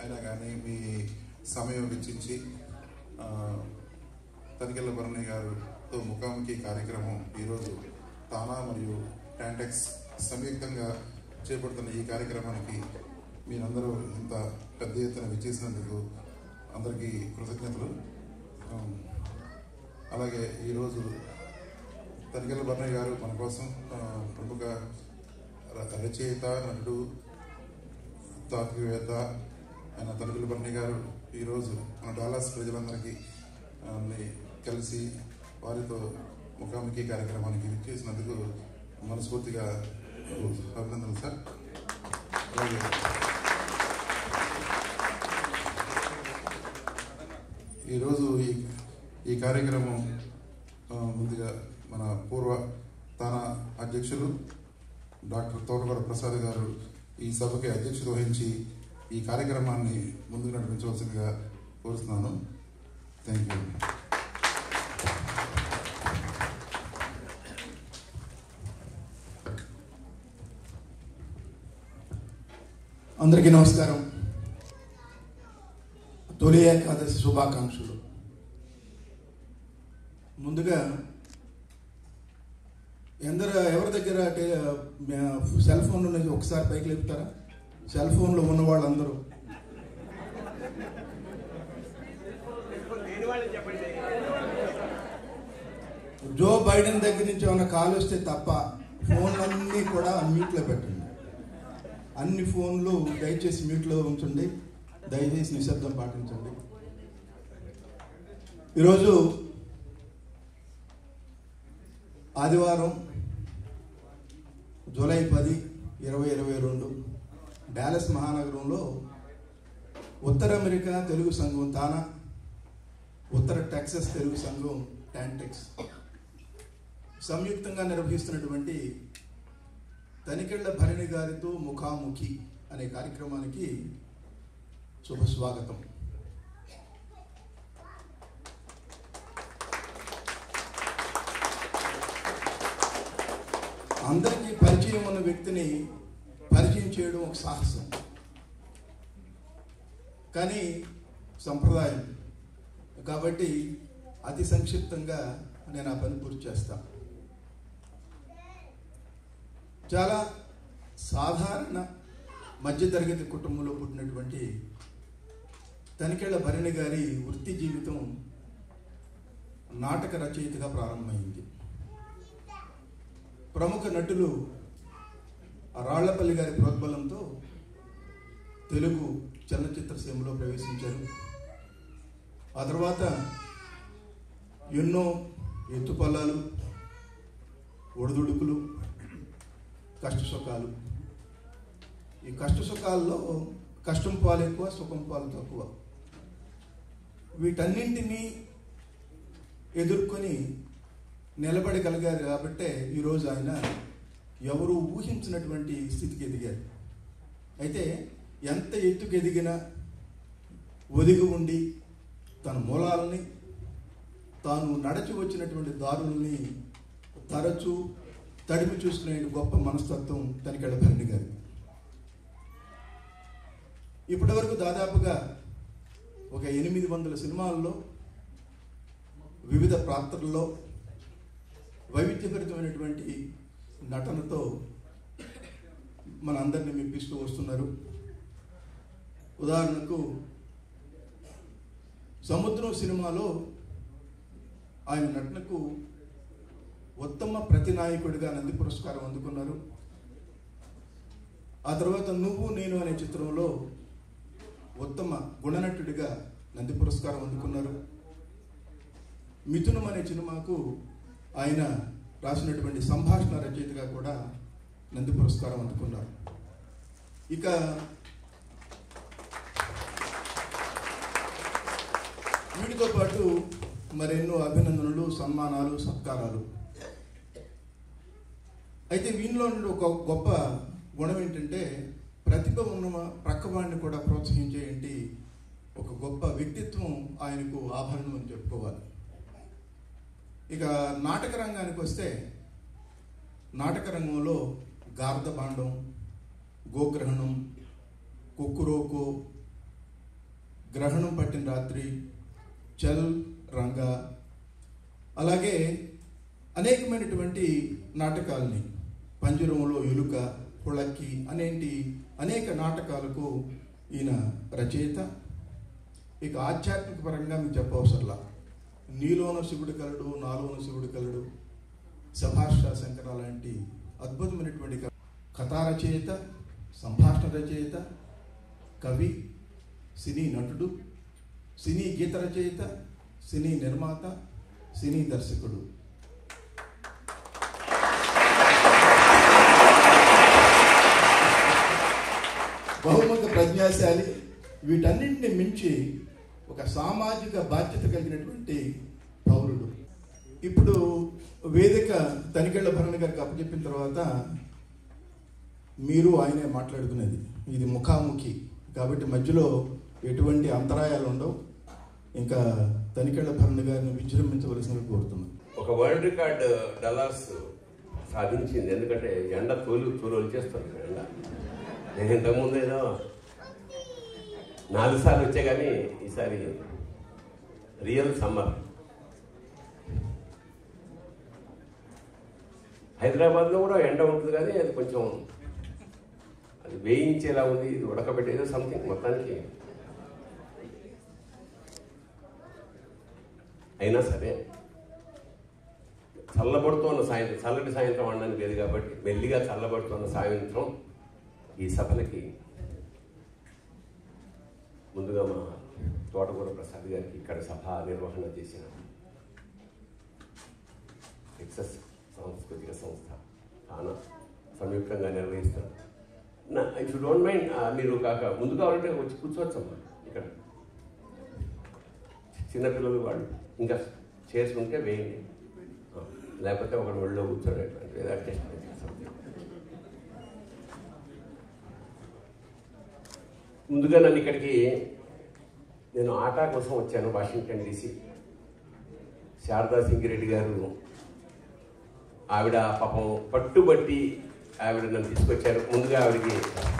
అయినా కానీ మీ సమయం వెచ్చించి ఆ, తనికెళ్ళ భరణి గారితో ముఖాముఖి కార్యక్రమం ఈరోజు తానా మరియు టాంటెక్స్ సంయుక్తంగా చేపడుతున్న ఈ కార్యక్రమానికి మీరందరూ ఇంత పెద్ద ఎత్తున విచ్చేసినందుకు అందరికీ కృతజ్ఞతలు ఆ, అలాగే ఈరోజు తనికెళ్ళ భరణి గారు మన కోసం ఆ, ప్రముఖ ర- రచయిత నటుడు తాత్వికవేత్త ఆయన తలుపుల భరణి గారు ఈరోజు మన డాలస్ ప్రజలందరికీ ఆ, ని కలిసి వారితో ముఖాముఖి కార్యక్రమానికి చేసినందుకు మనస్ఫూర్తిగా అభినందనలు సార్ అలాగే ఈరోజు ఈ ఈ కార్యక్రమం ఆ, ముందుగా మన పూర్వ తాన అధ్యక్షులు డాక్టర్ తోటగడ ప్రసాద్ గారు ఈ సభకి అధ్యక్షత వహించి ఈ కార్యక్రమాన్ని ముందుకు నడిపించవలసిందిగా కోరుతున్నాను థ్యాంక్ యూ అందరికీ నమస్కారం తొలి ఏకాదశి శుభాకాంక్షలు ముందుగా ఎందరు ఎవరి దగ్గర టే- మ్యా- సెల్ ఫోన్ నుంచి ఒకసారి పైకి లేపుతారా సెల్ ఫోన్లో ఉన్న వాళ్ళందరూ జో బైడెన్ దగ్గర నుంచి ఏమైనా కాల్ వస్తే తప్ప ఫోన్లన్నీ కూడా మ్యూట్లో పెట్టండి అన్ని ఫోన్లు దయచేసి మ్యూట్లో ఉంచండి దయచేసి నిశ్శబ్దం పాటించండి ఈరోజు ఆదివారం జూలై పది ఇరవై ఇరవై రెండు డాలస్ మహానగరంలో ఉత్తర అమెరికా తెలుగు సంఘం తానా ఉత్తర టెక్సస్ తెలుగు సంఘం టాంటెక్స్ సంయుక్తంగా నిర్వహిస్తున్నటువంటి తనికెళ్ల భరణి గారితో ముఖాముఖి అనే కార్యక్రమానికి శుభ స్వాగతం అందరికీ పరిచయం ఉన్న వ్యక్తిని పరిచయం చేయడం ఒక సాహసం కానీ సంప్రదాయం కాబట్టి అతి సంక్షిప్తంగా నేను ఆ పని పూర్తి చేస్తాను చాలా సాధారణ మధ్యతరగతి కుటుంబంలో పుట్టినటువంటి తనికెళ్ల భరణి గారి వృత్తి జీవితం నాటక రచయితగా ప్రారంభమైంది ప్రముఖ నటులు రాళ్లపల్లి గారి ప్రోద్బలంతో తెలుగు చలనచిత్ర సీమలో ప్రవేశించారు ఆ తర్వాత ఎన్నో ఎత్తుపల్లాలు ఒడిదుడుకులు కష్ట సుఖాలు ఈ కష్ట సుఖాల్లో కష్టం పాలు ఎక్కువ సుఖం పాలు తక్కువ వీటన్నింటినీ ఎదుర్కొని నిలబడగలిగారు కాబట్టే ఈరోజు ఆయన ఎవరు ఊహించినటువంటి స్థితికి ఎదిగారు అయితే ఎంత ఎత్తుకు ఎదిగినా ఒదిగి ఉండి తన మూలాలని తాను నడచి వచ్చినటువంటి దారుల్ని తరచూ తడిపి చూసుకునే గొప్ప మనస్తత్వం తనికెళ్ళ భరణి గారి ఇప్పటి వరకు దాదాపుగా ఒక ఎనిమిది వందల సినిమాల్లో వివిధ పాత్రల్లో వైవిధ్యభరితమైనటువంటి నటనతో మన అందరినీ మెప్పిస్తూ వస్తున్నారు ఉదాహరణకు సముద్రం సినిమాలో ఆయన నటనకు ఉత్తమ ప్రతినాయకుడిగా నంది పురస్కారం అందుకున్నారు ఆ తర్వాత నువ్వు నేను అనే చిత్రంలో ఉత్తమ గుణనటుడిగా నంది పురస్కారం అందుకున్నారు మిథునం అనే సినిమాకు ఆయన రాసినటువంటి సంభాషణ రచయితగా కూడా నంది పురస్కారం అందుకున్నారు ఇక వీటితో పాటు మరెన్నో అభినందనలు సన్మానాలు సత్కారాలు అయితే వీనిలో నుండి ఒక గొప్ప గుణం ఏంటంటే ప్రతిభ ఉన్న ప్రక్కవాడిని కూడా ప్రోత్సహించే ఏంటి ఒక గొప్ప వ్యక్తిత్వం ఆయనకు ఆభరణం అని చెప్పుకోవాలి ఇక నాటక రంగానికి వస్తే నాటక రంగంలో గార్ధబాండం గోగ్రహణం కుక్కురోకు గ్రహణం పట్టిన రాత్రి చల్ రంగా అలాగే అనేకమైనటువంటి నాటకాల్ని పంజరంలో ఎలుక పుళక్కి అనేటి అనేక నాటకాలకు ఈయన రచయిత ఇక ఆధ్యాత్మిక పరంగా మీకు చెప్పవసరలా నీలోన శివుడు కలడు నాలోన శివుడు కలడు సభాష శంకర లాంటి అద్భుతమైనటువంటి క- కథా రచయిత సంభాషణ రచయిత కవి సినీ నటుడు సినీ గీత రచయిత సినీ నిర్మాత సినీ దర్శకుడు బహుముఖ ప్రజ్ఞాశాలి వీటన్నింటిని మించి ఒక సామాజిక బాధ్యత కలిగినటువంటి పౌరుడు ఇప్పుడు వేదిక తనికెళ్ల భరణి గారికి అప్పచెప్పిన తర్వాత మీరు ఆయనే మాట్లాడుకునేది ఇది ముఖాముఖి కాబట్టి మధ్యలో ఎటువంటి అంతరాయాలు ఉండవు ఇంకా తనికెళ్ల భరణి గారిని విజృంభించవలసిందిగా కోరుతున్నాను ఒక వరల్డ్ రికార్డ్ డలార్స్ సాధించింది ఎందుకంటే ఎండ తోలు తోలు వచ్చేస్తుంది ఎండ నేను ఇంతకుముందు ఏదో నాలుగు సార్లు వచ్చే కానీ ఈసారి రియల్ సమ్మర్ హైదరాబాద్లో కూడా ఎండ ఉంటుంది కానీ అది కొంచెం అది వేయించేలా ఉంది ఇది ఉడకబెట్టేదో సంథింగ్ మొత్తానికి అయినా సరే చల్లబడుతున్న సాయంత్రం చల్లటి సాయంత్రం అనడానికి లేదు కాబట్టి మెల్లిగా చల్లబడుతున్న సాయంత్రం ఈ సభలకి ముందుగా మా తోటకూర ప్రసాద్ గారికి ఇక్కడ సభ నిర్వహణ చేసిన ఎక్సెస్ సాంస్కృతిక సంస్థ తానా సంయుక్తంగా నిర్వహిస్తారు నా ఇఫ్ యూ డోంట్ మైండ్ మీరు కాక ముందు కావాలంటే వచ్చి కూర్చోవచ్చమ్మా ఇక్కడ చిన్నపిల్లలు వాళ్ళు ఇంకా చైర్స్ ఉంటే వేయండి ఆ, లేకపోతే ఒకటి ఒళ్ళో కూర్చోండి ఏదో అడ్జస్ట్ something. ముందుగా నన్ను ఇక్కడికి నేను ఆటా కోసం వచ్చాను వాషింగ్టన్ డీసీ శారదా సింగిరెడ్డి గారు ఆవిడ పాపం పట్టుబట్టి ఆవిడ నన్ను తీసుకొచ్చారు ముందుగా ఆవిడకి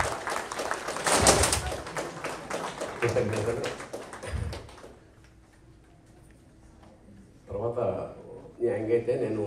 కృతజ్ఞతలు తర్వాత న్యాయంగా అయితే నేను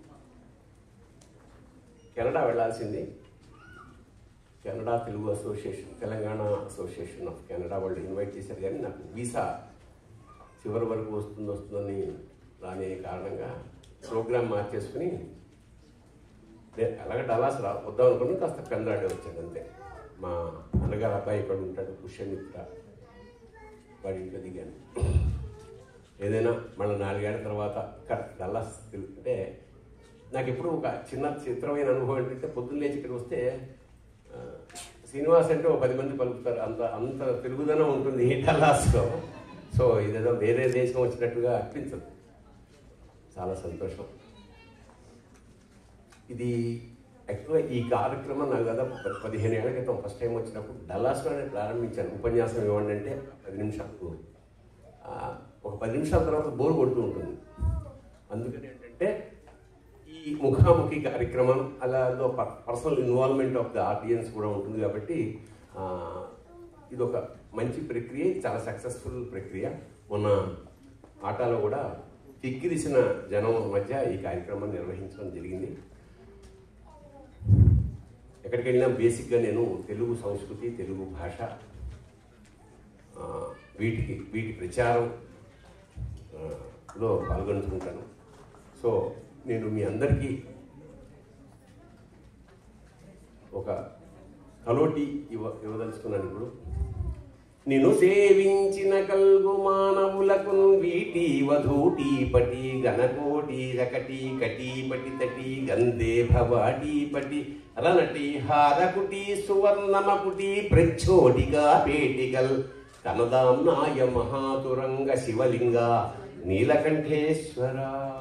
కెనడా వెళ్ళాల్సింది Canada Telugu association Telangana association of Canada వాళ్ళు ఇన్వైట్ చేశారు కానీ నాకు వీసా చివరి వరకు వస్తుంది వస్తుందని రాని కారణంగా ప్రోగ్రామ్ మార్చేసుకుని నే- అలాగే డలాస్ రా వద్దాం అనుకుని కాస్త కంద్రాడే వచ్చాను అంతే మా అన్నగారు అబ్బాయి ఇక్కడ ఉంటాడు పుష్యమిత్ర వాడి ఇంట్లో దిగాను ఏదైనా మళ్ళీ నాలుగేళ్ల తర్వాత ఇక్కడ డల్లాస్ తిరుగు- అంటే నాకు ఎప్పుడు ఒక చిన్న చిత్రమైన అనుభవం ఏంటంటే పొద్దున్న లేచి ఇక్కడ వస్తే ఆ, శ్రీనివాస్ అంటే ఒక పది మంది పలుకుతారు అంత అంత తెలుగుదనం ఉంటుంది ఈ డల్లాస్లో సో ఇదేదో వేరే దేశం వచ్చినట్టుగా అనిపించదు చాలా సంతోషం ఇది యాక్చువల్గా ఈ కార్యక్రమం నాకు దాదాపు ప- పదిహేను ఏళ్ల క్రితం ఫస్ట్ టైం వచ్చినప్పుడు డల్లాస్లోనే ప్రారంభించాను ఉపన్యాసం ఇవ్వండి అంటే పది నిమిషాలు ఆ, ఒక పది నిమిషాల తర్వాత బోర్ కొడుతూ ఉంటుంది అందుకని ఏంటంటే ఈ ముఖాముఖి కార్యక్రమం అలా personal involvement of the audience కూడా ఉంటుంది కాబట్టి ఆ, ఇది ఒక మంచి ప్రక్రియ చాలా సక్సెస్ఫుల్ ప్రక్రియ మొన్న ఆటలో కూడా కిక్కిరిసిన జనం మధ్య ఈ కార్యక్రమాన్ని నిర్వహించడం జరిగింది ఎక్కడికి వెళ్ళినా బేసిక్గా నేను తెలుగు సంస్కృతి తెలుగు భాష ఆ, వీటికి వీటి ప్రచారం ఆ, లో పాల్గొంటుంటాను సో నేను మీ అందరికీ ఒక కలోటి ఇవ్వ ఇవ్వదలుచుకున్నాను ఇప్పుడు నిన్ను సేవించిన కల్గు మానవులకు వీటి వధూటి పటి గణకోటి రకటి కటి పటి తటి గంధే భవాటి పటి రనటి హారకుటి సువర్ణమకుటి ప్రచ్చోటిగా పేటికల్ కనదాంనాయ మహాతురంగ శివలింగ నీలకంఠేశ్వర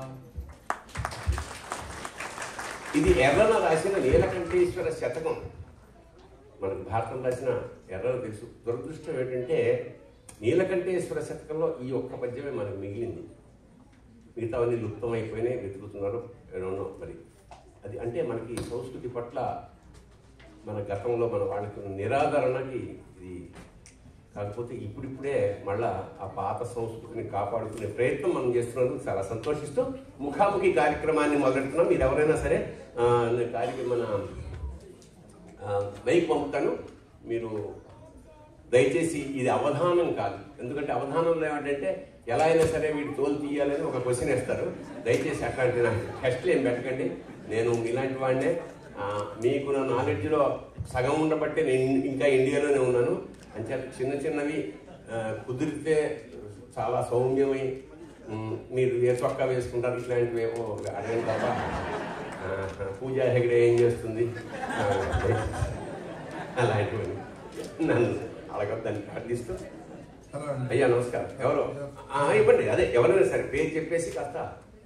ఇది ఎర్రన రాసిన నీలకంఠేశ్వర శతకం మనకు భారతం రాసిన ఎర్రను తెలుసు దురదృష్టం ఏంటంటే నీలకంఠేశ్వర శతకంలో ఈ ఒక్క పద్యమే మనకు మిగిలింది మిగతావన్నీ లుప్తం అయిపోయినాయి వెతుకుతున్నారు ఏమన్నా మరి అది అంటే మనకి సంస్కృతి పట్ల మన గతంలో మన వాళ్ళకి ఉన్న నిరాదరణకి ఇది కాకపోతే ఇప్పుడిప్పుడే మళ్ళా ఆ పాత సంస్కృతిని కాపాడుకునే ప్రయత్నం మనం చేస్తున్నందుకు చాలా సంతోషిస్తూ ముఖాముఖి కార్యక్రమాన్ని మొదలెడుతున్నాం మీరు ఎవరైనా సరే ఆ, కార్యక్రమం మన ఆ, మైక్ పంపుతాను మీరు దయచేసి ఇది అవధానం కాదు ఎందుకంటే అవధానంలో ఏమంటే ఎలా అయినా సరే వీడు తోలు తీయాలని ఒక క్వశ్చన్ వేస్తారు దయచేసి అట్లాంటి నాకు టెస్ట్లు ఏం పెట్టకండి నేను ఇలాంటి వాడినే ఆ, మీకు నా నాలెడ్జ్లో సగం ఉండబట్టే నేను ఇంకా ఇండియాలోనే ఉన్నాను అంచేత చిన్న చిన్నవి ఆ, కుదిరితే చాలా సౌమ్యమై ఉమ్, మీరు ఏ చొక్కా వేసుకుంటారు ఇట్లాంటివి ఏవో అడగండి తప్ప ఆ, పూజా హెగడే ఏం చేస్తుంది ఆ, అలాంటివన్నీ నన్ను అడగద్దని ప్రార్థిస్తూ హలో అండి అయ్యా నమస్కారం ఎవరు ఆ, ఇవ్వండి అదే ఎవరైనా సరే పేరు చెప్పేసి కాస్త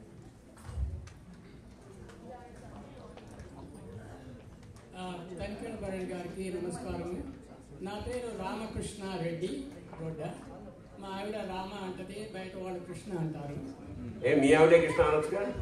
తనిఖీల భరణ్ గారికి నమస్కారం నా పేరు రామకృష్ణ రెడ్డి గొడ్డ మా ఆవిడ రామ అంటది బయట వాళ్ళు కృష్ణ అంటారు ఏ మీ ఆవిడే కృష్ణ అనొచ్చు గారు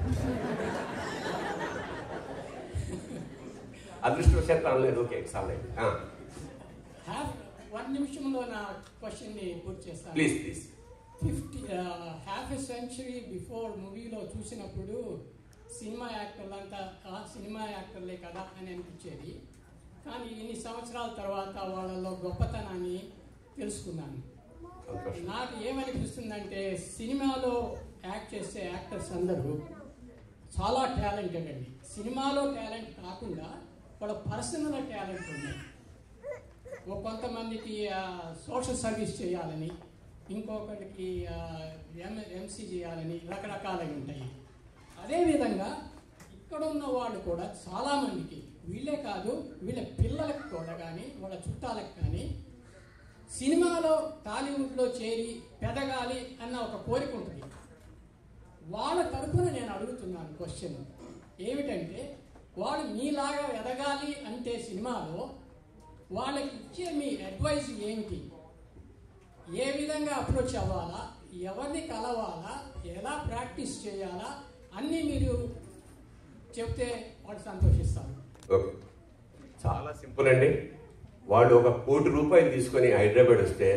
అదృష్టవశాత్తు అనలేదు ఓకే చాలే హాఫ్ వన్ నిమిషంలో నా క్వశ్చన్ని పూర్తి చేస్తాను please please fifty half a century before మూవీలో చూసినప్పుడు సినిమా యాక్టర్లంతా ఆ సినిమా యాక్టర్లే కదా అని అనిపించేది కానీ ఇన్ని సంవత్సరాల తర్వాత వాళ్ళలో గొప్పతనాన్ని తెలుసుకున్నాను సంతోషం నాకు ఏమనిపిస్తుందంటే సినిమాలో యాక్ట్ చేసే యాక్టర్స్ అందరూ చాలా టాలెంటెడ్ అండి సినిమాలో టాలెంట్ కాకుండా వాళ్ళ పర్సనల్ టాలెంట్ ఉన్నాయి ఓ కొంతమందికి సోషల్ సర్వీస్ చేయాలని ఇంకొకరికి ఎం ఎంసీ చేయాలని రకరకాలవి ఉంటాయి అదేవిధంగా ఇక్కడ ఉన్న వాళ్ళు కూడా చాలామందికి వీళ్ళే కాదు వీళ్ళ పిల్లలకు కూడా కానీ వాళ్ళ చుట్టాలకు కానీ సినిమాలో టాలీవుడ్లో చేరి పెదగాలి అన్న ఒక కోరిక ఉంటుంది వాళ్ళ తరఫున నేను అడుగుతున్నాను క్వశ్చన్ ఏమిటంటే వాళ్ళు మీలాగా ఎదగాలి అంటే సినిమాలో వాళ్ళకి ఇచ్చే మీ అడ్వైస్ ఏమిటి ఏ విధంగా అప్రోచ్ అవ్వాలా ఎవరిని కలవాలా ఎలా ప్రాక్టీస్ చేయాలా అన్నీ మీరు చెప్తే వాళ్ళు సంతోషిస్తారు ఓకే చాలా సింపుల్ అండి వాడు ఒక కోటి రూపాయలు తీసుకొని హైదరాబాద్ వస్తే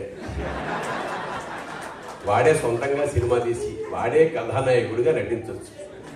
వాడే సొంతంగా సినిమా తీసి వాడే కథానాయకుడిగా నటించవచ్చు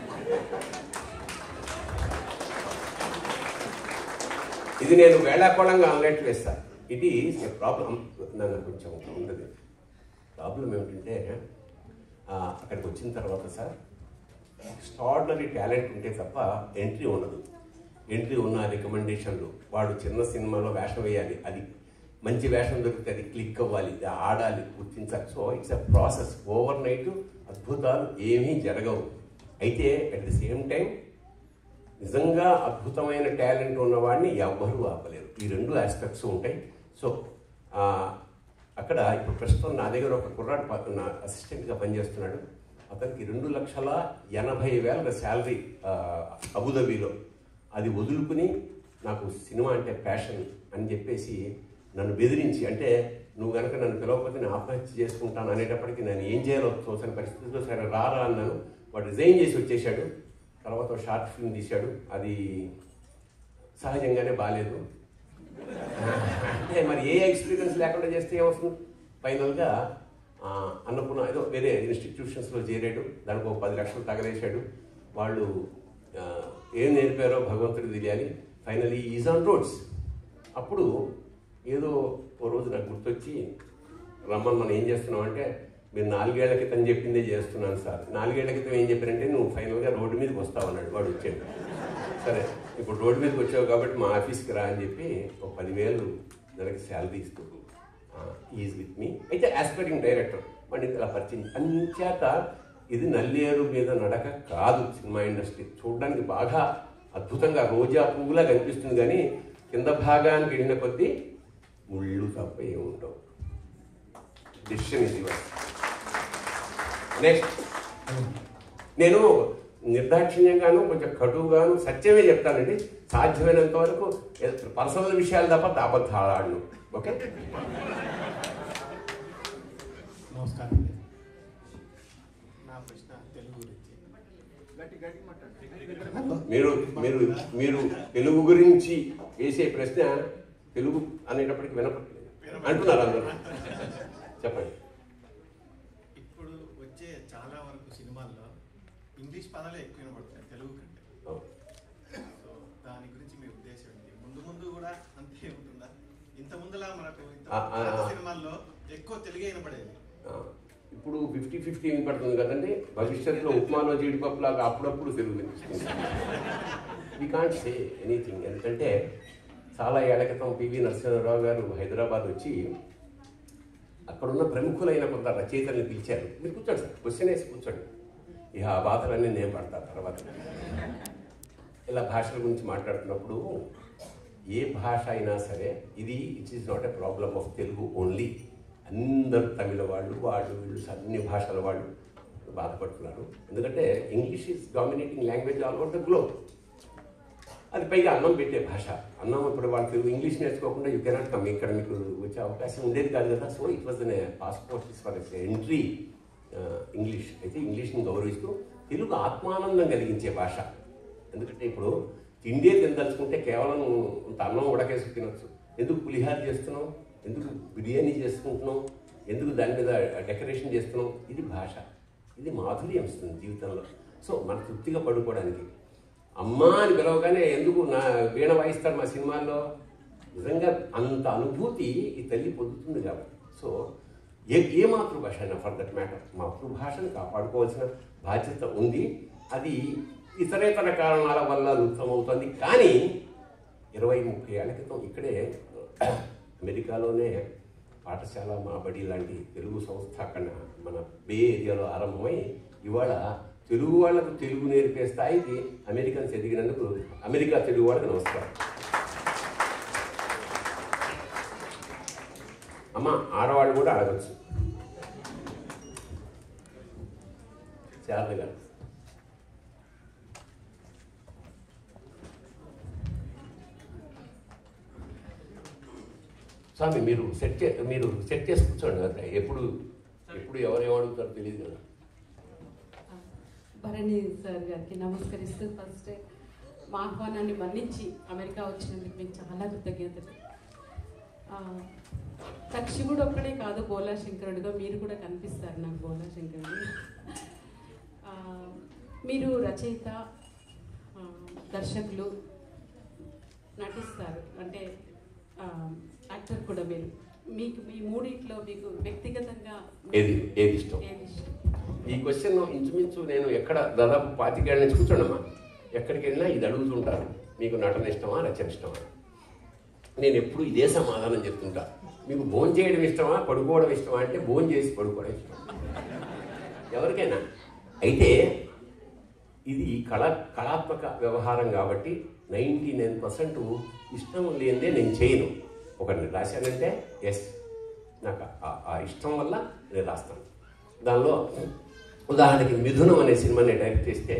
ఇది నేను వేళాకోళంగా అనలెట్ వేస్తాను ఇది ప్రాబ్లం నన్ను కొంచెం ఉన్నది ప్రాబ్లం ఏమిటంటే ఆ, అక్కడికి వచ్చిన తర్వాత సార్ ఎక్స్ట్రాడినరీ టాలెంట్ ఉంటే తప్ప ఎంట్రీ ఉండదు ఎంట్రీ ఉన్న రికమెండేషన్లు వాడు చిన్న సినిమాలో వేషం వేయాలి అది మంచి వేషం దొరికితే అది క్లిక్ అవ్వాలి అది ఆడాలి గుర్తించాలి so it's a process overnight అద్భుతాలు ఏమీ జరగవు అయితే అట్ ది సేమ్ టైం నిజంగా అద్భుతమైన టాలెంట్ ఉన్నవాడిని ఎవ్వరూ ఆపలేరు ఈ రెండు ఆస్పెక్ట్స్ ఉంటాయి సో ఆ, అక్కడ ఇప్పుడు ప్రస్తుతం నా దగ్గర ఒక కుర్రాడు ప- నా అసిస్టెంట్గా పనిచేస్తున్నాడు అతనికి రెండు లక్షల ఎనభై వేల శాలరీ అబుదాబీలో అది వదులుకుని నాకు సినిమా అంటే ప్యాషన్ అని చెప్పేసి నన్ను బెదిరించి అంటే నువ్వు కనుక నన్ను పిలవకపోతే నేను ఆత్మహత్య చేసుకుంటాను అనేటప్పటికి నేను ఏం చేయాలో తోచని పరిస్థితిలో సరే రారా అన్నాను వాడు రిజైన్ చేసి వచ్చేసాడు తర్వాత ఒక షార్ట్ ఫిల్మ్ తీశాడు అది సహజంగానే బాగాలేదు అంటే మరి ఏ ఎక్స్పీరియన్స్ లేకుండా చేస్తే ఏమవుతుంది ఫైనల్గా ఆ, అన్నపూర్ణ ఏదో వేరే ఇన్స్టిట్యూషన్స్లో చేరాడు దానికి ఒక పది లక్షలు తగలేశాడు వాళ్ళు ఆ, ఏం నేర్పారో భగవంతుడికి తెలియాలి ఫైనలీ ఈజ్ ఆన్ రోడ్స్ అప్పుడు ఏదో ఓ రోజు నాకు గుర్తొచ్చి రమ్మని మనం ఏం చేస్తున్నాం అంటే మీరు నాలుగేళ్ల క్రితం చెప్పిందే చేస్తున్నాను సార్ నాలుగేళ్ల క్రితం ఏం చెప్పారంటే నువ్వు ఫైనల్గా రోడ్డు మీదకి వస్తావు అన్నాడు వాడు వచ్చాడు సరే ఇప్పుడు రోడ్డు మీదకి వచ్చావు కాబట్టి మా ఆఫీస్కి రా అని చెప్పి ఒక పదివేలు నెలకి శాలరీ ఇస్తూ ఈజ్ విత్ మీ అయితే ఆస్పైరింగ్ డైరెక్టర్ వాడిని ఇలా పరిచయం అంచేత ఇది నల్లేరు మీద నడక కాదు సినిమా ఇండస్ట్రీ చూడడానికి బాగా అద్భుతంగా రోజా పువ్వులా కనిపిస్తుంది కానీ కింద భాగానికి వెళ్ళిన కొద్దీ ముళ్ళు తప్ప ఏముండవు డిసిషన్ ఇది నెక్స్ట్ నేను నిర్దాక్షిణ్యంగాను కొంచెం కటువుగాను సత్యమే చెప్తానండి సాధ్యమైనంత వరకు పర్సనల్ విషయాలు తప్ప అబద్ధాలు ఆడను ఓకే నమస్కారం అండి నా ప్రశ్న తెలుగు గురించి గట్టి గట్టి మాట్లాడండి మీరు మీరు మీరు తెలుగు గురించి వేసే ప్రశ్న తెలుగు అనేటప్పటికి వినపట్లేదు అంటున్నారు అందరూ చెప్పండి ఇప్పుడు వచ్చే చాలా వరకు సినిమాల్లో ఇంగ్లీష్ పదాలే ఎక్కువ వినబడుతున్నాయి తెలుగు కంటే అవును. సో దాని గురించి మీ ఉద్దేశం ఏంటి ముందు ముందు కూడా అంతే ఉంటుందా ఇంత ముందులా మనకు ఇంత ఆ, ఆ, పాత ఆ. సినిమాల్లో ఎక్కువ తెలుగే వినపడేది ఆ, ఇప్పుడు ఫిఫ్టీ ఫిఫ్టీ వినపడుతుంది కదండి భవిష్యత్తులో ఉప్మాలో జీడిపప్పు లాగా అప్పుడప్పుడు తెలుగు వినిపిస్తుంది వీ కాంట్ సే ఎనీథింగ్ ఎందుకంటే చాలా ఏళ్ల క్రితం పివి నరసింహారావు గారు హైదరాబాద్ వచ్చి అక్కడున్న ప్రముఖులైన కొంత రచయితల్ని పిలిచారు మీరు కూర్చోండి సార్ క్వశ్చన్ వేసి కూర్చోండి ఇక ఆ బాధలన్నీ నేను పడతా తర్వాత ఇలా భాషల గురించి మాట్లాడుతున్నప్పుడు ఏ భాష అయినా సరే ఇది it is not a problem of Telugu only అందరు తమిళ వాళ్ళు వాళ్ళు వీళ్ళు అన్ని భాషల వాళ్ళు బాధపడుతున్నారు ఎందుకంటే English is dominating language all over the globe అది పైగా అన్నం పెట్టే భాష అన్నం ఇప్పుడు వాళ్ళకి ఇంగ్లీష్ నేర్చుకోకుండా యూ కెనాట్ కమ్ ఇక్కడ మీకు వచ్చే అవకాశం ఉండేది కాదు కదా సో ఇట్ వాజ్ అనే పాస్పోర్ట్ ఫర్ ఎంట్రీ ఇంగ్లీష్ అయితే ఇంగ్లీష్ని గౌరవిస్తూ తెలుగు ఆత్మానందం కలిగించే భాష ఎందుకంటే ఇప్పుడు తిండే తినదలుచుకుంటే కేవలం ఇంత అన్నం ఉడకేసి తినొచ్చు ఎందుకు పులిహార చేస్తున్నాం ఎందుకు బిర్యానీ చేసుకుంటున్నాం ఎందుకు దాని మీద డెకరేషన్ చేస్తున్నాం ఇది భాష ఇది మాధుర్యం ఇస్తుంది జీవితంలో సో మన తృప్తిగా పడుకోవడానికి అమ్మా అని పిలవగానే ఎందుకు నా వీణ వాయిస్తాడు మా సినిమాల్లో నిజంగా అంత అనుభూతి ఈ తల్లి పొందుతుంది కాబట్టి సో ఏ ఏ మాతృభాష అయినా ఫర్ దట్ మ్యాటర్ మాతృభాషను కాపాడుకోవాల్సిన బాధ్యత ఉంది అది ఇతరేతర కారణాల వల్ల లుప్తమవుతుంది కానీ ఇరవై ముప్పై ఏళ్ల క్రితం ఇక్కడే అమెరికాలోనే పాఠశాల మాబడి లాంటి తెలుగు సంస్థ అక్కడ మన బే ఏరియాలో ఆరంభమై ఇవాళ తెలుగు వాళ్ళకు తెలుగు నేర్పే స్థాయికి అమెరికన్స్ ఎదిగినందుకు అమెరికా తెలుగు వాళ్ళకి నమస్కారం అమ్మ ఆడవాళ్ళు కూడా అడగచ్చు శారద గారు స్వామి మీరు సెట్ చే మీరు సెట్ చేసి కూర్చోండి కదా ఎప్పుడు ఎప్పుడు ఎవరు ఏమడుగుతారో తెలియదు కదా భరణి సార్ గారికి నమస్కరిస్తూ ఫస్ట్ మా ఆహ్వానాన్ని మన్నించి అమెరికా వచ్చినందుకు మీకు చాలా కృతజ్ఞతలు ఆ, నాకు శివుడు ఒక్కడే కాదు బోలా శంకరుడుగా మీరు కూడా కనిపిస్తారు నాకు బోలా శంకరుడు ఆ, మీరు రచయిత ఆ, దర్శకులు నటిస్తారు అంటే ఆ, యాక్టర్ కూడా మీరు మీకు మీ మూడిట్లో మీకు వ్యక్తిగతంగా ఏది ఏది ఇష్టం ఏది ఇష్టం ఈ క్వశ్చన్ ఇంచుమించు నేను ఎక్కడ దాదాపు పాతికేళ్ళ నుంచి కూర్చోండమ్మా ఎక్కడికి వెళ్ళినా ఇది అడుగుతుంటాను మీకు నటన ఇష్టమా రచన ఇష్టమా నేను ఎప్పుడు ఇదే సమాధానం చెప్తుంటా మీకు భోజనం చేయడం ఇష్టమా పడుకోవడం ఇష్టమా అంటే భోజనం చేసి పడుకోవడం ఇష్టం ఎవరికైనా అయితే ఇది కళ కళాత్మక వ్యవహారం కాబట్టి నైంటీ నైన్ పర్సెంట్ ఇష్టం లేనిదే నేను చేయను ఒకరిని రాశానంటే ఎస్ నాకు ఆ- ఆ ఇష్టం వల్ల నేను రాస్తాను దానిలో ఉదాహరణకి మిథునం అనే సినిమా నేను డైరెక్ట్ చేస్తే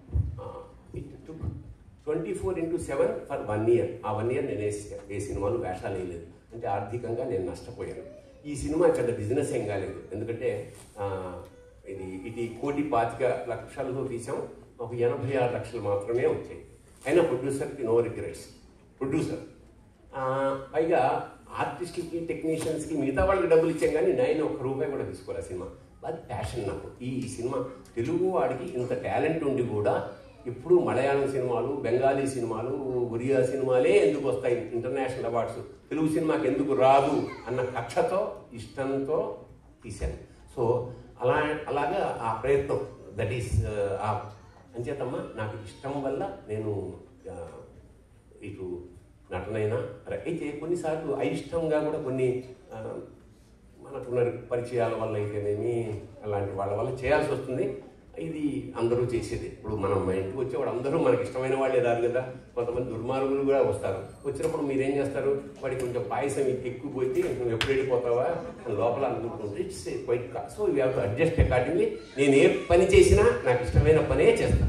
twenty four into seven for one year ఆ వన్ ఇయర్ నేను ఏ- ఏ సినిమాలు వేషాలు వేయలేదు అంటే ఆర్థికంగా నేను నష్టపోయాను ఈ సినిమా పెద్ద బిజినెస్ ఏం కాలేదు ఎందుకంటే ఆ, ఇది ఇది కోటి పాతిక లక్షలతో తీసాం ఒక ఎనభై ఆరు లక్షలు మాత్రమే వచ్చాయి అయినా ప్రొడ్యూసర్కి నో రిగ్రెట్స్ ప్రొడ్యూసర్ పైగా ఆర్టిస్ట్కి టెక్నీషియన్స్కి మిగతా వాళ్ళకి డబ్బులు ఇచ్చాం కానీ నేను ఒక్క రూపాయి కూడా తీసుకోలే సినిమా అది ప్యాషన్ నాకు ఈ సినిమా తెలుగు వాడికి ఇంత టాలెంట్ ఉండి కూడా ఇప్పుడు మలయాళం సినిమాలు బెంగాలీ సినిమాలు ఒరియా సినిమాలే ఎందుకు వస్తాయి ఇంటర్నేషనల్ అవార్డ్స్ తెలుగు సినిమాకి ఎందుకు రాదు అన్న కక్షతో ఇష్టంతో తీశాను సో అలా అలాగా ఆ ప్రయత్నం దట్ ఈస్ ఆ అంచేతమ్మా నాకు ఇష్టం వల్ల నేను ఆ, ఇటు నటనైనా ర- అయితే కొన్నిసార్లు అయిష్టంగా కూడా కొన్ని ఆ, మనకున్న పరిచయాల వల్ల అయితేనేమి అలాంటి వాళ్ళ వల్ల చేయాల్సి వస్తుంది ఇది అందరూ చేసేది ఇప్పుడు మనం మా ఇంటికి వచ్చేవాడు అందరూ మనకి ఇష్టమైన వాళ్ళే రారు కదా కొంతమంది దుర్మార్గులు కూడా వస్తారు వచ్చినప్పుడు మీరేం చేస్తారు వాడికి కొంచెం పాయసం ఎక్కువ పోయి నువ్వు ఎప్పుడు వెళ్ళిపోతావా అని లోపల అనుకుంటుంది it's quite so you have to adjust accordingly నేను ఏ పని చేసినా నాకు ఇష్టమైన పనే చేస్తాను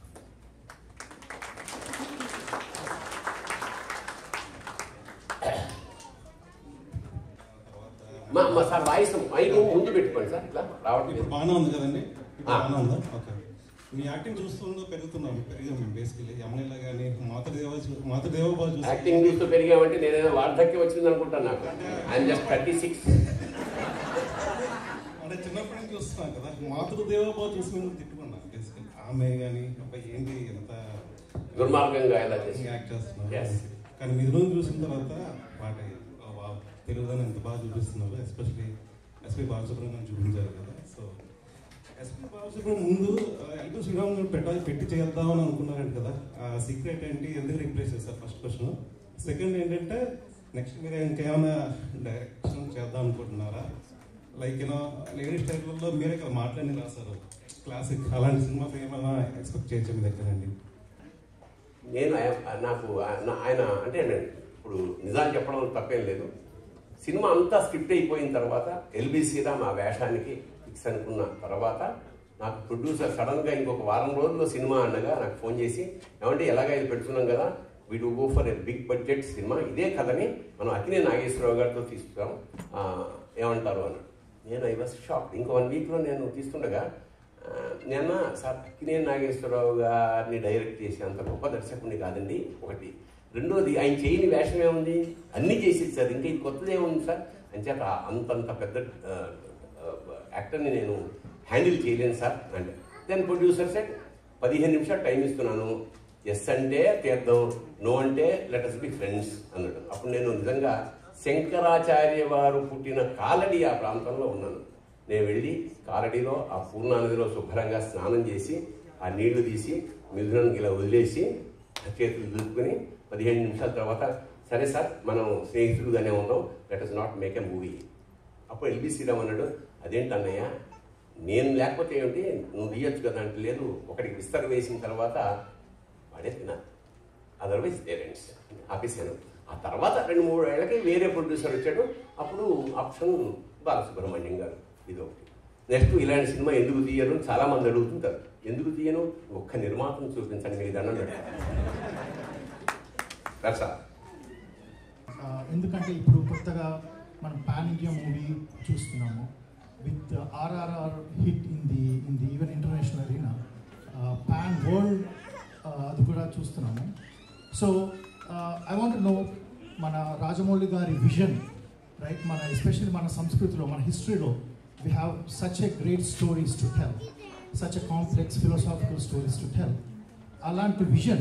మా మా సార్ వాయిస్ మైక్ ముందు పెట్టుకోండి సార్ ఇట్లా రావట్లేదు ఇప్పుడు బాగానే ఉంది కదండి ఇప్పుడు ఆ. బాగానే ఉందా ఓకే మీ యాక్టింగ్ చూస్తుందో పెరుగుతున్నాం పెరిగాం మేము బేసికలీ యమనిలా కానీ మాతృదేవ మాతృదేవ బాగా చూసి యాక్టింగ్ చూస్తూ పెరిగామంటే నేనేదో వార్ధక్యం వచ్చింది అనుకుంటాను నాకు ఐఎమ్ జస్ట్ థర్టీ సిక్స్ చిన్నప్పటి నుంచి చూస్తున్నాను కదా మాతృదేవోభవ చూసి మేము తిట్టుకున్నాను బేసికల్ ఆమె కానీ అబ్బాయి ఏంటి ఎంత దుర్మార్గంగా ఎలా చేసి యాక్ట్ చేస్తున్నారు Yes. కానీ మీరు రోజు చూసిన తర్వాత వాటి తెలుగుదని ఎంత బాగా చూపిస్తున్నారు ఎస్పెషలీ ఎస్పీ బాలసుబ్రహ్మణ్యం చూపించారు కదా సో ఎస్పీ బాలసుబ్రహ్మణ్యం ముందు ఎల్పీ శ్రీరామ్ గారు పెట్టాలి పెట్టి చేద్దామని అనుకున్నారంట కదా ఆ సీక్రెట్ ఏంటి ఎందుకు రిప్లేస్ చేస్తారు ఫస్ట్ క్వశ్చన్ సెకండ్ ఏంటంటే నెక్స్ట్ మీరు ఇంకేమైనా డైరెక్షన్ చేద్దాం అనుకుంటున్నారా లైక్ యూనో లేడీస్ టైటిల్లో మీరే కదా మాట్లాడి రాశారు క్లాసిక్ అలాంటి సినిమాస్ ఏమైనా ఎక్స్పెక్ట్ చేయొచ్చు మీ దగ్గర అండి నేను ఆయన- నాకు ఆయన- ఆయన అంటే నేను ఇప్పుడు నిజాలు చెప్పడం తప్పేం లేదు సినిమా అంతా స్క్రిప్ట్ అయిపోయిన తర్వాత ఎల్బి శ్రీరామ్ ఆ వేషానికి ఫిక్స్ అనుకున్న తర్వాత నాకు ప్రొడ్యూసర్ సడన్గా ఇంకొక వారం రోజుల్లో సినిమా అనగా నాకు ఫోన్ చేసి ఏమంటే ఎలాగ ఇది పెడుతున్నాం కదా we do go for a big budget సినిమా ఇదే కథని మనం అకినే నాగేశ్వరరావు గారితో తీస్తాం ఆ, ఏమంటారు అని నేను ఐ వాస్ షాక్ ఇంకో వన్ వీక్లో నేను తీస్తుండగా ఆ, నిన్న సార్ అక్కినే నాగేశ్వరరావు గారిని డైరెక్ట్ చేసే అంత గొప్ప దర్శకుడిని కాదండి ఒకటి రెండోది ఆయన చేయని వేషం ఏముంది అన్నీ చేసేది సార్ ఇంకా ఇది కొత్తది ఏముంది సార్ అంచేత అంతంత పెద్ద ఆ, ఆ, యాక్టర్ని నేను హ్యాండిల్ చేయలేను సార్ అంటే దెన్ ప్రొడ్యూసర్ సెట్ పదిహేను నిమిషాలు టైం ఇస్తున్నాను ఎస్ అంటే తీద్దాం నో అంటే లెటర్స్ బి ఫ్రెండ్స్ అన్నాడు అప్పుడు నేను నిజంగా శంకరాచార్య వారు పుట్టిన కాలడి ఆ ప్రాంతంలో ఉన్నాను నేను వెళ్ళి కాలడీలో ఆ పూర్ణానదిలో శుభ్రంగా స్నానం చేసి ఆ నీళ్లు తీసి మిథునానికి ఇలా వదిలేసి ఆ చేతులు దులుపుకొని పదిహేను నిమిషాల తర్వాత సరే సార్ మనం స్నేహితులుగానే ఉన్నాం let us not make a movie అప్పుడు ఎల్బి శ్రీరామ్ అన్నాడు అదేంటి అన్నయ్య నేను లేకపోతే ఏమిటి నువ్వు తీయొచ్చు కదా అంటే లేదు ఒకటికి విస్తర వేసిన తర్వాత వాడే తినాలి అదర్వైజ్ పేరెంట్స్ ఆపేసాను ఆ తర్వాత రెండు మూడు ఏళ్ళకి వేరే ప్రొడ్యూసర్ వచ్చాడు అప్పుడు ఆప్షన్ బాలసుబ్రహ్మణ్యం గారు ఇది ఒకటి నెక్స్ట్ ఇలాంటి సినిమా ఎందుకు తీయరు అని చాలా మంది అడుగుతుంటారు ఎందుకు తీయను ఒక్క నిర్మాతను చూపించండి మీకు దండం పెడతా ఆ, ఎందుకంటే ఇప్పుడు కొత్తగా మనం పాన్ ఇండియా మూవీ చూస్తున్నాము with RRR hit in the in the even international arena pan world అది కూడా చూస్తున్నాము సో ఐ వాంట్ నో మన రాజమౌళి గారి విజన్ రైట్ మన ఎస్పెషల్లీ మన సంస్కృతిలో మన హిస్టరీలో we have such a great stories to tell such a complex philosophical stories to tell అలాంటి విజన్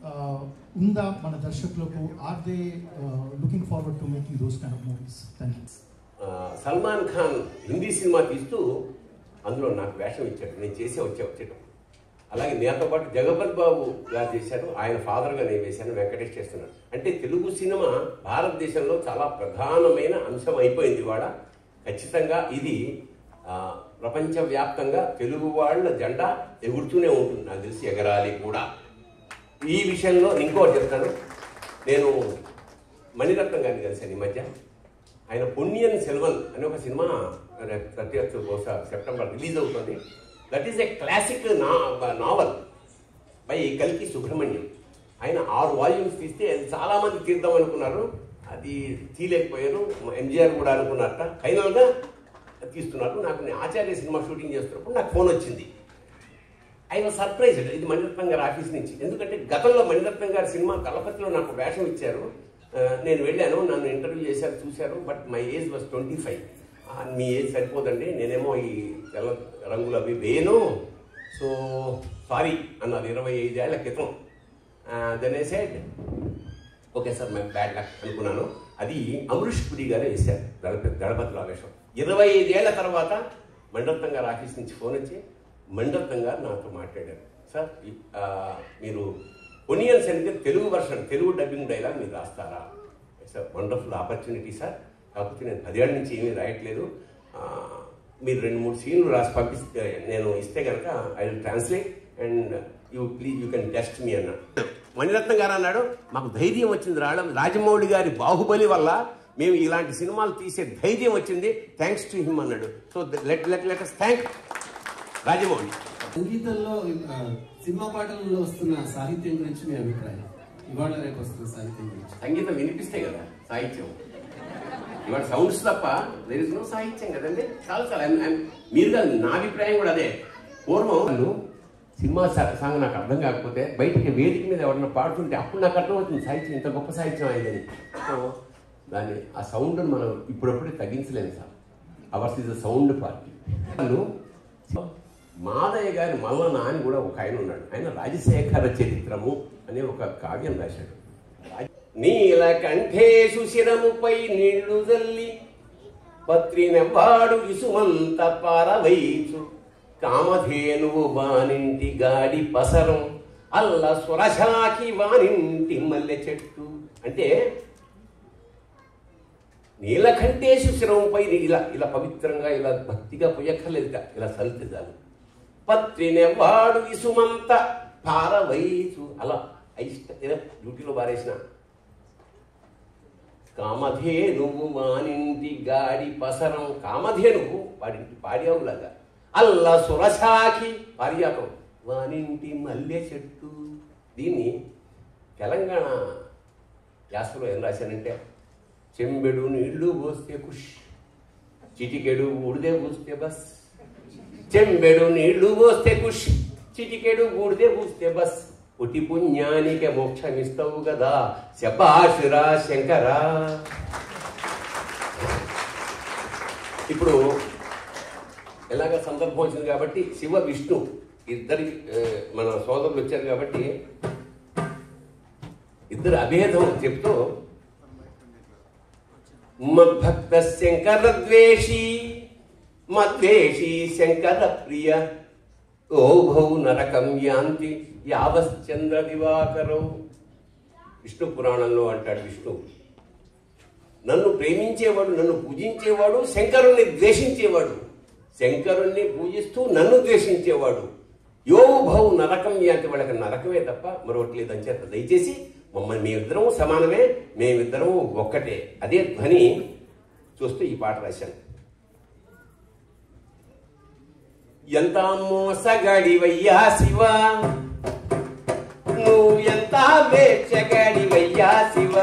ఉందా మన దర్శకులకు are they looking forward to making those kind of movies thank you ఆ, సల్మాన్ ఖాన్ హిందీ సినిమా తీస్తూ అందులో నాకు వేషం ఇచ్చాడు నేను చేసే వచ్చే వచ్చేటప్పుడు అలాగే నేతో పాటు జగపత్ బాబు గారు చేశారు ఆయన ఫాదర్గా నేను వేశాను వెంకటేష్ చేస్తున్నాడు అంటే తెలుగు సినిమా భారతదేశంలో చాలా ప్రధానమైన అంశం అయిపోయింది ఇవాళ ఖచ్చితంగా ఇది ఆ, ప్రపంచవ్యాప్తంగా తెలుగు వాళ్ళ జెండా ఎగురుతూనే ఉంటుంది నాకు తెలిసి ఎగరాలి కూడా ఈ విషయంలో ఇంకోటి చెప్తాను నేను మణిరత్నం గారిని కలిశాను ఈ మధ్య ఆయన పొన్నియన్ సెల్వన్ అనే ఒక సినిమా థర్టీ బహుశా సెప్టెంబర్ రిలీజ్ అవుతుంది దట్ ఈస్ ఎ క్లాసిక్ నా నావల్ బై కల్కి సుబ్రహ్మణ్యం ఆయన ఆరు వాల్యూమ్స్ తీస్తే అది చాలా మంది తీద్దాం అనుకున్నారు అది తీయలేకపోయారు ఎంజిఆర్ కూడా అనుకున్నారట ఫైనల్గా తీస్తున్నారు నాకు నేను ఆచార్య సినిమా షూటింగ్ చేస్తున్నప్పుడు నాకు ఫోన్ వచ్చింది ఐ వాజ్ సర్ప్రైజ్డ్ ఇది మణిరత్నం గారి ఆఫీస్ నుంచి ఎందుకంటే గతంలో మణిరత్నం గారి సినిమా దళపతిలో నాకు వేషం ఇచ్చారు ఆ, నేను వెళ్ళాను నన్ను ఇంటర్వ్యూ చేశారు చూశారు but my age was twenty five మీ ఏజ్ సరిపోదండి నేనేమో ఈ తెల్ల రంగులు అవి వేయను సో సారీ అన్నారు ఇరవై ఐదేళ్ల క్రితం then I side okay sir మేము బ్యాడ్ లక్ అనుకున్నాను అది అమరీష్ పురి గారే వేశారు దళపతి దళపతిలో వేషం ఇరవై ఐదేళ్ల తర్వాత మండత్తం గారి ఆఫీస్ నుంచి ఫోన్ వచ్చి మండత్తం గారు నాతో మాట్లాడారు సార్ ఈ- ఆ, మీరు ఒనియన్స్ అంటే Telugu version Telugu dubbing dialogue మీరు రాస్తారా సార్ వండర్ఫుల్ ఆపర్చునిటీ సార్ కాకపోతే నేను పదేళ్ళ నుంచి ఏమీ రాయట్లేదు ఆ, మీరు రెండు మూడు సీన్లు రాసి పంపిస్తే నేను ఇస్తే కనుక I will translate and you please you can test me అన్నాడు మణిరత్నం గారు అన్నాడు మాకు ధైర్యం వచ్చింది రావడం రాజమౌళి గారి బాహుబలి వల్ల మేము ఇలాంటి సినిమాలు తీసే ధైర్యం వచ్చింది థ్యాంక్స్ టు హిమ్ అన్నాడు so let let let us thank Rajamouli సంగీతంలో ఆ, సినిమా పాటలలో వస్తున్న సాహిత్యం గురించి మీ అభిప్రాయం ఇవాళ రేపు వస్తున్న సాహిత్యం గురించి సంగీతం వినిపిస్తే కదా సాహిత్యం ఇవాళ సౌండ్స్ తప్ప దెర్ ఇస్ నో సాహిత్యం కదండి చాలా చాలా I'm- I'm- మీరు కాదు నా అభిప్రాయం కూడా అదే పూర్వం వాళ్ళు సినిమా సా- సాంగ్ నాకు అర్థం కాకపోతే బయటికి వేదిక మీద ఎవరన్నా పాడుతుంటే అప్పుడు నాకు అర్థమవుతుంది సాహిత్యం ఇంత గొప్ప సాహిత్యం అయిందని సో దాన్ని ఆ సౌండ్ని మనం ఇప్పుడప్పుడే తగ్గించలేము sir ours is sound party వాళ్ళు మాదయ్య గారి మల్లన అని కూడా ఒక ఆయన ఉన్నాడు ఆయన రాజశేఖర చరిత్రము అనే ఒక కావ్యం రాశాడు నీలకంఠేశు శిరముపై నీళ్లు జల్లి పత్రినెవ్వాడు ఇసుమంత పారవైచు కామధేనువు వానింటి గాడి పసరం అల్ల సురశాకి వానింటి మల్లె చెట్టు అంటే నీలకంఠేశు శిరంపై ఇలా ఇలా పవిత్రంగా ఇలా భక్తిగా పొయ్యక్కర్లేదు ఇలా సలితే చాలు పత్రినెవ్వాడు ఇసుమంత పారవైచు అలా అయిష్ట ఇలా డ్యూటీలో పారేసిన కామధేనువు వానింటి గాడి పసరం కామధేనువు వాడింటి పాడియావులాగా అల్ల సురశాఖి పారియాకం వానింటి మల్లె చెట్టు దీన్ని తెలంగాణ యాసలో ఏం రాశానంటే చెంబెడు నీళ్లు పోస్తే కుష్ చిటికెడు ఊడిదే పూస్తే బస్ చెంబెడు నీళ్లు పోస్తే కుష్ చిటికెడు ఊడిదే పూస్తే బస్ పుటి పుణ్యానికి మోక్షమిస్తావు కదా శబాషురా శంకరా ఇప్పుడు ఎలాగ సందర్భం వచ్చింది కాబట్టి శివ విష్ణు ఇద్దరి ఆ, మన సోదరులు వచ్చారు కాబట్టి ఇద్దరు అభేదం చెప్తూ మద్భక్త శంకర ద్వేషి మద్వేషి శంకర ప్రియ ఓభౌ నరకం యాంతి యావశ్చంద్ర దివాకరం విష్ణు పురాణంలో అంటాడు విష్ణు నన్ను ప్రేమించేవాడు నన్ను పూజించేవాడు శంకరుణ్ణి ద్వేషించేవాడు శంకరుణ్ణి పూజిస్తూ నన్ను ద్వేషించేవాడు యోభౌ నరకం యాంతి వాళ్ళకి నరకమే తప్ప మరొకటి లేదని చేత దయచేసి మమ్మల్ని మేమిద్దరం సమానమే మేమిద్దరం ఒక్కటే అదే ధ్వని చూస్తూ ఈ పాట రాశాను ఎంత మోసగాడివయ్యా శివ నువ్వు ఎంత వేచగాడివయ్యా శివ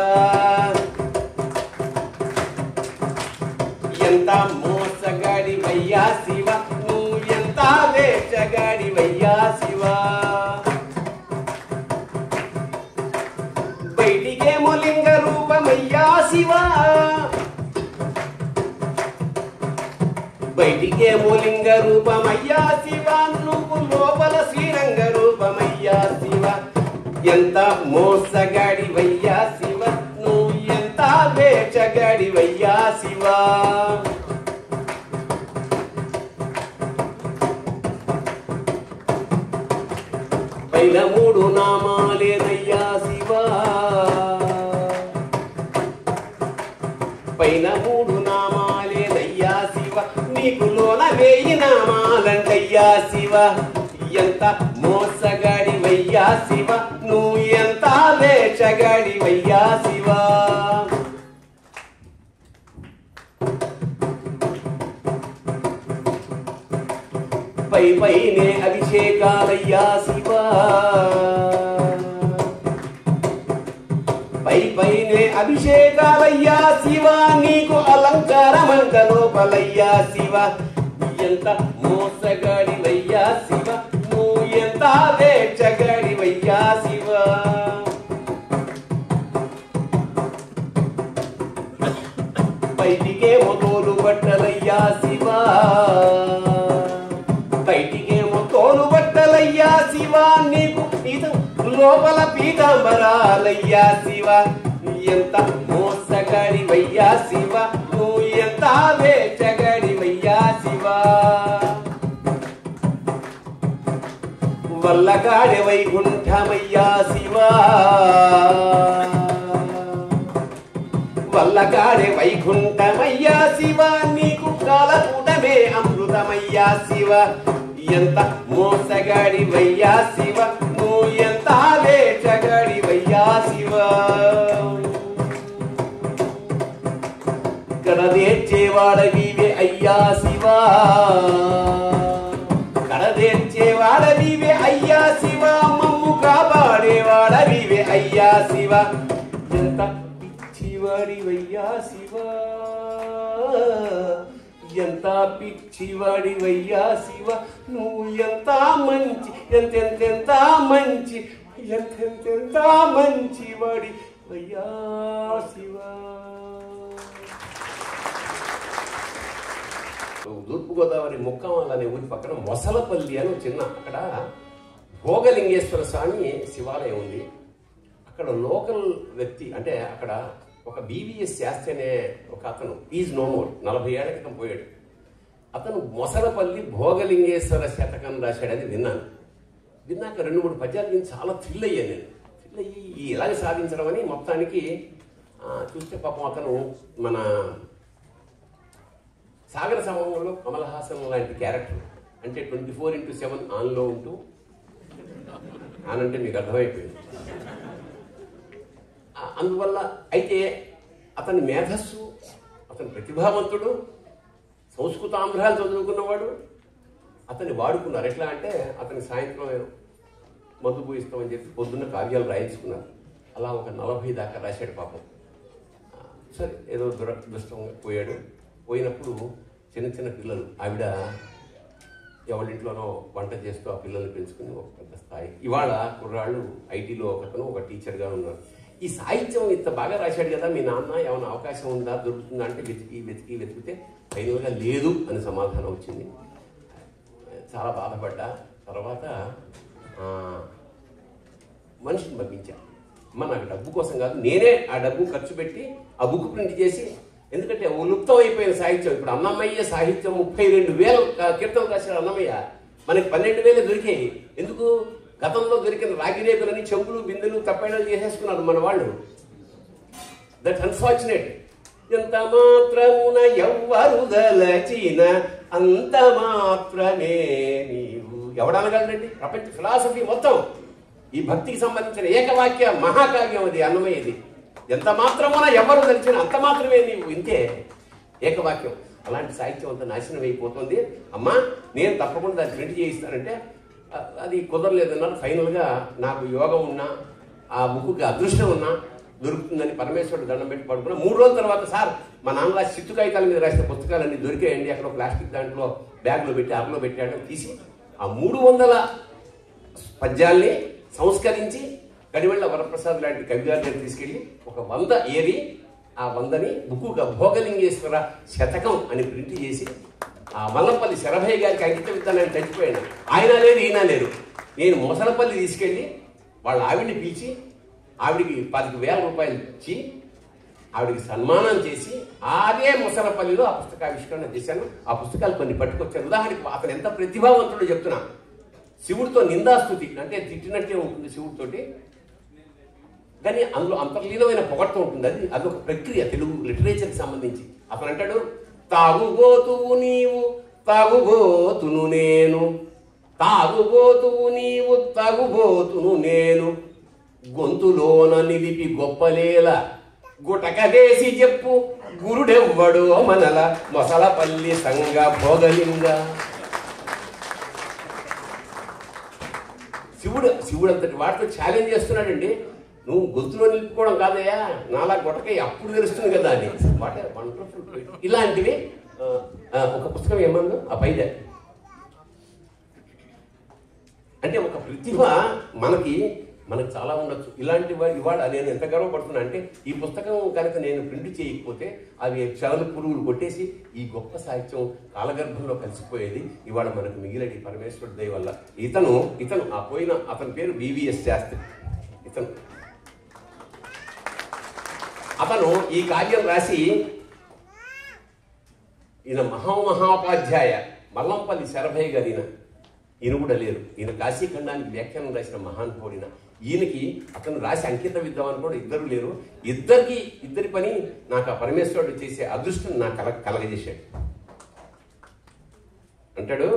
ఎంత మోసగాడివయ్యా శివ నువ్వు ఎంత వేచగాడివయ్యా శివ బయటికేమో లింగ రూపమయ్యా శివ బయటికేమో లింగ రూపమయ్యా శివ నువ్వు లోపల శ్రీరంగ రూపమయ్యా శివ ఎంత మోసగాడివయ్యా శివ నువ్వు ఎంత వేచగాడివయ్యా శివ పైన మూడు నామాలేనయ్యా శివ పైన మూడు నామాలేనయ్యా శివ నీకు లోన వేయి నామాలంటయ్యా శివ ఎంత మోసగాడివయ్యా శివ నువ్వు ఎంత వేచగాడివయ్యా శివ పై పైనే అభిషేకాలయ్యా శివ పై పైనే అభిషేకాలయ్యా శివ నీకు అలంకారమంత లోపలయ్యా శివ ఎంత మోసగాడివయ్యా శివ నువ్వు ఎంత వేచగాడివయ్యా శివ బయటికేమో తోలు బట్టలయ్యా శివ బయటికేమో తోలు బట్టలయ్యా శివ నీకు ఇది లోపల పీతాంబరాలయ్యా శివ ఎంత మోసగాడివయ్యా శివ నువ్వు ఎంత వేచగాడివయ్యా శివ వల్లగాడి వైకుంఠమయ్యా శివ వల్లగాడే వైకుంఠమయ్యా శివ నీకు కాలకూటమే అమృతమయ్యా శివ ఎంత మోసగాడి వయ్యా శివ నువ్వు ఎంత వేచగాడి వయ్యా శివ కడదేర్చేవాడవివే అయ్యా శివ కడదేర్చేవాడవివే అయ్యా శివ మమ్ము కాపాడేవాడవివే అయ్యా శివ ఎంత పిచ్చివాడివయ్యా శివ ఎంత పిచ్చివాడివయ్యా శివ నువ్వు ఎంత మంచి ఎంతెంతెంత మంచి ఎంతెంతెంత మంచివాడి వయ్యా శివ తూర్పుగోదావరి ముక్కమాల అనే ఊరి పక్కన మొసలపల్లి అని ఒక చిన్న అక్కడ భోగలింగేశ్వర స్వామి శివాలయం ఉంది అక్కడ లోకల్ వ్యక్తి అంటే అక్కడ ఒక బీవీఎస్ శాస్త్రి అనే ఒక అతను ఈజ్ నోమోర్ నలభై ఏళ్ల క్రితం పోయాడు అతను మొసలపల్లి భోగలింగేశ్వర శతకం రాశాడని విన్నాను విన్నాక రెండు మూడు పద్యాలు విని చాలా థ్రిల్ అయ్యాను నేను థ్రిల్ అయ్యి ఈ ఇలాగ సాధించడం అని మొత్తానికి ఆ, చూస్తే పాపం అతను మన సాగర సమూహంలో కమల్ హాసన్ లాంటి క్యారెక్టర్ అంటే ట్వంటీ ఫోర్ ఇంటూ సెవెన్ ఆన్లో ఉంటూ ఆన్ అంటే మీకు అర్థమైపోయింది ఆ, అందువల్ల అయితే అతని మేధస్సు అతని ప్రతిభావంతుడు సంస్కృతాంధ్రాలు చదువుకున్నవాడు అతన్ని వాడుకున్నారు ఎట్లా అంటే అతని సాయంత్రం మందు పోయిస్తామని చెప్పి పొద్దున్న కావ్యాలు రాయించుకున్నారు అలా ఒక నలభై దాకా రాశాడు పాపం ఆ, సరే ఏదో దురదృష్టంగా పోయాడు పోయినప్పుడు చిన్న చిన్న పిల్లలు ఆవిడ ఎవరింట్లోనో వంట చేస్తూ ఆ పిల్లల్ని పెంచుకుని ఒక పెద్ద స్థాయి ఇవాళ కుర్రాళ్ళు ఐటీలో ఒకతను ఒక టీచర్గా ఉన్నారు ఈ సాహిత్యం ఇంత బాగా రాశాడు కదా మీ నాన్న ఏమైనా అవకాశం ఉందా దొరుకుతుందా అంటే వెతికి వెతికి వెతికితే ఫైనల్గా లేదు అని సమాధానం వచ్చింది చాలా బాధపడ్డా తర్వాత ఆ, మనిషిని పంపించా అమ్మ నాకు డబ్బు కోసం కాదు నేనే ఆ డబ్బు ఖర్చు పెట్టి ఆ బుక్ ప్రింట్ చేసి ఎందుకంటే ఉలుప్తం అయిపోయిన సాహిత్యం ఇప్పుడు అన్నమయ్య సాహిత్యం ముప్పై రెండు వేల కీర్తనలు రాశాడు అన్నమయ్య మనకి పన్నెండు వేలు దొరికాయి ఎందుకు గతంలో దొరికిన రాగిరేకులని చెంపులు బిందెలు తప్పేడాలు చేసేసుకున్నారు మన వాళ్ళు దట్ అన్ఫార్చునేట్ ఎంత మాత్రమున ఎవ్వరు దలచిన అంత మాత్రమే నీవు ఎవడనగలడండి ప్రపంచ ఫిలాసఫీ మొత్తం ఈ భక్తికి సంబంధించిన ఏకవాక్య మహాకావ్యం అది అన్నమయ్యది ఎంత మాత్రమున ఎవరు దలిచిన అంత మాత్రమే నీవు ఇంతే ఏకవాక్యం అలాంటి సాహిత్యం అంతా నాశనం అయిపోతుంది అమ్మా నేను తప్పకుండా దాన్ని ప్రింట్ చేయిస్తానంటే అ- అది కుదరలేదన్నారు ఫైనల్గా నాకు యోగం ఉన్నా ఆ బుక్కి అదృష్టం ఉన్నా దొరుకుతుందని పరమేశ్వరుడు దండం పెట్టి పడుకున్నా మూడు రోజుల తర్వాత సార్ మా నాన్న రాసి చిత్తు కాగితాల మీద రాసిన పుస్తకాలన్నీ దొరికాయండి అక్కడ ప్లాస్టిక్ దాంట్లో బ్యాగ్లో పెట్టి అరలో పెట్టాడు తీసి ఆ మూడు వందల పద్యాల్ని సంస్కరించి గడివెళ్ళ వరప్రసాద్ లాంటి కవిగారి దగ్గర తీసుకెళ్ళి ఒక వంద ఏరి ఆ వందని బుక్కుగా భోగలింగేశ్వర శతకం అని ప్రింట్ చేసి ఆ మల్లంపల్లి శరభయ్య గారికి అంకితం ఇద్దానని చచ్చిపోయాను ఆయన లేరు ఈయన లేరు నేను మొసలపల్లి తీసుకెళ్ళి వాళ్ళ ఆవిడ్ని పిలిచి ఆవిడికి పదికి వేల రూపాయలు ఇచ్చి ఆవిడికి సన్మానం చేసి అదే ముసలపల్లిలో ఆ పుస్తకావిష్కరణ చేశాను ఆ పుస్తకాలు కొన్ని పట్టుకొచ్చాను ఉదాహరణకి అతను ఎంత ప్రతిభావంతుడో చెప్తున్నా శివుడితో నిందాస్తుతి అంటే తిట్టినట్టే ఉంటుంది శివుడితోటి కానీ అందులో అంతర్లీనమైన పొగట్టు ఉంటుంది అది అదొక ప్రక్రియ తెలుగు లిటరేచర్కి సంబంధించి అతను అంటాడు తాగుబోతువు నీవు తాగుబోతును నేను తాగుబోతువు నీవు తాగుబోతును నేను గొంతులోన నిలిపి గొప్పలేల గుటక వేసి చెప్పు గురుడెవ్వడు మనల మొసలపల్లి సంగ భోగలింగ శివుడు శివుడు అంతటి వాటితో ఛాలెంజ్ చేస్తున్నాడండి నువ్వు గొంతులో నిలుపుకోవడం కాదయ్యా నాలా గొటకై అప్పుడు తెలుస్తుంది కదా అని వాట్ వండర్ఫుల్ ఇలాంటివి ఆ, ఆ, ఒక పుస్తకం ఏమన్నా ఆ పైదే అంటే ఒక ప్రతిభ మనకి మనకు చాలా ఉండొచ్చు ఇలాంటి వా- ఇవాళ నేను ఎంత గర్వపడుతున్నా అంటే ఈ పుస్తకం కనుక నేను ప్రింట్ చేయకపోతే అవి చలన పురుగులు కొట్టేసి ఈ గొప్ప సాహిత్యం కాలగర్భంలో కలిసిపోయేది ఇవాళ మనకు మిగిలేది పరమేశ్వరుడి దయ వల్ల ఇతను ఇతను ఆ పోయిన అతని పేరు వివిఎస్ శాస్త్రి ఇతను అతను ఈ కార్యం రాసి ఈయన మహామహాపాధ్యాయ మల్లంపల్లి శరభయ్య గారు ఈయన ఈయన కూడా లేరు ఈయన కాశీఖండానికి వ్యాఖ్యానం రాసిన మహానుభావుడిన ఈయనకి అతను రాసి అంకితం ఇద్దామని కూడా ఇద్దరు లేరు ఇద్దరికి ఇద్దరి పని నాకు ఆ పరమేశ్వరుడు చేసే అదృష్టం నాకు కల కలగజేశాడు అంటాడు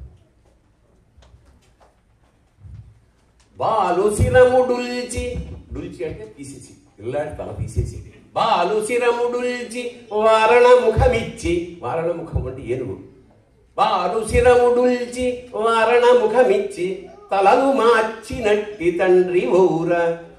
బాలు శిరము డుల్చి డుల్చి అంటే తీసేసి పిల్లాడి తల తీసేసి బాలు శిరము డుల్చి వారణ ముఖమిచ్చి వారణ ముఖం అంటే ఏనుగు బాలు శిరము డుల్చి వారణ ముఖమిచ్చి తలలు మార్చినట్టి తండ్రి ఊర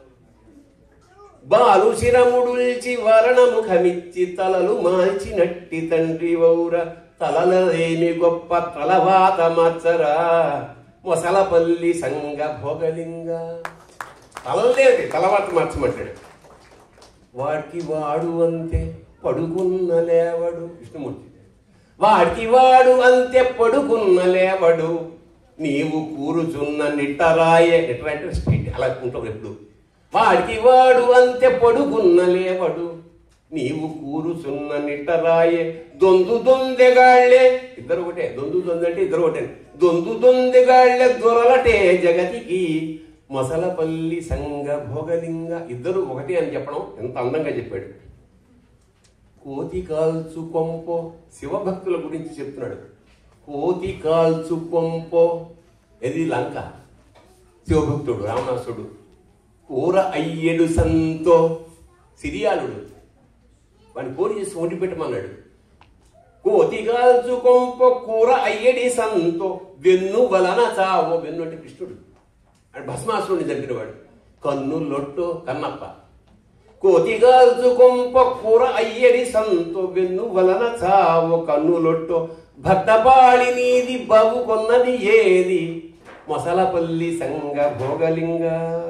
బాలు శిరముడుల్చి వరణ ముఖమిచ్చి తలలు మార్చినట్టి తండ్రి ఔర తలలేమి గొప్ప తలవాత మచ్చరా మొసలపల్లి సంగ భోగలింగ తలలేది తలవాత మార్చమంటాడు వాడికి వాడు అంతే పడుకున్న లేవడు విష్ణుమూర్తి వాడికి వాడు అంతే పడుకున్న లేవడు నీవు కూరుచున్న నిట్టరాయే నిట్టరాయ అంటే స్ట్రీట్ అలా ఉంటావు ఎప్పుడు వాడికి వాడు అంతే పడుకున్న లేవడు నీవు కూరుచున్న నిట్టరాయే దొందు దొందెగాళ్లే ఇద్దరు ఒకటే దొందు దొందు అంటే ఇద్దరు ఒకటే దొందు దొందెగాళ్లే దొరలటే జగతికి మొసలపల్లి సంగ భోగలింగ ఇద్దరు ఒకటే అని చెప్పడం ఎంత అందంగా చెప్పాడు కోతి కాల్చు కొంపో శివభక్తుల గురించి చెప్తున్నాడు కోతి కాల్చు కొంపో ఇది లంక శివభక్తుడు రావణాసుడు కూర అయ్యడు సంతో సిరియాలుడు వాడిని కోరి చేసి వండి పెట్టమన్నాడు కోతి కాల్చు కొంప కూర అయ్యడి సంతో వెన్ను వలన చావో వెన్ను అంటే కృష్ణుడు అంటే భస్మాసురుడిని చంపినవాడు కన్ను లొట్టు కన్నప్ప కోతిగాల్చు కొంప కూర అయ్యడి సంతో వెన్ను వలన చావు కన్నులొట్టు భక్తపాళి నీది బాబు కొన్నది ఏది మొసలపల్లి సంగ భోగలింగ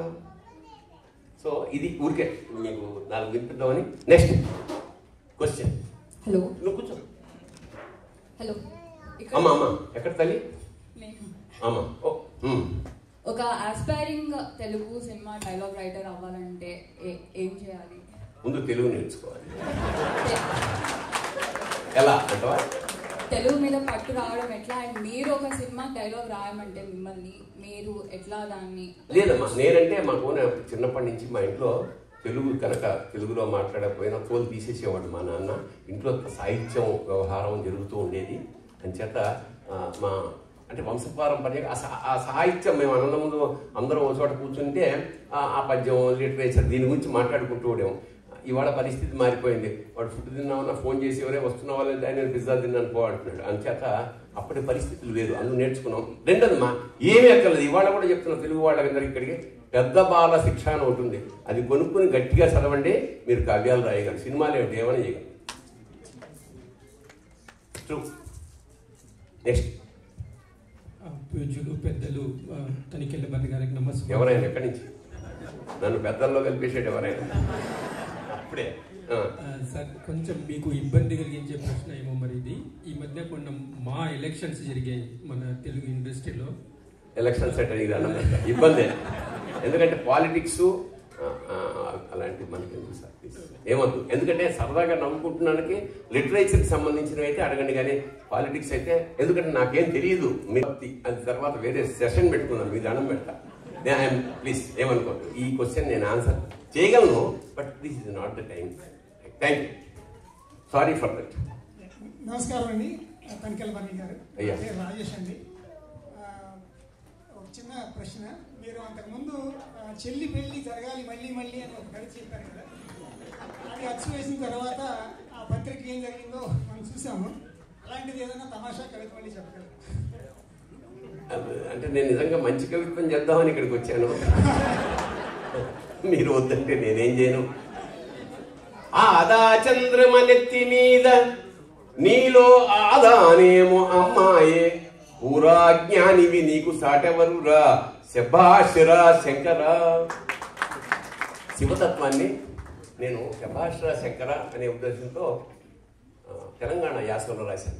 సో ఇది ఊరికే మీకు నాలుగు వినిపిద్దామని నెక్స్ట్ క్వశ్చన్ హలో నువ్వు కూర్చో హలో అమ్మా అమ్మా ఎక్కడ తల్లి నేను అమ్మా ఓ ఉమ్. ఒక aspiring Telugu cinema dialogue writer అవ్వాలంటే ఏ- ఏం చేయాలి ముందు తెలుగు నేర్చుకోవాలి ఎలా అంటవా తెలుగు మీద పట్టు రావడం ఎట్లా అండ్ మీరు ఒక సినిమా డైలాగ్ రాయమంటే మిమ్మల్ని మీరు ఎట్లా దాన్ని లేదమ్మా నేనంటే మాకు నేను చిన్నప్పటి నుంచి మా ఇంట్లో తెలుగు కనుక తెలుగులో మాట్లాడకపోయినా తోలు తీసేసేవాడు మా నాన్న ఇంట్లో సాహిత్యం వ్యవహారం జరుగుతూ ఉండేది అంచేత ఆ, మా అంటే వంశపారంపర్యంగా ఆ సా- ఆ సాహిత్యం మేము అన్నదమ్ములు అందరం ఒక చోట కూర్చుంటే ఆ- ఆ పద్యం లిటరేచర్ దీని గురించి మాట్లాడుకుంటూ ఉండేము ఇవాళ పరిస్థితి మారిపోయింది వాడు ఫుడ్ తిన్నామన్నా ఫోన్ చేసి ఎవరే వస్తున్నావా లేదా నేను పిజ్జా తిన్నాను పో అంటున్నాడు అంచేత అప్పటి పరిస్థితులు వేరు అందుకు నేర్చుకున్నాం రెండోదమ్మా ఏమీ అక్కర్లేదు ఇవాళ కూడా చెప్తున్నాం తెలుగు వాళ్ళందరూ ఇక్కడికి పెద్ద బాల శిక్ష అని ఉంటుంది అది కొనుక్కుని గట్టిగా చదవండి మీరు కావ్యాలు రాయగలరు సినిమాలు ఏమిటి ఏమైనా చేయగలరు ట్రూ నెక్స్ట్ ఆ, పూజ్యులు పెద్దలు ఆ, తనికెళ్ళ బండి గారికి నమస్కారం ఎవరైనా ఎక్కడి నుంచి నన్ను పెద్దల్లో కలిపేసేటి ఎవరైనా అప్పుడే ఆ. ఆ, సార్ కొంచెం మీకు ఇబ్బంది కలిగించే ప్రశ్న ఏమో మరి ఇది ఈ మధ్య కొన్న మా ఎలక్షన్స్ జరిగాయి మన తెలుగు ఇండస్ట్రీలో ఎలక్షన్ సెట్ ఇది అన్నమాట ఇబ్బంది ఎందుకంటే పాలిటిక్స్ అలాంటివి మనకి ఎందుకు సార్ ప్లీజ్ ఏమద్దు ఎందుకంటే సరదాగా నవ్వుకుంటున్నానికి లిటరేచర్కి సంబంధించినవి అయితే అడగండి కానీ పాలిటిక్స్ అయితే ఎందుకంటే నాకేం తెలియదు మీ అది తర్వాత వేరే సెషన్ పెట్టుకున్నాను మీ దండం పెడతా ఐఎమ్ ప్లీజ్ ఏమనుకోండి ఈ క్వశ్చన్ నేను ఆన్సర్ చేయగలను but this is not the time thank you sorry for that నమస్కారం అండి తనికెల్ బన్నీ గారు అయ్యా. నా పేరు రాజేష్ అండి ఆ, ఒక చిన్న ప్రశ్న మీరు అంతకుముందు ఆ, చెల్లి పెళ్లి జరగాలి మళ్ళీ మళ్ళీ అని ఒక కవిత చెప్పారు కదా అది అచ్చు వేసిన తర్వాత ఆ పత్రిక ఏం జరిగిందో మనం చూసాము అలాంటిది ఏదైనా తమాషా కవిత మళ్ళీ చెప్పగలరు అంటే నేను నిజంగా మంచి కవిత్వం చేద్దామని ఇక్కడికి వచ్చాను మీరు వద్దంటే నేనేం చేయను ఆదా చంద్రమ నెత్తి మీద నీలో ఆదానేమో అమ్మాయే పూరా జ్ఞానివి నీకు సాటెవరురా శభాషరా శంకరా శివతత్వాన్ని నేను శభాషరా శంకర అనే ఉద్దేశంతో ఆ, తెలంగాణ యాసలో రాశాను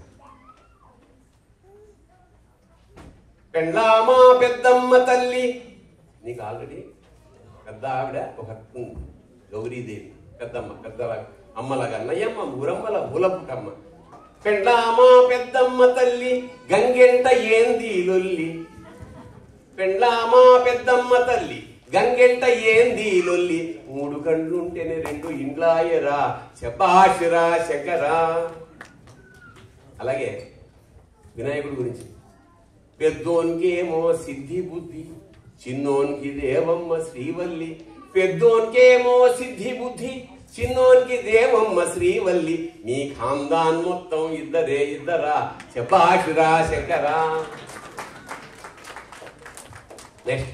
పెండ్లామా పెద్దమ్మ తల్లి నీకు ఆల్రెడీ పెద్ద ఆవిడ ఒక ఉంది, గౌరీదేవి పెద్దమ్మ పెద్ద అమ్మలాగా అన్నయ్యమ్మ ఊరమ్మల మూలపుటమ్మ పెండ్లామా పెద్దమ్మ తల్లి గంగెంట ఏంది లొల్లి పెండ్లామా పెద్దమ్మ తల్లి గంగెంట ఏంది లొల్లి మూడు కళ్ళుంటేనే రెండు ఇండ్లాయరా శబాషిరా శంకరా అలాగే వినాయకుడి గురించి పెద్దోన్కేమో సిద్ధి బుద్ధి చిన్నోన్కి దేవమ్మ శ్రీవల్లి పెద్దోన్కేమో సిద్ధి బుద్ధి చిన్నోన్కి దేవమ్మ శ్రీవల్లి మీ ఖాందాన్ మొత్తం ఇద్దరే ఇద్దరా శబాషురా శంకరా నెక్స్ట్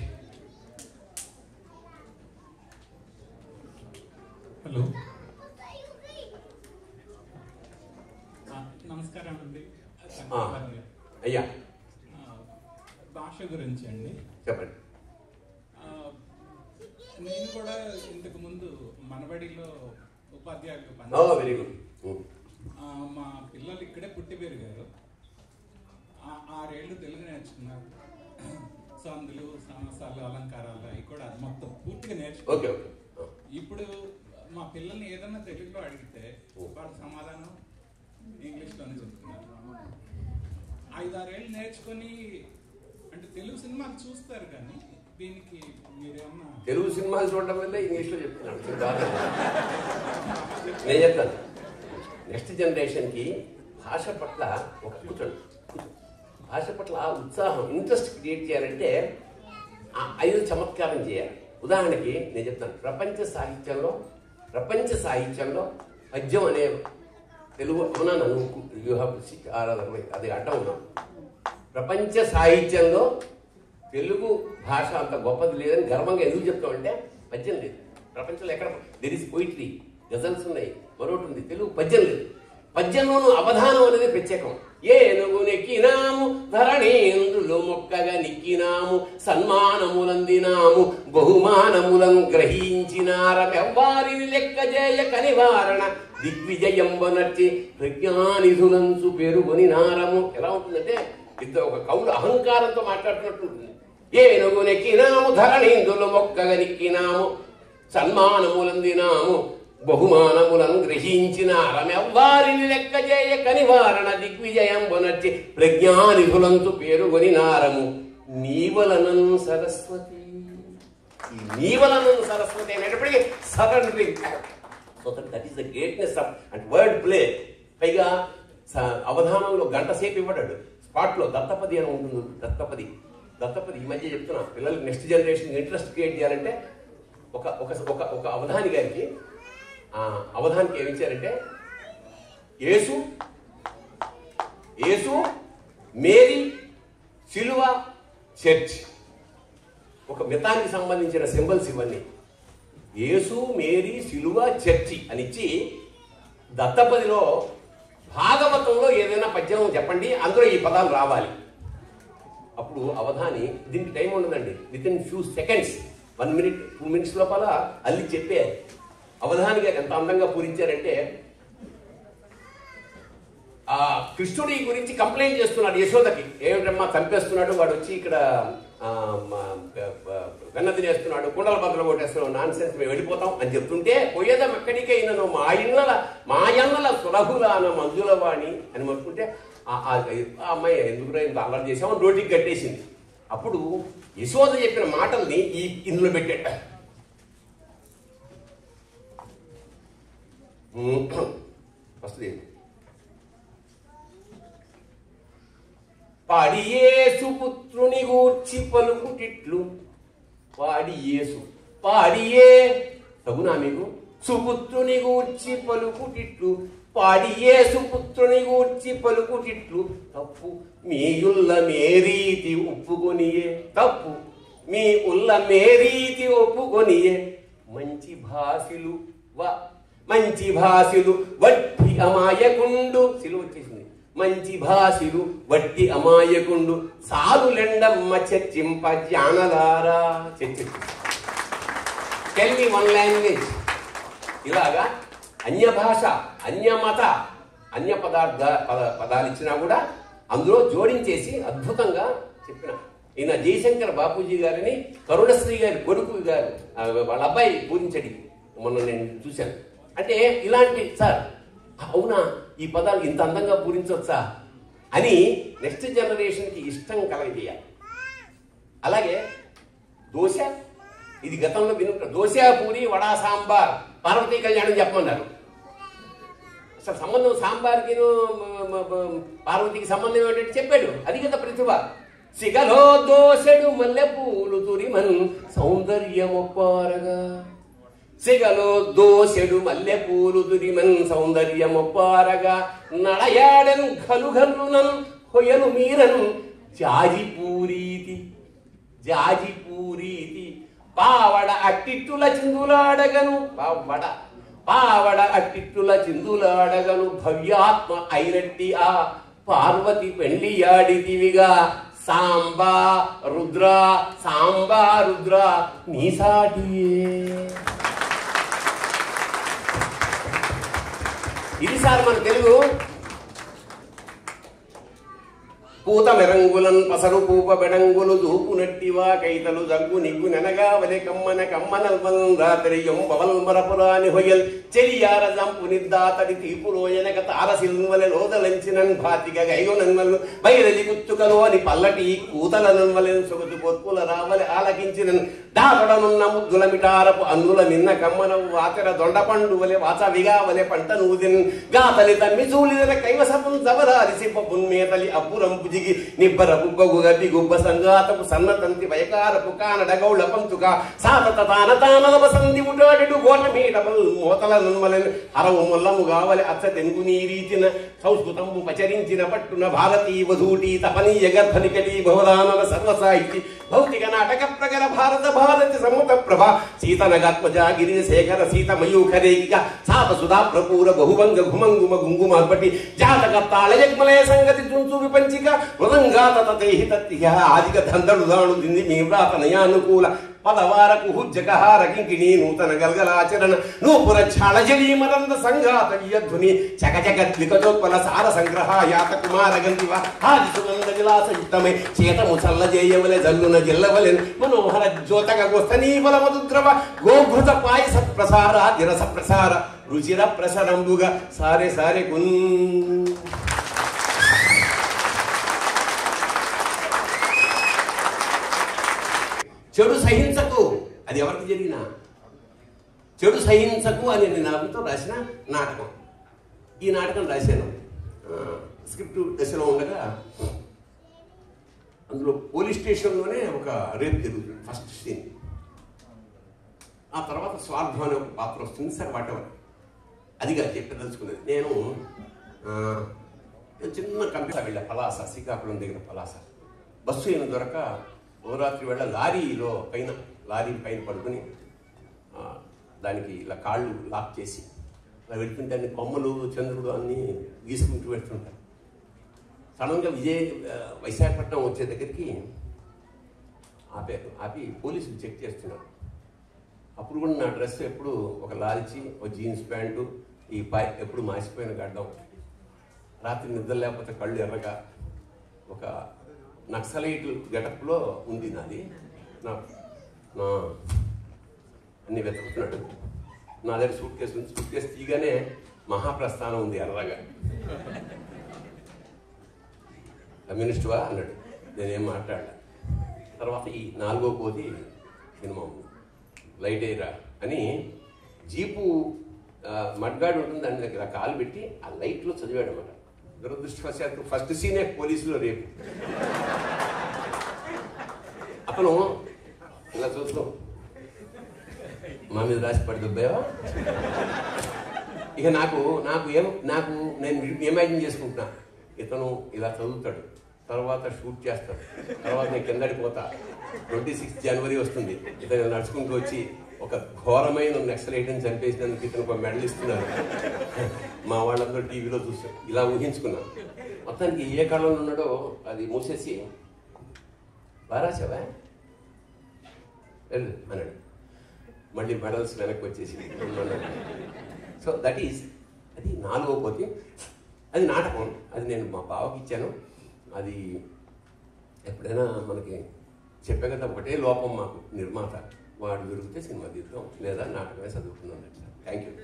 హలో నమస్కారం అండి ఆ, అయ్యా ఆ, భాష గురించి అండి చెప్పండి ఆ, నేను కూడా ఇంతకు ముందు మనబడిలో ఉపాధ్యాయులు ఓ వెరీ గుడ్ ఆ, మా పిల్లలు ఇక్కడే పుట్టి పెరిగారు ఆ- ఆరేళ్ళు తెలుగు నేర్చుకున్నారు సందులు సమాసాలు అలంకారాలు అవి కూడా మొత్తం పూర్తిగా ఓకే నేర్చుకున్నారు ఓకే ఇప్పుడు మా పిల్లల్ని ఏదన్నా తెలుగులో అడిగితే వాళ్ళ సమాధానం ఇంగ్లీష్లోనే చెప్తున్నారు ఐదారేళ్ళు నేర్చుకొని అంటే తెలుగు సినిమాలు చూస్తారు కానీ దీనికి మీరేమన్నా తెలుగు సినిమాలు చూడడం వల్ల ఇంగ్లీష్లో చెప్తున్నాను ఇది కాదు. నేను చెప్తాను నెక్స్ట్ జనరేషన్కి భాష పట్ల ఒక కూర్చోండి భాష పట్ల ఆ ఉత్సాహం ఇంట్రెస్ట్ క్రియేట్ చేయాలంటే ఆ ఐదు చమత్కారం చేయాలి ఉదాహరణకి నేను చెప్తాను ప్రపంచ సాహిత్యంలో ప్రపంచ సాహిత్యంలో పద్యం అనే తెలుగు అవునా నన్ను యూ హ్యావ్ అది అడ్డం ఉన్నాం ప్రపంచ సాహిత్యంలో తెలుగు భాష అంత గొప్పది లేదని గర్వంగా ఎందుకు చెప్తామంటే పద్యం లేదు ప్రపంచంలో ఎక్కడ దెర్ ఇస్ పోయిట్రీ గజల్స్ ఉన్నాయి మరొకటి ఉంది తెలుగు పద్యం లేదు పద్యంలోనూ అవధానం అనేది ప్రత్యేకం ఏనుగు నెక్కినాము ధరణీంద్రులు మొక్కగా నిక్కినాము సన్మానములందినాము బహుమానములను గ్రహించినారమెవ్వారిని లెక్క చేయ కనివారణ దిగ్విజయంబనర్చి ప్రజ్ఞానిధులంచు పెరుగుని నారము ఎలా ఉంటుందంటే ఇద్దరు ఒక కవులు అహంకారంతో మాట్లాడుతున్నట్టు ఉంటుంది ఏనుగు నెక్కినాము ధరణీందులు మొక్కగా నిక్కినాము సన్మానములందినాము బహుమానములను గ్రహించిన రమెవ్వారిని లెక్క చేయ కనివారణ దిగ్విజయం బొనర్చి ప్రజ్ఞానిధులంతు పేరుగొని నారము నీవలనం సరస్వతి ఈ నీవలనం సరస్వతి అనేటప్పటికీ sudden so that is the greatness of and word play పైగా స- అవధానంలో గంట సేపు ఇవ్వడాడు స్పాట్లో దత్తపది అని ఉంటుంది దత్తపది దత్తపది ఈ మధ్య చెప్తున్నా పిల్లలకి నెక్స్ట్ జనరేషన్ ఇంట్రెస్ట్ క్రియేట్ చేయాలంటే ఒక ఒక ఒక ఒక అవధాని గారికి ఆ అవధానికి ఏమి ఇచ్చారంటే యేసు యేసు మేరీ సిలువ చర్చ్ ఒక మితానికి సంబంధించిన సింబల్స్ ఇవన్నీ యేసు మేరీ సిలువ చర్చి అని ఇచ్చి దత్తపదిలో భాగవతంలో ఏదైనా పద్యం చెప్పండి అందులో ఈ పదాలు రావాలి అప్పుడు అవధాని దీనికి టైం ఉండదండి with in few seconds one minute two minutes లోపల అల్లి చెప్పేయాలి అవధాని గారు ఎంత అందంగా పూరించారంటే ఆ కృష్ణుడి గురించి కంప్లైంట్ చేస్తున్నాడు యశోదకి ఏమిటమ్మా చంపేస్తున్నాడు వాడు వచ్చి ఇక్కడ ఆ, మా, ప- ప- వెన్న తినేస్తున్నాడు కుండల బద్దలు కొట్టేస్తున్నాడు నాన్ సెన్స్ మేము వెళ్ళిపోతాం అని చెప్తుంటే పోయేదాం ఎక్కడికైనా మా ఇళ్ళల మా ఎన్నల సులభులాన మంజుల వాణి అని మొత్తుకుంటే ఆ ఆ- ఆ అమ్మాయి ఎందుకు ఇంత అల్లరి చేసామని రోడ్డుకి కట్టేసింది అప్పుడు యశోద చెప్పిన మాటల్ని ఈ ఇందులో పెట్టాడు ఫస్ట్ పాడి యేసు పుత్రుని గూర్చి పలుకుటిట్లు పాడి యేసు పాడియే తగునా మీకు సుపుత్రుని గూర్చి పలుకుటిట్లు పాడి యేసు పుత్రుని గూర్చి పలుకుటిట్లు తప్పు మీ ఉల్ల మేరీతి ఒప్పుకొనియే తప్పు మీ ఉల్ల మేరీతి ఒప్పుకొనియే మంచి భాషలు వ మంచి భాషలు వట్టి అమాయకుండు సిలువ వచ్చేసింది మంచి భాషలు వట్టి అమాయకుండు సాలులెండమ్మ చర్చింప జానలారా చర్చి టెల్ మీ వన్ లాంగ్వేజ్ ఇలాగా అన్య భాష అన్య మత అన్య పదార్థ పద పదాలు ఇచ్చినా కూడా అందులో జోడించేసి అద్భుతంగా చెప్పిన ఈయన జయశంకర్ బాపూజీ గారిని కరుణశ్రీ గారి కొడుకు గారు ఆ, వాళ్ళ అబ్బాయి పూరించడి మొన్న నేను చూశాను అంటే ఇలాంటి సార్ అవునా ఈ పదాలు ఇంత అందంగా పూరించవచ్చా అని నెక్స్ట్ జనరేషన్కి ఇష్టం కలగజేయాలి అలాగే దోశ ఇది గతంలో వినుంట దోశ పూరి వడా సాంబార్ పార్వతీ కళ్యాణం చెప్పమన్నారు అసలు సంబంధం సాంబార్కి పార్వతికి సంబంధం ఏంటంటే చెప్పాడు అది కదా ప్రతిభ సిగలో దోశడు మల్లె పూలు తురిమన్ సౌందర్యమొప్పారగా సిగలో దోశడు మల్లె పూలు తురిమన్ సౌందర్యమొప్పారగా నడయాడను గలు గల్లునన్ హొయను మీరను జాజిపూరీతి జాజిపూరీతి పావడ అట్టిట్టుల చిందులాడగను పావడ పావడ అట్టిట్టుల చిందులాడగను భవ్యాత్మ అయినట్టి ఆ పార్వతి పెళ్లియాడిదివిగా సాంబా రుద్ర సాంబా రుద్ర నీసాటియే ఇది సార్ మన తెలుగు పూత మెరంగులన్ పసరు పూప బెడంగులు దూపు నట్టివా కైతలు జగ్గు నిగ్గు నెనగా వలె కమ్మన కమ్మనల్మల్ రాత్రియం బవల్ మరపురాని హొయల్ చెలియార జంపు నిద్దాతడి తీపురోయనక తారసిల్వలె లోదలంచినన్ భాతిక గైగు నన్మల్ను బయలలి గుత్తుకను అని పల్లటి కూతల నన్వలెన్ సొగదు పొత్తుల రావలె ఆలకించినన్ డాగడనున్న ముద్దుల మిటారపు అన్నుల నిన్న కమ్మనవు వాతెర దొండపండు వలె వాచవిగా వలె పంట నూదిన్ గాతలి తమ్మి చూలిన కైవసపు జవరారి సిప్పపున్ మేతలి అబ్బురంపు జిగి నిబ్బర బుబ్బగు గడ్డి గుబ్బ సంగాతపు సన్నతంతి వయకారపు కానడ గౌళ పంతుక సాతత తాన తానల వసంతి ఉటాడు గోట మీటమల్ మోతల నన్మలెన్ హరవు మొల్లము గావలి అచ్చ తెంగు నీరీచిన సంస్కృతంబు పచరించిన పట్టున భారతీ వధూటి తపనీయ గర్భనికటి బహుదానల సర్వసాహితి భౌతిక నాటక ప్రగర భారత భారతి సమ్మత ప్రభ సీతనగాత్మజ గిరి శేఖర సీత మయూఖరేగిక సాత సుధా ప్రపూర బహువంగ ఘుమంగుమ గుంగుమార్పటి జాతక తాళయగ్మలయ సంగతి చుంచు విపంచిక మృదంగాత తతేహి తత్తిహ ఆదిక దందడు దాణు దింది మీ వ్రాత నయానుకూల పదవారకు హుజ్జకహార కింకిణి నూతన గల్గలాచరణ నూపుర ఛాళజలీ మరంద సంఘాత యధ్వని చకచక త్రికజోత్పల సార సంగ్రహ యాత కుమార గంధివ ఆది సుగంధ విలాసయుక్తమై చేతము చల్లజేయవలె జల్లున జిల్లవలెన్ మనోహర జ్యోతక గోస్తనీబల మధుద్రవ గోఘృత పాయస ప్రసార దిరస ప్రసార రుచిర ప్రసరంబుగా సారే సారే గున్ చెడు సహించకు అది ఎవరికి జరిగినా చెడు సహించకు అని నేను నాతో రాసిన నాటకం ఈ నాటకం రాశాను ఆ, స్క్రిప్ట్ దశలో ఉండగా అందులో పోలీస్ స్టేషన్లోనే ఒక రేప్ జరుగుతుంది ఫస్ట్ సీన్ ఆ తర్వాత స్వార్థం అనే ఒక పాత్ర వస్తుంది సార్ వాటెవర్ అదిగా చెప్పదలుచుకున్నది నేను ఆ, నేను చిన్న కంపెనీ వెళ్ళా పలాస శ్రీకాకుళం దగ్గర పలాస బస్సు ఏమి దొరక ఓ రాత్రి వేళ లారీలో పైన లారీ పైన పడుకుని ఆ, దానికి ఇలా కాళ్ళు లాక్ చేసి అలా వెళ్తుంటే అన్ని కొమ్మలు చంద్రుడు అన్ని గీసుకుంటూ వెళ్తుంటారు సడన్గా విజయ్ ఆ, విశాఖపట్నం వచ్చే దగ్గరికి ఆపారు ఆపి పోలీసులు చెక్ చేస్తున్నారు అప్పుడు కూడా నా డ్రెస్ ఎప్పుడు ఒక లాల్చి ఒక జీన్స్ ప్యాంటు ఈ పై ఎప్పుడు మాసిపోయిన గడ్డం రాత్రి నిద్ర లేకపోతే కళ్ళు ఎర్రగా ఒక నక్సలైట్ గెటప్లో ఉంది నాది నా నా అన్ని వెతుకుతున్నాడు నా దగ్గర సూట్ కేసు ఉంది సూట్ కేసు తీయగానే మహాప్రస్థానం ఉంది ఎర్రగా కమ్యూనిస్టువా అన్నాడు నేనేం మాట్లాడలే తర్వాత ఈ నాలుగో కోతి సినిమా ఉంది లైట్ ఎయిరా అని జీపు ఆ, మడ్గాడు ఉంటుంది దాని దగ్గర కాలు పెట్టి ఆ లైట్లో చదివాడు అనమాట దురదృష్టవశాత్తు ఫస్ట్ సీనే పోలీసులో రేపు అతను ఇలా చూస్తూ మా మీద రాసి పడి దుబ్బావా ఇక నాకు నాకు ఏం నాకు నేను ఇమాజిన్ చేసుకుంటున్నా ఇతను ఇలా చదువుతాడు తర్వాత షూట్ చేస్తాడు తర్వాత నేను కిందడిపోతా ట్వంటీ సిక్స్ జనవరి వస్తుంది ఇతను నడుచుకుంటూ వచ్చి ఒక ఘోరమైన నక్సలైట్ని చంపేసినందుకు ఇతను ఒక మెడల్ ఇస్తున్నారు మా వాళ్ళందరూ టీవీలో చూస్తాం ఇలా ఊహించుకున్నాను మొత్తానికి ఏ కళలో ఉన్నాడో అది మూసేసి బారాసావా వెళ్ళు అన్నాడు మళ్ళీ మెడల్స్ వెనక్కి వచ్చేసి సో దట్ ఈస్ అది నాలుగో పోతి అది నాటకం అది నేను మా బావకి ఇచ్చాను అది ఎప్పుడైనా మనకి చెప్పే కదా ఒకటే లోపం మాకు నిర్మాత వాడు దొరికితే సినిమా తీద్దాం లేదా నాటకమే చదువుకున్నాం థ్యాంక్ యూ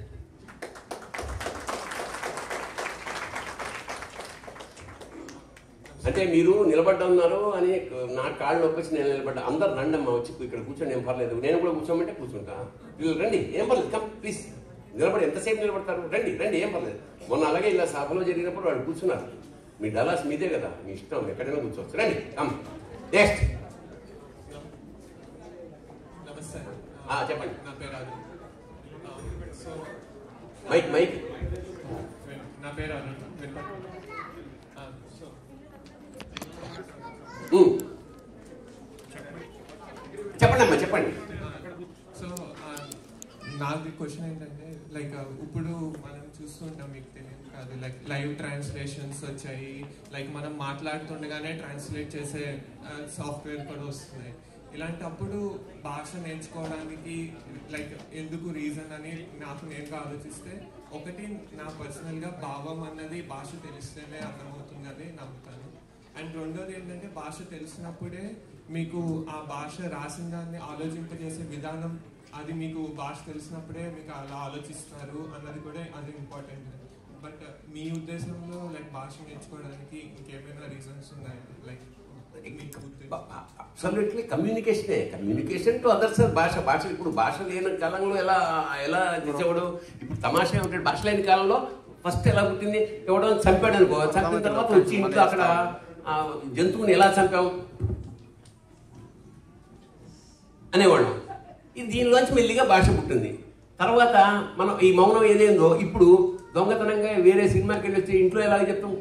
అంటే మీరు నిలబడ్డన్నారు అని నా కాళ్ళు నొప్పి వచ్చి నేను నిలబడ్డా అందరు రండి అమ్మా వచ్చి ఇక్కడ కూర్చొని ఏం పర్లేదు నేను కూడా కూర్చోమంటే కూర్చుంటా వీళ్ళు రండి ఏం పర్లేదు కమ్ ప్లీజ్ నిలబడి ఎంతసేపు నిలబడతారు రండి రండి ఏం పర్లేదు మొన్న అలాగే ఇలా సభలో జరిగినప్పుడు వాళ్ళు కూర్చున్నారు మీ డలాస్ మీదే కదా మీ ఇష్టం ఎక్కడైనా కూర్చోవచ్చు రండి కమ్ నెక్స్ట్ నమస్తే ఆ, చెప్పండి. నా పేరు అరుణ్ సో మైక్ మైక్ నా పేరు అరుణ్ వినపడుతుందా? ఆ, సో ఉమ్. చెప్పండి అమ్మా చెప్పండి సో ఆ, నాది క్వశ్చన్ ఏంటంటే లైక్ ఇప్పుడు మనం చూస్తుంటాం మీకు తెలియదు కాదు లైక్ లైవ్ ట్రాన్స్లేషన్స్ వచ్చాయి లైక్ మనం మాట్లాడుతుండగానే ట్రాన్స్లేట్ చేసే సాఫ్ట్వేర్ కూడా వస్తున్నాయి ఇలాంటప్పుడు భాష నేర్చుకోవడానికి లైక్ ఎందుకు రీజన్ అని నాకు నేనుగా ఆలోచిస్తే ఒకటి నా పర్సనల్గా భావం అన్నది భాష తెలిస్తేనే అర్థమవుతుందని నమ్ముతాను అండ్ రెండోది ఏంటంటే భాష తెలిసినప్పుడే మీకు ఆ భాష రాసిన దాన్ని ఆలోచింపజేసే విధానం అది మీకు భాష తెలిసినప్పుడే మీకు అలా ఆలోచిస్తారు అన్నది కూడా అది ఇంపార్టెంట్ బట్ మీ ఉద్దేశంలో లైక్ భాష నేర్చుకోవడానికి ఇంకేమైనా రీజన్స్ ఉన్నాయి లైక్ మీకు ఉద్దేశం అబ్సల్యూట్లీ కమ్యూనికేషనే కమ్యూనికేషన్ టు అదర్స్ భాష భాష ఇప్పుడు భాష లేని కాలంలో ఎలా ఎలా చేసేవాడు ఇప్పుడు తమాషా ఏమిటంటే భాష లేని కాలంలో ఫస్ట్ ఎలా పుట్టింది ఎవడో చంపాడు అనుకో చంపిన తర్వాత వచ్చి ఇంట్లో అక్కడ ఆ జంతువుని ఎలా చంపాం అనేవాళ్ళం ఇది దీనిలోంచి మెల్లిగా భాష పుట్టింది తర్వాత మనం ఈ మౌనం ఏదేందో ఇప్పుడు దొంగతనంగా వేరే సినిమాకి వెళ్ళి వచ్చి ఇంట్లో ఎలా చెప్తాం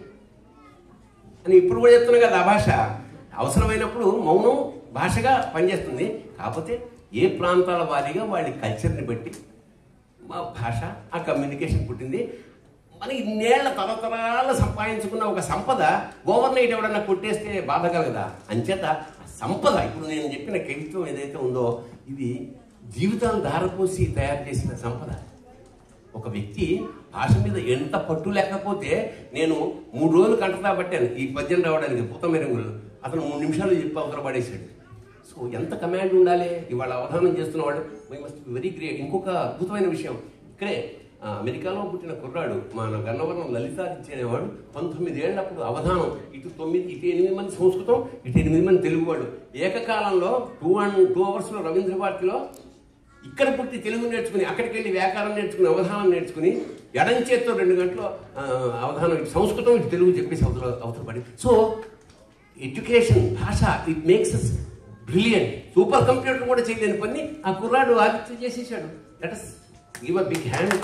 అని ఇప్పుడు కూడా చెప్తున్నాం కదా ఆ భాష అవసరమైనప్పుడు మౌనం భాషగా పనిచేస్తుంది కాకపోతే ఏ ప్రాంతాల వారీగా వాళ్ళ కల్చర్ని బట్టి మా భాష ఆ కమ్యూనికేషన్ పుట్టింది మనకి ఇన్నేళ్ల తరతరాల సంపాదించుకున్న ఒక సంపద ఓవర్ నైట్ ఎవడన్నా కొట్టేస్తే బాధ కలగదా అంచేత ఆ సంపద ఇప్పుడు నేను చెప్పిన కవిత్వం ఏదైతే ఉందో ఇది జీవితాలు ధారపోసి తయారు చేసిన సంపద ఒక వ్యక్తి భాష మీద ఎంత పట్టు లేకపోతే నేను మూడు రోజులు కంటతా పట్టాను ఈ పద్యం రావడానికి పూత మెరుగులు అతను మూడు నిమిషాలు చెప్పి అవతల పడేశాడు సో ఎంత కమాండ్ ఉండాలి ఇవాళ అవధానం చేస్తున్న వాళ్ళు వై మస్ట్ వెరీ గ్రేట్ ఇంకొక అద్భుతమైన విషయం ఇక్కడే ఆ, అమెరికాలో పుట్టిన కుర్రాడు మన గన్నవరం లలితాదిత్య పంతొమ్మిది ఏళ్ళప్పుడు అవధానం ఇటు తొమ్మిది ఇటు ఎనిమిది మంది సంస్కృతం ఇటు ఎనిమిది మంది తెలుగు వాళ్ళు ఏకకాలంలో టూ అండ్ టూ అవర్స్లో రవీంద్ర భారతిలో ఇక్కడ పుట్టి తెలుగు నేర్చుకుని అక్కడికి వెళ్ళి వ్యాకరణం నేర్చుకుని అవధానం నేర్చుకుని ఎడం చేత్తో రెండు గంటలు ఆ, అవధానం ఇటు సంస్కృతం ఇటు తెలుగు చెప్పేసి అవతల అవతల పడి సో ఎడ్యుకేషన్ భాష it makes us brilliant super computer కూడా చేయలేని పని ఆ కుర్రాడు ఆదిత్య చేసేసాడు let us give a big hand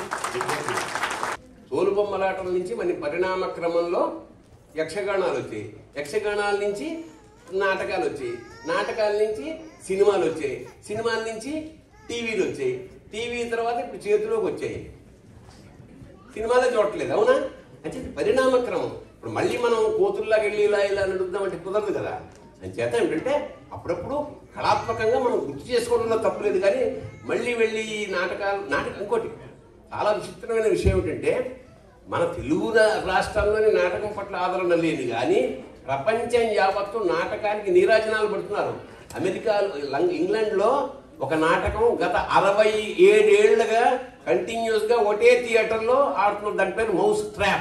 తోలుబొమ్మలాటల నుంచి మన పరిణామ క్రమంలో యక్షగానాలు వచ్చాయి యక్షగానాల నుంచి నాటకాలు వచ్చాయి నాటకాల నుంచి సినిమాలు వచ్చాయి సినిమాల నుంచి టీవీలు వచ్చాయి టీవీ తర్వాత ఇప్పుడు చేతిలోకి వచ్చాయి సినిమాలో చూడట్లేదు అవునా అంటే ఇది పరిణామ క్రమం ఇప్పుడు మళ్ళీ మనం కోతుల్లాగా వెళ్ళి ఇలా ఇలా నడుద్దామంటే కుదరదు కదా అని చేత ఏంటంటే అప్పుడప్పుడు కళాత్మకంగా మనం గుర్తు చేసుకోవడంలో తప్పులేదు కానీ మళ్ళీ వెళ్ళి ఈ నాటకాలు నాటకం ఇంకోటి చాలా విచిత్రమైన విషయం ఏమిటంటే మన తెలుగు రా- రాష్ట్రాల్లోని నాటకం పట్ల ఆదరణ లేదు కానీ ప్రపంచం యావత్తు నాటకానికి నీరాజనాలు పడుతున్నారు అమెరికా లం- ఇంగ్లాండ్లో ఒక నాటకం గత అరవై ఏడేళ్లుగా కంటిన్యూస్ గా ఒకటే థియేటర్లో ఆడుతున్నారు దాని పేరు మౌస్ ట్రాప్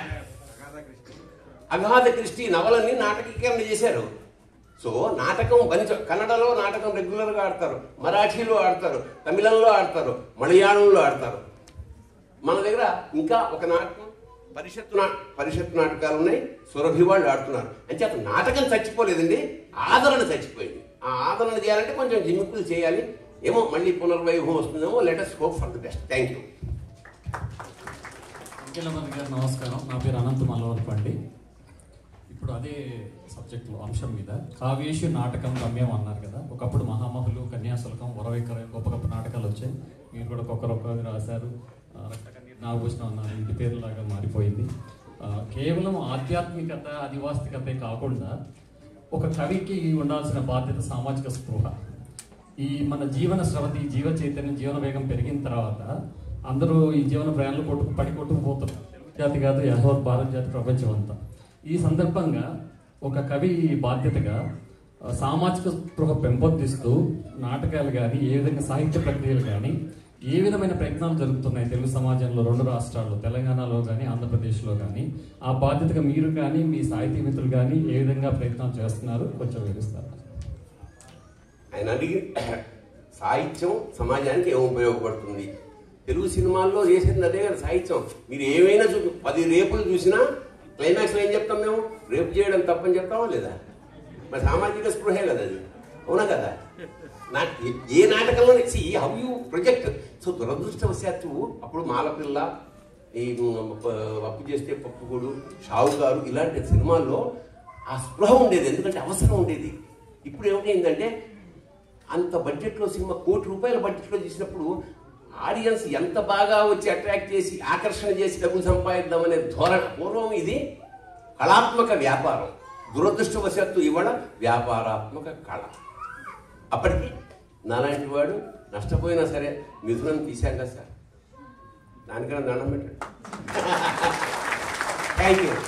అగాధ క్రిస్టి నవలని నాటకీకరణ చేశారు సో నాటకం బంచ కన్నడలో నాటకం రెగ్యులర్ గా ఆడతారు మరాఠీలో ఆడతారు తమిళంలో ఆడతారు మలయాళంలో ఆడతారు మన దగ్గర ఇంకా ఒక నాటకం పరిషత్తు నా పరిషత్తు నాటకాలు ఉన్నాయి సురభి వాళ్ళు ఆడుతున్నారు అంటే అతను నాటకం చచ్చిపోలేదండి ఆదరణ చచ్చిపోయింది ఆ ఆదరణ చేయాలంటే కొంచెం జిమ్మిక్కులు చేయాలి ఏమో మళ్ళీ పునర్వైభవం వస్తుందేమో latest hope for the best thank you ఇంకెల్లమని గారు నమస్కారం నా పేరు అనంత మల్లవరపండి ఇప్పుడు అదే సబ్జెక్టు అంశం మీద కావ్యేషు నాటకం రమ్యం అన్నారు కదా ఒకప్పుడు మహామహులు కన్యాశుల్కం వరవికర గొప్ప గొప్ప నాటకాలు వచ్చాయి మీరు కూడా ఒక్కొక్కరొక్కరు రాశారు ఆ, రక్తకన్నీరు నాగభూషణం అన్నారు ఇంటి పేరులాగా మారిపోయింది ఆ, కేవలం ఆధ్యాత్మికత అధివాస్తికతే కాకుండా ఒక కవికి ఉండాల్సిన బాధ్యత సామాజిక స్పృహ ఈ మన జీవన స్రవతి జీవ చైతన్యం జీవన వేగం పెరిగిన తర్వాత అందరూ ఈ జీవన ప్రయాణంలో కొట్టు పడి కొట్టుకుపోతున్నారు తెలుగు జాతి కాదు యావత్ భారత జాతి ప్రపంచం అంతా ఈ సందర్భంగా ఒక కవి బాధ్యతగా ఆ, సామాజిక స్పృహ పెంపొందిస్తూ నాటకాలు కానీ ఏ విధంగా సాహిత్య ప్రక్రియలు కానీ ఏ విధమైన ప్రయత్నాలు జరుగుతున్నాయి తెలుగు సమాజంలో రెండు రాష్ట్రాల్లో తెలంగాణలో కానీ ఆంధ్రప్రదేశ్లో కానీ ఆ బాధ్యతగా మీరు కానీ మీ సాహితీ మిత్రులు కానీ ఏ విధంగా ప్రయత్నాలు చేస్తున్నారు కొంచెం వివరిస్తారు ఆయన అడిగి సాహిత్యం సమాజానికి ఏం ఉపయోగపడుతుంది తెలుగు సినిమాల్లో చేసింది అదే కదా సాహిత్యం మీరు ఏమైనా చూ పది రేపులు చూసినా క్లైమాక్స్లో ఏం చెప్తాం మేము రేపు చేయడం తప్పని చెప్తామా లేదా మరి సామాజిక స్పృహే కదా అది అవునా కదా నా ఏ నాటకంలో see how you project so దురదృష్టవశాత్తు అప్పుడు మాలపిల్ల ఈ మ్, ప- అప్పు చేస్తే పప్పుగూడు షావుకారు ఇలాంటి సినిమాల్లో ఆ స్పృహ ఉండేది ఎందుకంటే అవసరం ఉండేది ఇప్పుడు ఏమిటైందంటే అంత బడ్జెట్లో సినిమా కోటి రూపాయల బడ్జెట్లో చేసినప్పుడు ఆడియన్స్ ఎంత బాగా వచ్చి అట్రాక్ట్ చేసి ఆకర్షణ చేసి డబ్బులు సంపాదిద్దామనే ధోరణ పూర్వం ఇది కళాత్మక వ్యాపారం దురదృష్టవశాత్తు ఇవాళ వ్యాపారాత్మక కళ అప్పటికి నాలాంటి వాడు నష్టపోయినా సరే మిథునం తీశాం కదా సార్ దానికన్నా దండం పెట్టండి థ్యాంక్ యూ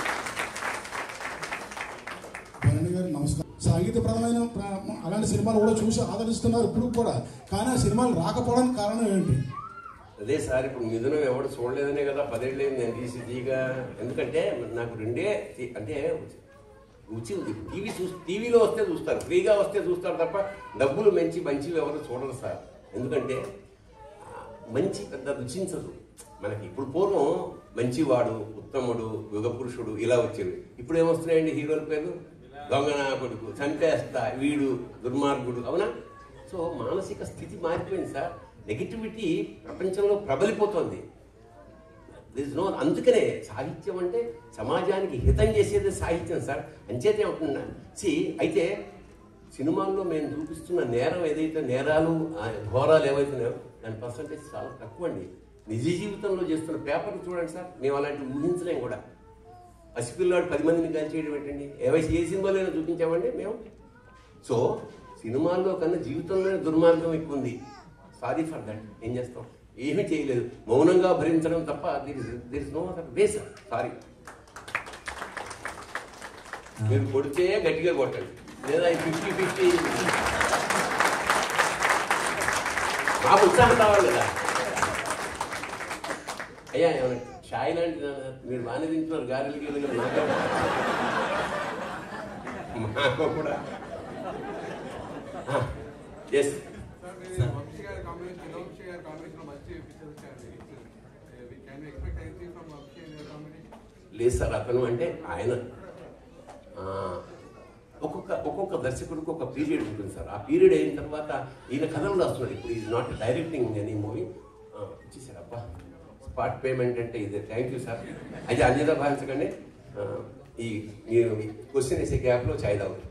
భరణి గారు నమస్కారం సాహిత్యప్రదమైన ప్ర- అలాంటి సినిమాలు కూడా చూసి ఆదరిస్తున్నారు ఇప్పుడు కూడా కానీ ఆ సినిమాలు రాకపోవడానికి కారణం ఏంటి అదే సార్ ఇప్పుడు మిథునం ఎవడు చూడలేదనే కదా పదేళ్ళైంది నేను తీసి తీగా ఎందుకంటే నాకు రెండే తి- అంటే రుచి ఉంది టీవీ చూ టీవీలో వస్తే చూస్తారు ఫ్రీగా వస్తే చూస్తారు తప్ప డబ్బులు మంచి మంచివి ఎవరు చూడరు సార్ ఎందుకంటే ఆ, మంచి పెద్ద రుచించదు మనకి ఇప్పుడు పూర్వం మంచివాడు ఉత్తముడు యుగపురుషుడు ఇలా వచ్చేవి ఇప్పుడు ఏమొస్తున్నాయండి హీరోల పేరు దొంగన కొడుకు చంపేస్తా వీడు దుర్మార్గుడు అవునా సో మానసిక స్థితి మారిపోయింది సార్ నెగిటివిటీ ప్రపంచంలో ప్రబలిపోతోంది దిస్ నో అందుకనే సాహిత్యం అంటే సమాజానికి హితం చేసేది సాహిత్యం సార్ అంచేతే ఉంటున్నా సి అయితే సినిమాల్లో మేము చూపిస్తున్న నేరం ఏదైతే నేరాలు ఆ ఘోరాలు ఏవైతున్నాయో దాని పర్సంటేజ్ చాలా తక్కువ అండి నిజ జీవితంలో చేస్తున్న పేపర్లు చూడండి సార్ మేము అలాంటివి ఊహించలేం కూడా పసిపిల్లాడు పది మందిని కాల్చేయడం ఏంటండి ఏవై ఏ సినిమాలైనా చూపించామండి మేము సో సినిమాల్లో కన్నా జీవితంలోనే దుర్మార్గం ఎక్కువ ఉంది సారీ ఫర్ దట్ ఏం చేస్తాం ఏమీ చేయలేదు మౌనంగా భరించడం తప్ప there there is no other ways sorry మీరు కొడితే గట్టిగా కొట్టండి లేదా ఫిఫ్టీ ఫిఫ్టీ మాకు ఉత్సాహం రావాలి కదా అయ్యా ఏమన్నా ఛాయ్ లాంటి మీరు బాగానే తింటున్నారు గారెలు గీరెలు నాకు మాకు కూడా ఎస్ వంశీ గారి కాంబినేషన్ ఎలా వంశీ గారి కాంబినేషన్ మంచి పిక్చర్స్ వచ్చాయండి can expect anything from Vamsi గారి కాంబినేషన్ లేదు సార్ అతను అంటే ఆయన ఆ, ఒక్కొక్క ఒక్కొక్క దర్శకుడికి ఒక పీరియడ్ ఉంటుంది సార్ ఆ పీరియడ్ అయిన తర్వాత ఈయన కథలు రాస్తున్నాడు ఇప్పుడు is not directing any movie ఇచ్చేసారు అబ్బా స్పాట్ పేమెంట్ అంటే ఇది థ్యాంక్ యూ సార్ అయితే అన్యత భావించకండి ఆ, ఈ మీరు క్వశ్చన్ వేసే గ్యాప్లో చాయ్ తాగు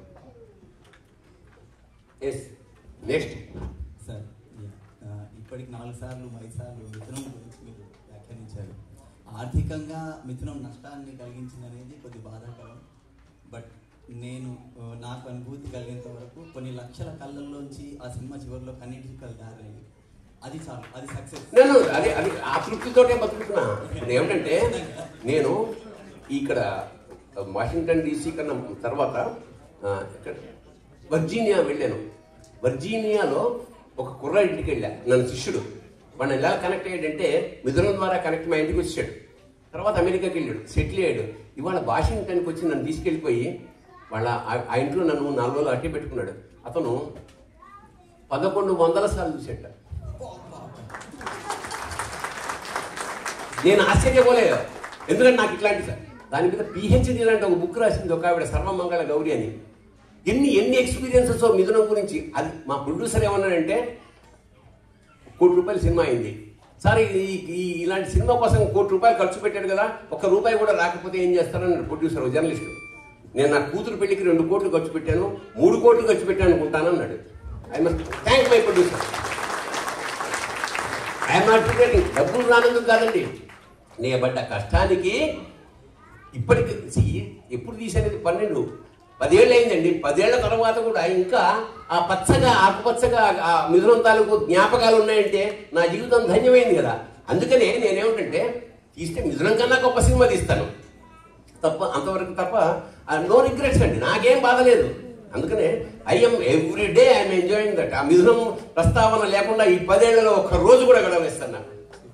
ఎస్ నెక్స్ట్ సార్ ఆ, ఇప్పటికి నాలుగు సార్లు ఐదు సార్లు మిథునం గురించి మీరు వ్యాఖ్యానించారు ఆర్థికంగా మిథునం నష్టాన్ని కలిగించింది అనేది కొద్ది బాధాకరం బట్ నేను ఆ, నాకు అనుభూతి కలిగేంత వరకు కొన్ని లక్షల కళ్ళల్లోంచి ఆ సినిమా చివరిలో కన్నీటి చుక్కలు దారాయి అది చాలు అది సక్సెస్ నేను అది అది ఆ తృప్తితోటే బతుకుతున్నా ఇప్పుడు ఏమిటంటే నేను ఇక్కడ వాషింగ్టన్ డీసీ కన్నా తర్వాత ఆ, ఇక్కడ వర్జీనియా వెళ్ళాను వర్జీనియాలో ఒక కుర్ర ఇంటికి వెళ్ళా నన్ను శిష్యుడు వాడిని ఎలా కనెక్ట్ అయ్యాడంటే మిథునం ద్వారా కనెక్ట్ మా ఇంటికి వచ్చాడు తర్వాత అమెరికాకి వెళ్ళాడు సెటిల్ అయ్యాడు ఇవాళ వాషింగ్టన్కి వచ్చి నన్ను తీసుకెళ్ళిపోయి వాళ్ళ ఆ- ఆ ఇంట్లో నన్ను నాలుగు రోజులు అట్టి పెట్టుకున్నాడు అతను పదకొండు వందల సార్లు చూసేట నేను ఆశ్చర్యపోలేదు ఎందుకంటే నాకు ఇట్లాంటి సార్ దాని మీద పిహెచ్డి లాంటి ఒక బుక్ రాసింది ఒక ఆవిడ సర్వమంగళ గౌరి అని ఎన్ని ఎన్ని ఎక్స్పీరియన్సెస్ మిథునం గురించి అది మా ప్రొడ్యూసర్ ఏమన్నాడంటే కోటి రూపాయల సినిమా అయింది సార్ ఈ ఈ ఇలాంటి సినిమా కోసం కోటి రూపాయలు ఖర్చు పెట్టాడు కదా ఒక్క రూపాయి కూడా రాకపోతే ఏం చేస్తారని ప్రొడ్యూసర్ జర్నలిస్ట్ నేను నా కూతురు పెళ్లికి రెండు కోట్లు ఖర్చు పెట్టాను మూడు కోట్లు ఖర్చు పెట్టాను అనుకుంటాను అన్నాడు I must thank my producer I'm not regretting డబ్బులు రానందుకు కాదండి నేను పడ్డ కష్టానికి ఇప్పటికి see, ఎప్పుడు తీసేది పన్నెండు పదేళ్ళు అయిందండి పదేళ్ల తర్వాత కూడా ఇంకా ఆ పచ్చగా ఆకుపచ్చగా ఆ మిథునం తాలూకు జ్ఞాపకాలు ఉన్నాయంటే నా జీవితం ధన్యమైంది కదా అందుకనే నేనేమిటంటే తీస్తే మిథునం కన్నా గొప్ప సినిమా తీస్తాను తప్ప అంతవరకు తప్ప నో రిగ్రెట్స్ అండి నాకేం బాధ లేదు అందుకనే I'm every day I'm enjoying that ఆ మిథునం ప్రస్తావన లేకుండా ఈ పదేళ్లలో ఒక్క రోజు కూడా గడవేస్తాను నాకు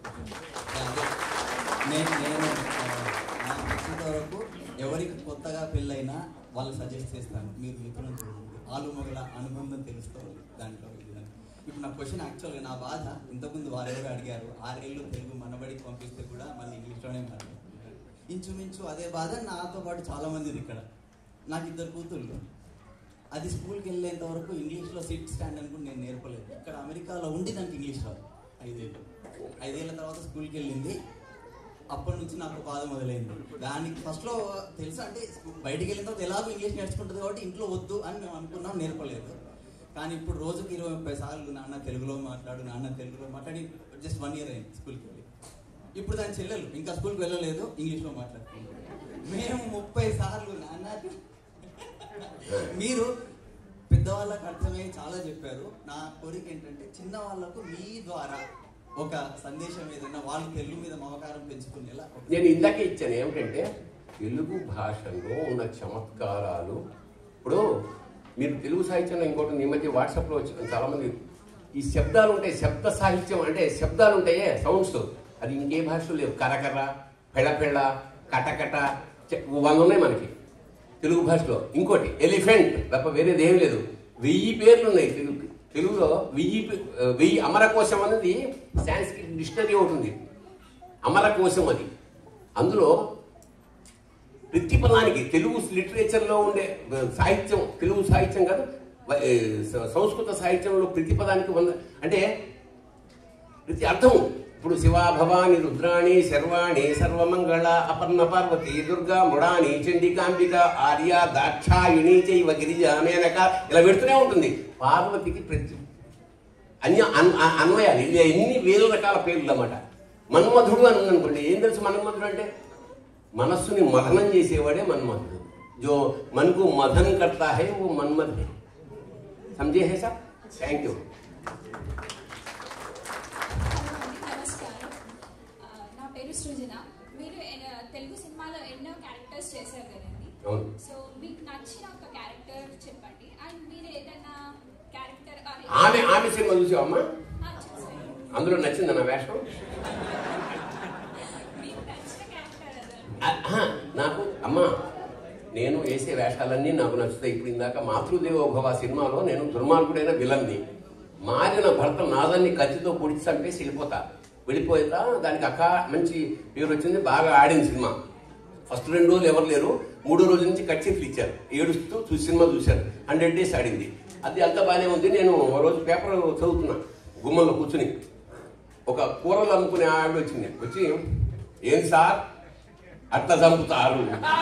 నేను నేను ఆ, నాకు తెలిసినంత వరకు ఎవరికి కొత్తగా పెళ్ళైనా వాళ్ళు సజెస్ట్ చేస్తాను మీరు మిత్రులను చూడండి ఆలు మొగల అనుబంధం తెలుస్తుంది దాంట్లో ఇది అని. ఇప్పుడు నా క్వశ్చన్ యాక్చువల్గా నా బాధ ఇంతకుముందు వారెవరు అడిగారు ఆరేళ్ళు తెలుగు మనబడికి పంపిస్తే కూడా మళ్ళీ ఇంగ్లీష్లోనే మాట్లాడుతుంటారు ఇంచుమించు అదే బాధ నాతో పాటు చాలా మందిది ఇక్కడ నాకు ఇద్దరు కూతుళ్ళు అది స్కూల్కి వెళ్ళేంత వరకు ఇంగ్లీష్లో సిట్ స్టాండ్ అని కూడా నేను నేర్పలేదు ఇక్కడ అమెరికాలో ఉండి దానికి ఇంగ్లీష్ రాదు ఐదేళ్ళు ఐదేళ్ల తర్వాత స్కూల్కి వెళ్ళింది అప్పటి నుంచి నాకు బాధ మొదలైంది దానికి ఫస్ట్లో తెలుసా అంటే బయటికి వెళ్ళిన తర్వాత ఎలాగో ఇంగ్లీష్ నేర్చుకుంటుంది కాబట్టి ఇంట్లో వద్దు అని మేము అనుకున్నాం నేర్పలేదు కానీ ఇప్పుడు రోజుకి ఇరవై ముప్పై సార్లు నాన్న తెలుగులో మాట్లాడు నాన్న తెలుగులో మాట్లాడి జస్ట్ వన్ ఇయర్ అయింది స్కూల్కి వెళ్ళి ఇప్పుడు దాని చెల్లెలు ఇంకా స్కూల్కి వెళ్ళలేదు ఇంగ్లీష్లో మాట్లాడుతుంది మేము ముప్పై సార్లు నాన్న మీరు పెద్దవాళ్ళకి అర్థమయ్యి చాలా చెప్పారు నా కోరిక ఏంటంటే చిన్న వాళ్ళకు మీ ద్వారా ఒక సందేశం ఏదైనా వాళ్ళు తెలుగు మీద మమకారం పెంచుకునేలా ఒక- నేను ఇందాకే ఇచ్చాను ఏమిటంటే తెలుగు భాషలో ఉన్న చమత్కారాలు ఇప్పుడు మీరు తెలుగు సాహిత్యంలో ఇంకోటి ఉంది, ఈ మధ్య వాట్సాప్లో వచ్చిన చాలామంది ఈ శబ్దాలు ఉంటాయి శబ్ద సాహిత్యం అంటే శబ్దాలు ఉంటాయే సౌండ్స్ అది ఇంకే భాషలో లేవు కరకర పెళ్ళ పెళ్ళ కటకట చె- వంద ఉన్నాయి మనకి తెలుగు భాషలో ఇంకోటి ఎలిఫెంట్ తప్ప వేరేది ఏం లేదు వెయ్యి పేర్లు ఉన్నాయి తెలుగు తెలుగులో వెయ్యి పే- వెయ్యి అమరకోశం అనేది సాంస్క్రిట్ డిక్షనరీ ఒకటి ఉంది అమరకోశం అది అందులో ప్రతి పదానికి తెలుగు లిటరేచర్లో ఉండే సాహిత్యం తెలుగు సాహిత్యం కాదు వ- ఏ, స- సంస్కృత సాహిత్యంలో ప్రతి పదానికి వంద అంటే ప్రతి అర్థం ఇప్పుడు శివ భవాని రుద్రాణి శర్వాణి సర్వమంగళ అపర్ణ పార్వతి దుర్గా మృడాని చండికాంబిక ఆర్య దాక్షాయిణి చైవ గిరిజ మేనక ఇలా పెడుతూనే ఉంటుంది పార్వతికి ప్రతి అన్య అన్- అ- అన్వయాలు ఇది ఎన్ని వేల రకాల పేర్లు అన్నమాట మన్మధుడు అని ఉందనుకోండి ఏం తెలుసు మన్మధుడు అంటే మనస్సుని మథనం చేసేవాడే మన్మధుడు జో మనకు మథన్ కర్తా హై वो మన్మథ్ है समझे है సార్ థ్యాంక్ యూ నమస్కారం ఆ, నా పేరు సృజన మీరు ఎన- తెలుగు సినిమాలో ఎన్నో క్యారెక్టర్స్ చేశారు కదండి అవును. సో మీకు నచ్చిన ఒక క్యారెక్టర్ చెప్పండి అండ్ మీరు ఏదైనా క్యారెక్టర్ ఆమె ఆమె సినిమా చూసావమ్మా అందులో నచ్చింది నా వేషం మీకు నచ్చిన క్యారెక్టర్ ఆహా, నాకు అమ్మా నేను వేసే వేషాలన్నీ నాకు నచ్చుతాయి ఇప్పుడు ఇందాక మాతృదేవోభవ సినిమాలో నేను దుర్మార్గుడైన విలన్ని మారిన భర్త నాదన్ని కత్తితో పొడిచి చంపేసి వెళ్ళిపోతా వెళ్ళిపోతా దానికి అక్క మంచి పేరు వచ్చింది బాగా ఆడింది సినిమా ఫస్ట్ రెండు రోజులు ఎవరు లేరు మూడో రోజు నుంచి కచ్చిఫ్లు ఇచ్చారు ఏడుస్తూ చూసి సినిమా చూశారు హండ్రెడ్ డేస్ ఆడింది అది అంత బాగానే ఉంది నేను ఓ రోజు పేపర్ చదువుతున్నా గుమ్మంలో కూర్చుని ఒక కూరలు అమ్ముకునే ఆవిడ వచ్చింది వచ్చి ఏం సార్ అట్లా చంపుతారు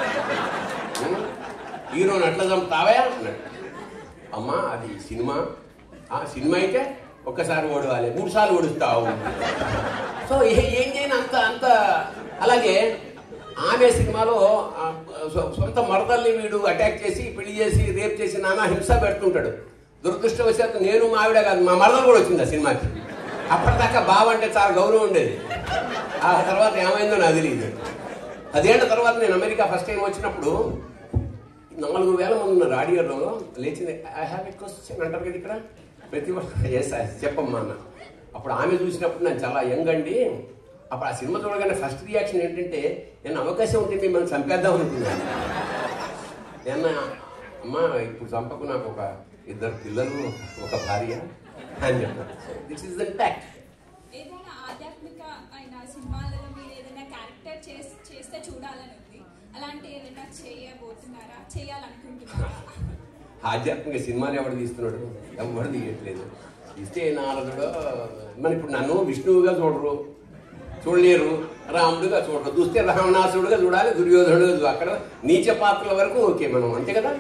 ఉం? హీరోని అట్లా చంపుతావా అన్నాడు అమ్మా అది సినిమా ఆ సినిమా అయితే ఒక్కసారి ఓడవాలి మూడు సార్లు ఓడుస్తావు సో ఏ- ఏం చేయను అంత అంత అలాగే ఆమె సినిమాలో ఆ, సొ- సొంత మరదల్ని వీడు అటాక్ చేసి పెళ్లి చేసి రేప్ చేసి నానా హింస పెడుతుంటాడు దురదృష్టవశాత్తు నేను మా ఆవిడ కాదు మా మరదలు కూడా వచ్చింది ఆ సినిమాకి అప్పటిదాకా బావ అంటే చాలా గౌరవం ఉండేది ఆ తర్వాత ఏమైందో నాకు తెలియదు పదేళ్ల తర్వాత నేను అమెరికా ఫస్ట్ టైం వచ్చినప్పుడు నాలుగు వేల మంది ఉన్నారు ఆడియోలో లేచింది ఐ హ్యావ్ ఎ క్వశ్చన్ అంటారు కదా ఇక్కడ ప్రతి ఒక్క ఎస్ చెప్పమ్మా అన్న అప్పుడు ఆమె చూసినప్పుడు నేను చాలా యంగ్ అండి అప్పుడు ఆ సినిమా చూడగానే ఫస్ట్ రియాక్షన్ ఏంటంటే నేను అవకాశం ఉంటే మిమ్మల్ని చంపేద్దాం అనుకున్నాను నేను అమ్మా ఇప్పుడు చంపకు నాకు ఒక ఇద్దరు పిల్లలు ఒక భార్య అని చెప్పాను దిస్ ఇస్ ద ఫ్యాక్ట్ ఏదైనా ఆధ్యాత్మిక అయిన సినిమాలలో మీరు ఏదైనా క్యారెక్టర్ చేస్తే చూడాలని ఉంది అలాంటి ఏదైనా చేయబోతున్నారా చేయాలనుకుంటున్నారా ఆధ్యాత్మిక సినిమాలు ఎవడు తీస్తున్నాడు ఎవడు తీయట్లేదు ఇస్తే నారదుడు మరి ఇప్పుడు నన్ను విష్ణువుగా చూడరు చూడలేరు రాముడుగా చూడరు చూస్తే రావణాసుడుగా చూడాలి దుర్యోధనుడుగా చూడాలి అక్కడ నీచ పాత్రల వరకు ఓకే మనం అంతే కదా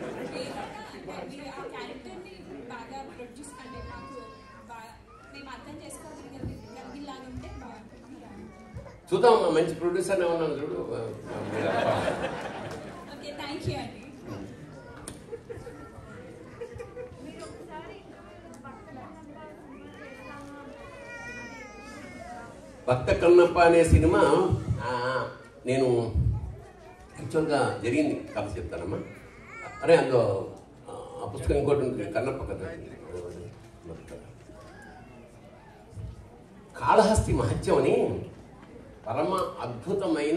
మీరు ఆ క్యారెక్టర్ని బాగా ప్రొడ్యూస్ అంటే మాకు బాగా మేము అర్థం చేసుకోగలిగేలాగా ఉంటే బాగుంటుంది చూద్దాం అమ్మా, మంచి ప్రొడ్యూసర్ ఉన్నాను చూడు ఓకే థ్యాంక్ యూ అండి భక్త కన్నప్ప అనే సినిమా ఆ, నేను యాక్చువల్గా జరిగింది కథ చెప్తానమ్మా అరే అందులో ఆ, ఆ పుస్తకం ఇంకోటి ఉంటుంది కన్నప్ప కథ కాళహస్తి మహత్యం అని పరమ అద్భుతమైన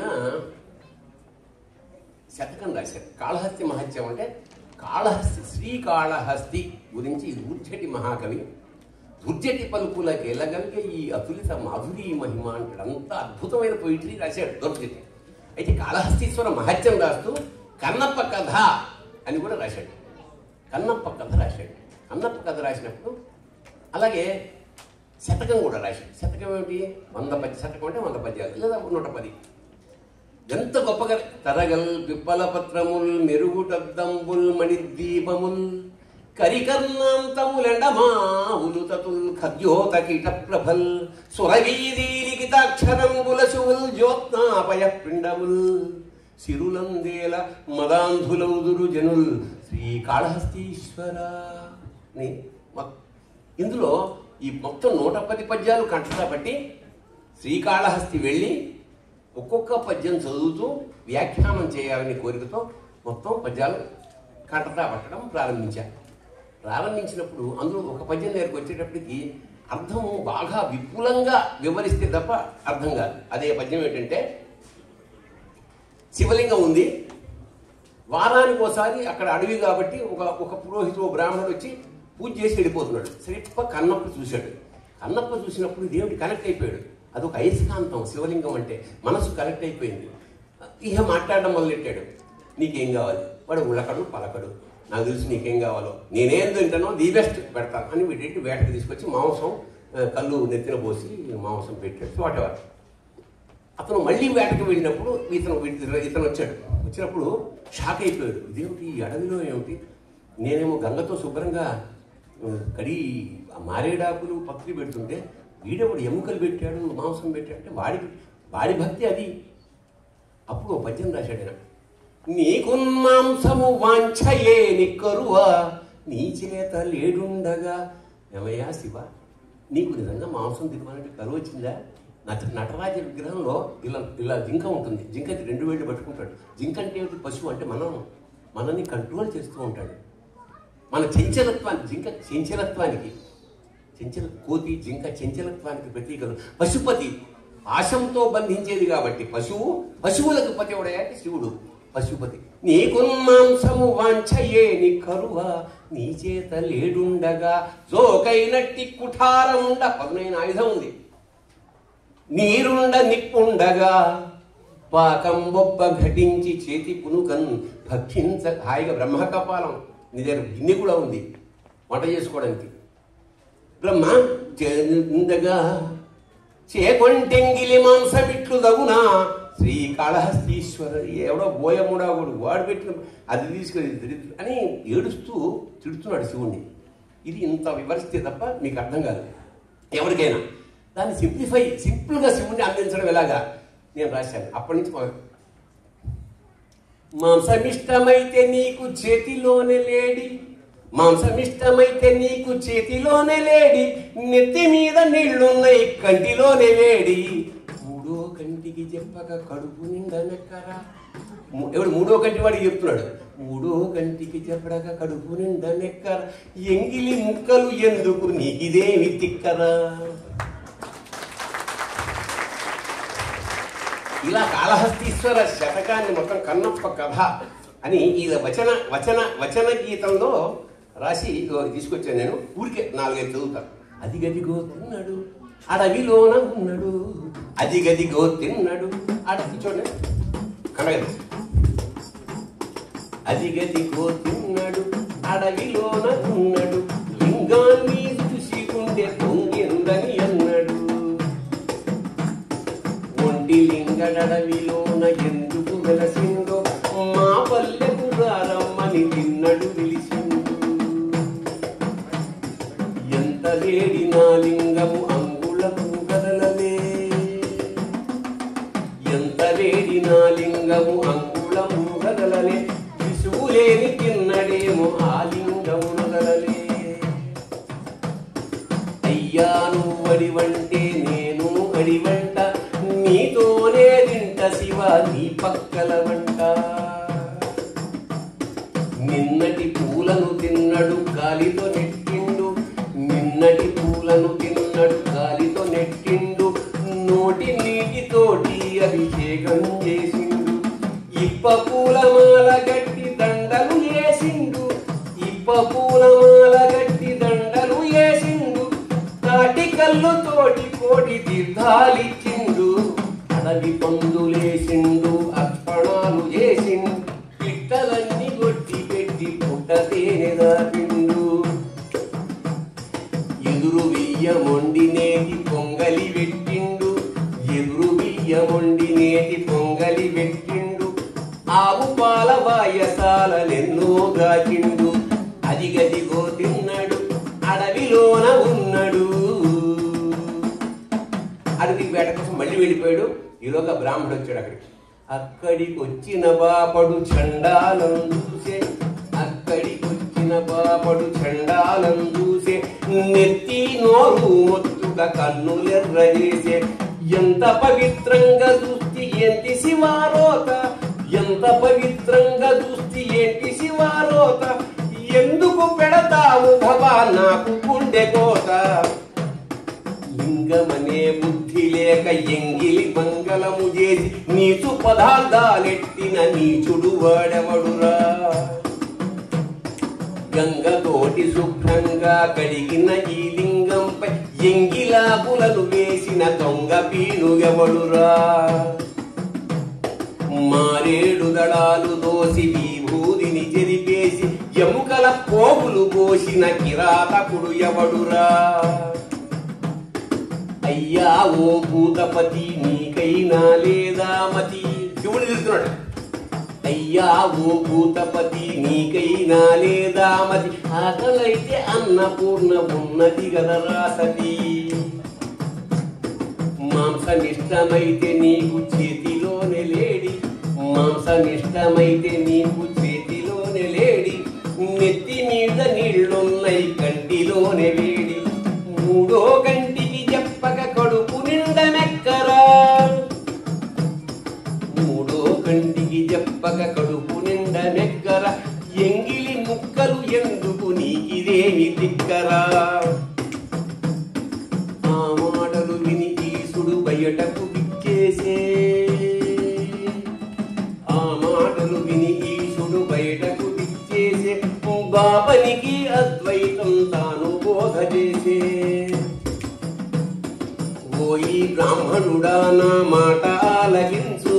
శతకం రాశారు కాళహస్తి మహత్యం అంటే కాళహస్తి శ్రీకాళహస్తి గురించి దుర్జటి మహాకవి దుర్జటి పలుకులకు ఎలగలిగే ఈ అతులిత మాధురి మహిమ అంటాడు అంత అద్భుతమైన పొయిటరీ రాశాడు దుర్జటి అయితే కాళహస్తీశ్వర మహత్యం రాస్తూ కన్నప్ప కథ అని కూడా రాశాడు కన్నప్ప కథ రాశాడు కన్నప్ప కథ రాసినప్పుడు అలాగే శతకం కూడా రాశాడు శతకం ఏమిటి వంద పద్య శతకం అంటే వంద పద్యాలు లేదా నూట పది ఎంత గొప్పగా తరగల్ పిప్పల పత్రముల్ మెరుగుటద్దంబుల్ మణిద్వీపముల్ కరికర్ణాంతములెండమావులు తతుల్ ఖద్యోత కీట ప్రభల్ సురవీధి లిఖితాక్షరంబుల శువుల్ జ్యోత్నాపయ పిండముల్ సిరులందేల మదాంధులౌదురు జనుల్ శ్రీకాళహస్తీశ్వర అని మొ- ఇందులో ఈ మొత్తం నూట పది పద్యాలు కంఠతా పట్టి శ్రీకాళహస్తి వెళ్ళి ఒక్కొక్క పద్యం చదువుతూ వ్యాఖ్యానం చేయాలనే కోరికతో మొత్తం పద్యాలు కంఠతా పట్టడం ప్రారంభించా ప్రారంభించినప్పుడు అందులో ఒక పద్యం దగ్గరికి వచ్చేటప్పటికి అర్థం బాగా విపులంగా వివరిస్తే తప్ప అర్థం కాదు అదే పద్యం ఏంటంటే శివలింగం ఉంది వారానికి ఒకసారి అక్కడ అడవి కాబట్టి ఒక ఒక పురోహితుడు బ్రాహ్మణుడు వచ్చి పూజ చేసి వెళ్ళిపోతున్నాడు సరిప్ప కన్నప్ప చూశాడు కన్నప్ప చూసినప్పుడు దేవుడు కనెక్ట్ అయిపోయాడు అది ఒక అయస్కాంతం శివలింగం అంటే మనసు కనెక్ట్ అయిపోయింది ఇక మాట్లాడడం మొదలెట్టాడు నీకేం కావాలి వాడు ఉళ్ళకడు పలకడు నాకు తెలుసు నీకేం కావాలో నేనేం తింటానో ది బెస్ట్ పెడతాను అని వీటి వేటకు తీసుకొచ్చి మాంసం ఆ, కళ్ళు నెత్తిన పోసి మాంసం పెట్టాడు వాటెవర్ అతను మళ్ళీ వేటకు వెళ్ళినప్పుడు ఇతను ఇతను- ఇతను వచ్చాడు వచ్చినప్పుడు షాక్ అయిపోయాడు ఇదేమిటి ఈ అడవిలో ఏమిటి నేనేమో గంగతో శుభ్రంగా ఆ, కడి ఆ మారేడాకులు పత్రి పెడుతుంటే వీడెవడు ఎముకలు పెట్టాడు మాంసం పెట్టాడు అంటే వాడి వాడి భక్తి అది అప్పుడు ఓ పద్యం రాశాడు ఆయన నీకున్మాంసము వాంఛయే నిక్కరువా నీ చేత లేడుండగా ఏమయ్యా శివ నీకు నిజంగా మాంసం తినమనంటే కరువు వచ్చిందా నట నటరాజ విగ్రహంలో ఇలా ఇలా జింక ఉంటుంది జింకకి రెండు వేళ్ళు పట్టుకుంటాడు జింక అంటే ఏమిటి పశువు అంటే మనం మనల్ని కంట్రోల్ చేస్తూ ఉంటాడు మన చంచలత్వానికి జింక చంచలత్వానికి చంచల కోతి జింక చంచలత్వానికి ప్రతీకలు పశుపతి పాశంతో బంధించేది కాబట్టి పశువు పశువులకు పతి ఎవడయాటి శివుడు పశుపతి నీకున్మాంసము వాంఛయే నీ కరువ నీ చేత లేడుండగా జోకైనట్టి కుఠారముండ పదునైన ఆయుధం ఉంది నీరుండ నిప్పుండగా పాకం బొబ్బ ఘటించి చేతి పునుకన్ భక్షించ హాయిగా బ్రహ్మకపాలం నీ దగ్గర గిన్నె కూడా ఉంది వంట చేసుకోవడానికి బ్రహ్మ చెందగా చేకొంటెంగిలి మాంసమిట్లు దగునా శ్రీకాళహస్తీశ్వర ఎవడో బోయముడా కూడా వాడు పెట్టిన అది తీసుకెళ్ళి దరిద్ర- అని ఏడుస్తూ తిడుతున్నాడు శివుణ్ణి ఇది ఇంత వివరిస్తే తప్ప మీకు అర్థం కాదు ఎవరికైనా దాన్ని సింప్లిఫై సింపుల్గా శివుణ్ణి అందించడం ఎలాగా నేను రాశాను అప్పటి నుంచి మొదలు మాంసమిష్టమైతే నీకు చేతిలోనే లేడి మాంసమిష్టమైతే నీకు చేతిలోనే లేడి నెత్తి మీద నీళ్లున్నాయి కంటిలోనే వేడి మూడో కంటికి చెప్పక కడుపు నిండా నెక్కరా ము- ఎవడు మూడో కంటి వాడికి చెప్తున్నాడు మూడో కంటికి చెప్పడక కడుపు నిండా నెక్కర ఎంగిలి ముక్కలు ఎందుకు నీకిదేమి తిక్కరా ఇలా కాళహస్తీశ్వర శతకాన్ని మొత్తం కన్నప్ప కథ అని ఈ వచన వచన వచన గీతంలో రాసి ఇదిగో తీసుకొచ్చాను నేను ఊరికే నాలుగైదు చదువుతాను అదిగదిగో తిన్నాడు అడవిలోన ఉన్నాడు అదిగదిగో తిన్నాడు అడవి చూడండి కనగదు అదిగదిగో తిన్నాడు అడవిలోన ఉన్నాడు లింగాన్ని చూసి గుండె పొంగిందని అన్నాడు ఒంటి లింగడవిలోన ఎందుకు వెలసిందో మా పల్లెకు రారమ్మని తిన్నడు పిలిచిండు ఎంత వేడి నా లింగము అంగుళము కదలలే ఎంత వేడి నా లింగము అంగుళము కదలలే విసుగులేని తిన్నడేమో ఆ లింగము నగలలే అయ్యా నువ్వు అడివంటే నేను అడివంట నీతోనే తింట శివ నీ పక్కల వంట నిన్నటి పూలను తిన్నడు గాలితో నెట్టిండు నిన్నటి పూలను తిన్నడు గాలితో నెట్టిండు నోటి నీటితోటి అభిషేకం చేసిండు ఇప్ప పూల మాల గట్టి దండలు వేసిండు ఇప్ప పూల మాల గట్టి దండలు వేసిండు తాటి కళ్ళు తోటి కోటి తీర్థాలిచ్చిండు అడవి పందులేసిండు అర్పణాలు చేసిండు పిట్టలన్నీ కొట్టి పెట్టి పుట్ట తేనె దాపిండు ఎదురు బియ్య మొండి నేటి పొంగలి పెట్టిండు ఎదురు బియ్య మొండి నేటి పొంగలి పెట్టిండు ఆవు పాల వాయసాలెన్నో దాచిండు అదిగదిగో తిన్నాడు అడవిలోన ఉన్నాడు అడవికి వేట కోసం మళ్ళీ వెళ్ళిపోయాడు ఈలోగా బ్రాహ్మణుడు వచ్చాడు అక్కడికి అక్కడికి వచ్చిన బాపడు చండాలం చూసే అక్కడికి వచ్చిన బాపడు చండాలం చూసే నెత్తి నోరు మొత్తుగా కన్నులెర్ర చేసే ఎంత పవిత్రంగా చూస్తే ఏంటి శివారోత ఎంత పవిత్రంగా చూస్తే ఏంటి శివారోత ఎందుకు పెడతావు భవా నాకు గుండె కోత లింగమనే బుద్ధి లేక ఎంగిలి మంగళము చేసి నీచు పదార్థాలెట్టిన నీచుడు వాడెవడురా గంగతోటి శుభ్రంగా కడిగిన ఈ లింగంపై ఎంగిలాకులను వేసిన దొంగ పీనుగెవడురా మారేడు దళాలు దోసి విభూదిని చెరిపేసి ఎముకల పోగులు పోసిన కిరాతకుడు ఎవడురా అయ్యా ఓ భూతపతి నీకైనా లేదా మతి శివుడు తిరుగుతున్నాడు అయ్యా ఓ భూతపతి నీకైనా లేదా మతి ఆకలైతే అన్నపూర్ణ ఉన్నది గదరా సతీ మాంసమిష్టమైతే నీకు చేతిలోనే లేడి మాంసమిష్టమైతే నీకు చేతిలోనే లేడి నెత్తి మీద నీళ్లున్నాయి కంటిలోనే వేడి మూడో కంటికి చెప్పక కడుపు నిండమెక్కరా మూడో కంటికి చెప్పక కడుపు నిండమెక్కర ఎంగిలి ముక్కలు ఎందుకు నీకిదేమి దిక్కరా ఆ మాటలు విని ఈసుడు బయటకు విచ్చేసే ఆ మాటలు విని ఈశుడు బయటకు విచ్చేసే బాపనికి అద్వైతం తాను బోధ చేసే ఓయి బ్రాహ్మణుడా నా మాట ఆలకించు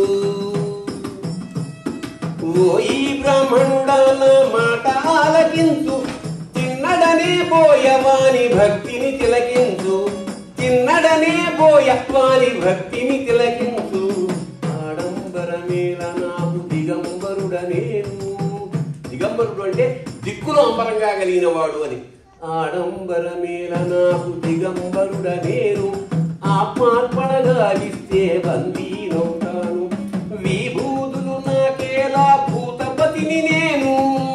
ఓయి బ్రాహ్మణుడా నా మాట ఆలకించు తిన్నడనే పోయవాని భక్తిని తిలకించు తిన్నడనే పోయవాని భక్తిని తిలకించు ఆడంబరమేల నాకు దిగంబరుడ నేను దిగంబరుడు అంటే దిక్కులో అంబరంగా కలిగిన వాడు అని ఆడంబరమేల నాకు దిగంబరుడ నేను ఆత్మార్పణగా ఇస్తే బందీనవుతాను విభూతులు నాకేలా భూతపతిని నేను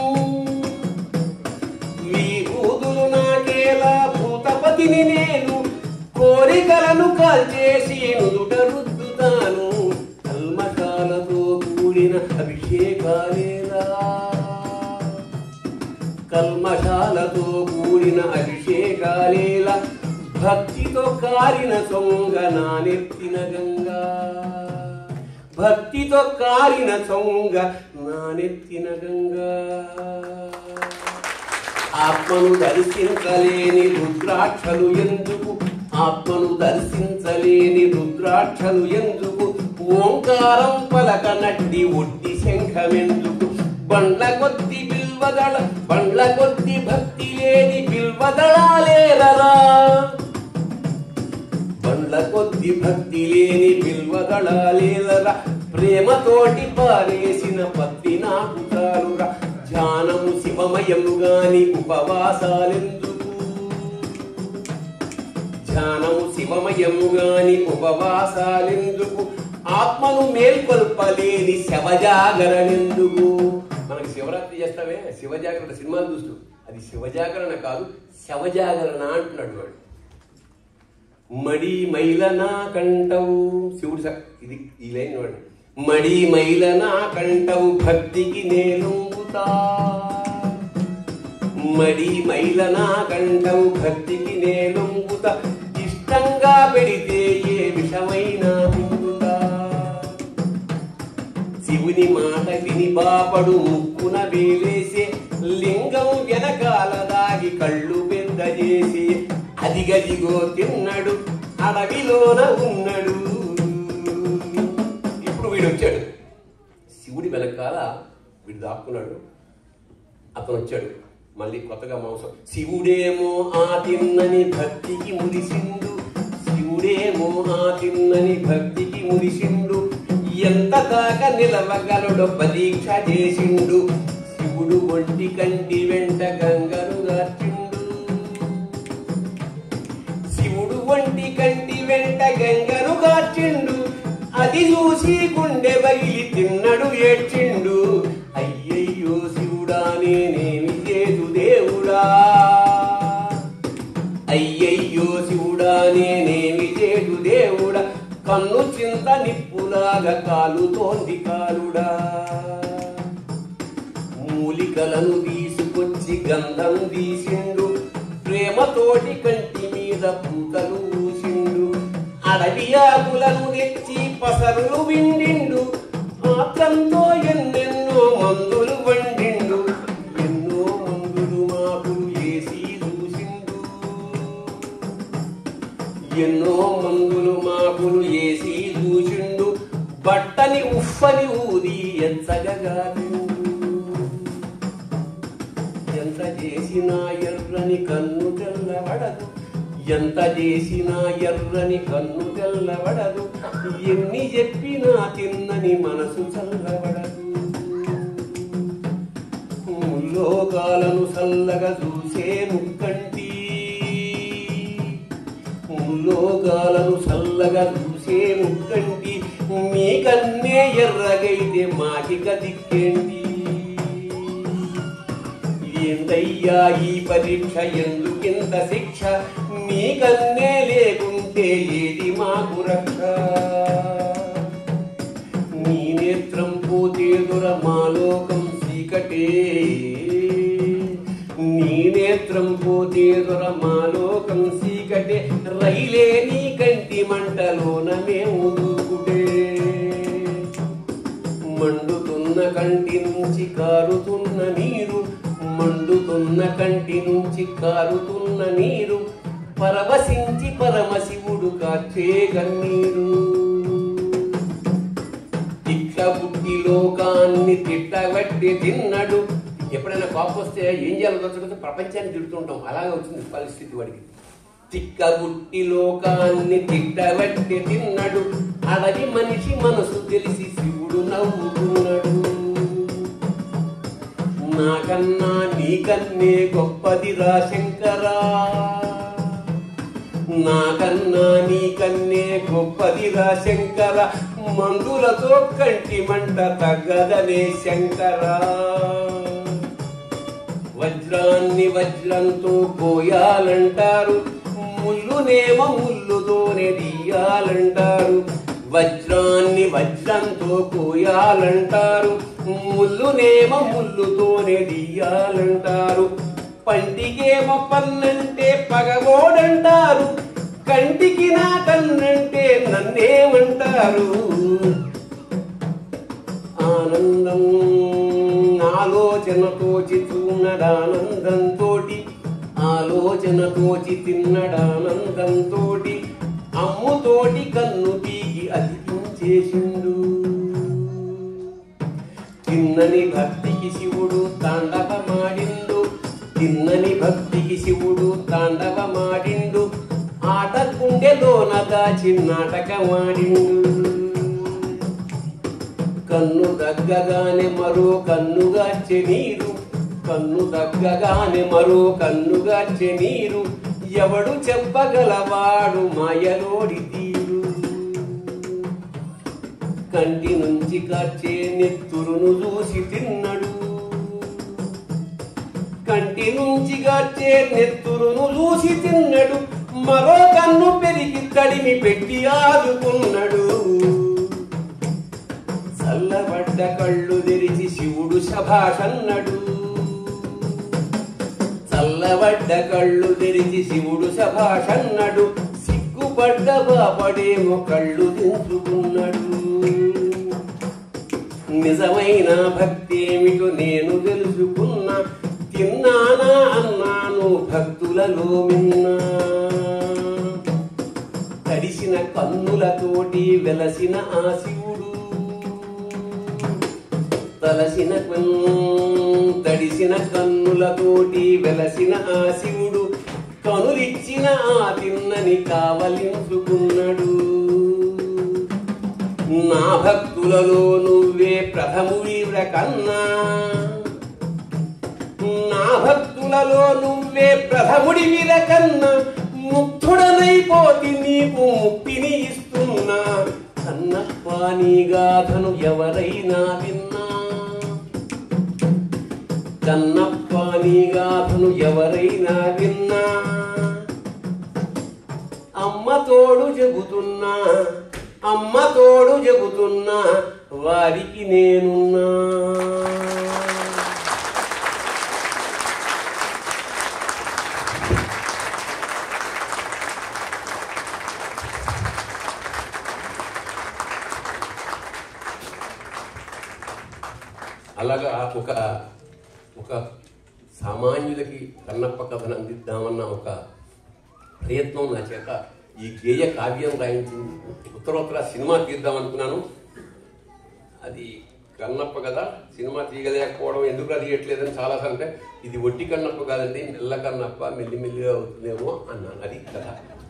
విభూతులు నాకేలా భూతపతిని నేను కోరికలను కాల్చేసి నుదుట రుద్దుతాను కల్మషాలతో కూడిన అభిషేకాలేలా కల్మషాలతో కూడిన అభిషేకాలేలా భక్తితో కారిన సొంగ నానెత్తిన గంగా భక్తితో కారిన సొంగ నానెత్తిన గంగా ఆత్మను దర్శించలేని రుద్రాక్షలు ఎందుకు ఆత్మను దర్శించలేని రుద్రాక్షలు ఎందుకు ఓంకారం పలక నట్టి ఒట్టి శంఖమెందుకు బండ్ల కొద్ది బిల్వదళ బండ్ల కొద్ది భక్తి లేని బిల్వదళాలేరరా బండ్ల కొద్ది భక్తి లేని బిల్వదళాలేరరా ప్రేమతోటి పారేసిన పత్రి నాకు చాలురా ధ్యానము శివమయము గాని ఉపవాసాలెందుకు ధ్యానము శివమయము గాని ఉపవాసాలెందుకు ఆత్మను మేల్కొల్పలేని శవజాగరణెందుకు మనకి శివరాత్రి చేస్తామే శివజాగరణ సినిమాలు చూస్తూ అది శివజాగరణ కాదు శవజాగరణ అంటున్నాడు వాడు మడి మైలనా కంటవు శివుడు స- ఇది ఈ లైన్ వాడు మడి మైలనా కంటవు భక్తికి నేలుంగుతా మడి మైలనా కంటవు భక్తికి నేలుంగుత ఇష్టంగా పెడితే ఏ విషమైనా ముందుతా శివుని మాట విని బాపడు ముక్కున వేలేసే లింగం వెనకాల దాగి కళ్ళు పెద్ద చేసి అదిగదిగో తిన్నడు అడవిలోన ఉన్నాడు ఇప్పుడు వీడు వచ్చాడు శివుడి వెనకాల వీడు దాక్కున్నాడు అతను వచ్చాడు మళ్ళీ కొత్తగా మాంసం శివుడేమో ఆ తిన్నని భక్తికి మురిసిండు శివుడేమో ఆ తిన్నని భక్తికి మురిసిండు ఎంత దాకా నిలవగలడో పరీక్ష చేసిండు శివుడు ఒంటి కంటి వెంట గంగను గార్చిండు శివుడు ఒంటి కంటి వెంట గంగను గార్చిండు అది చూసి గుండె బగిలి తిన్నడు ఏడ్చిండు అయ్యయ్యో శివుడా నేనేమి చేదు దేవుడా కన్ను చింత నిప్పులాగా కాలుతోంది కాలుడా మూలికలను తీసుకొచ్చి గంధం తీసిండు ప్రేమతోటి కంటి మీద పూతలు ఊసిండు అడవి ఆకులను తెచ్చి పసరులు విండిండు ఆత్రంతో ఎన్నెన్నో మందులు వండిండు ఎన్నో మందులు మాకులు వేసి చూసిండు ఎన్నో మందులు మాకులు వేసి చూసిండు బట్టని ఉఫ్ఫని ఊది ఎంచగగా ఎంత చేసినా ఎర్రని కన్ను తెల్లబడదు ఎంత చేసినా ఎర్రని కన్ను తెల్లబడదు ఎన్ని చెప్పినా తిన్నని మనసు చల్లబడదు లోకాలను చల్లగా చూసే ముక్కంటి లోకాలను చల్లగా చూసే ముక్కంటి మీకన్నే ఎర్రగైతే మాకిక దిక్కేంటి ఏందయ్యా ఈ పరీక్ష ఎందుకింత శిక్ష మీకన్నే లేకుంటే ఏది మాకు రక్ష నీ నేత్రం పోతే దొర మాలోకం చీకటే నీ నేత్రం పోతే దొర మాలోకం చీకటే రైలే నీ కంటి మంటలోన మేము దూకుటే మండుతున్న కంటి నుంచి కారుతున్న నీరు మండుతున్న కంటి నుంచి కారుతున్న నీరు పరవశించి పరమశివుడు కాచే కన్నీరు తిక్క బుద్ధి లోకాన్ని తిట్టబట్టి తిన్నడు ఎప్పుడైనా కోపం వస్తే ఏం చేయాలో తోచకపోతే ప్రపంచాన్ని తిడుతుంటాం అలాగే వచ్చింది పరిస్థితి వాడికి తిక్క బుట్టి లోకాన్ని తిట్టబట్టి తిన్నడు అడవి మనిషి మనసు తెలిసి శివుడు నవ్వుకున్నాడు నాకన్నా నీకన్నే గొప్పదిరా శంకరా నాకన్నా నీకన్నే గొప్పదిరా శంకర మందులతో కంటి మంట తగ్గదనే శంకరా వజ్రాన్ని వజ్రంతో పోయాలంటారు ముళ్ళునేమో ముళ్ళుతోనే తీయాలంటారు వజ్రాన్ని వజ్రంతో కోయాలంటారు ముళ్ళునేమో ముళ్ళుతోనే తీయాలంటారు పంటికేమో పన్నంటే పగబోడంటారు కంటికి నా కన్నంటే నన్నేమంటారు ఆనందం ఆలోచనతోచి చూనడానందంతోటి ఆలోచనతోచి తిన్నడానందంతోటి అమ్ముతోటి కన్ను తీగి అతికించేసిండు తిన్నని భక్తికి శివుడు తాండవమాడిండు తిన్నని భక్తికి శివుడు తాండవమాడిండు ఆట గుండెలోన దాచి నాటకమాడిండు కన్ను దగ్గగానే మరో కన్నుగార్చె నీరు కన్ను దగ్గగానే మరో కన్నుగార్చె నీరు ఎవడు చెప్పగలవాడు మాయలోడి తీరు కంటి నుంచి కార్చే నెత్తురును చూసి తిన్నడు కంటి నుంచి గార్చే నెత్తురును చూసి తిన్నడు మరో కన్ను పెరిగి తడిమి పెట్టి ఆదుకున్నాడు చల్లబడ్డ కళ్ళు తెరిచి శివుడు శభాషన్నడు చల్లబడ్డ కళ్ళు తెరిచి శివుడు శభాషన్నడు సిగ్గుపడ్డ బాపడేమో కళ్ళు దించుకున్నాడు నిజమైన భక్తి ఏమిటో నేను తెలుసుకున్నా తిన్నానా అన్నాను భక్తులలో మిన్నా తడిసిన కన్నులతోటి వెలసిన ఆ శివుడు తలసిన కన్- తడిసిన కన్నులతోటి వెలసిన ఆ శివుడు కనులిచ్చిన ఆ తిన్నని కావలించుకున్నాడు నా భక్తులలో నువ్వే ప్రథముడివ్ర కన్నా నా భక్తులలో నువ్వే ప్రథముడి కన్నా ముక్తుడనైపోతి నీకు ముక్తిని ఇస్తున్నా కన్నప్ప నీ గాథను ఎవరైనా విన్నా కన్నప్ప నీ గాథను ఎవరైనా విన్నా అమ్మ తోడు చెబుతున్నా అమ్మ తోడు చెబుతున్నా వారికి నేనున్నా అలాగా ఒక ఒక సామాన్యులకి కన్నప్ప కథను అందిద్దామన్న ఒక ప్రయత్నం నా చేత ఈ గేయ కావ్యం రాయించింది ఉత్తరోత్తర సినిమా తీద్దాం అనుకున్నాను అది కన్నప్ప కదా సినిమా తీయలేకపోవడం ఎందుకు తీయట్లేదని చాలా అంటే ఇది ఒట్టి కన్నప్ప కాదండి మెల్ల కన్నప్ప మెల్లిమెల్లిగా అవుతుందేమో అన్నాను అది కథ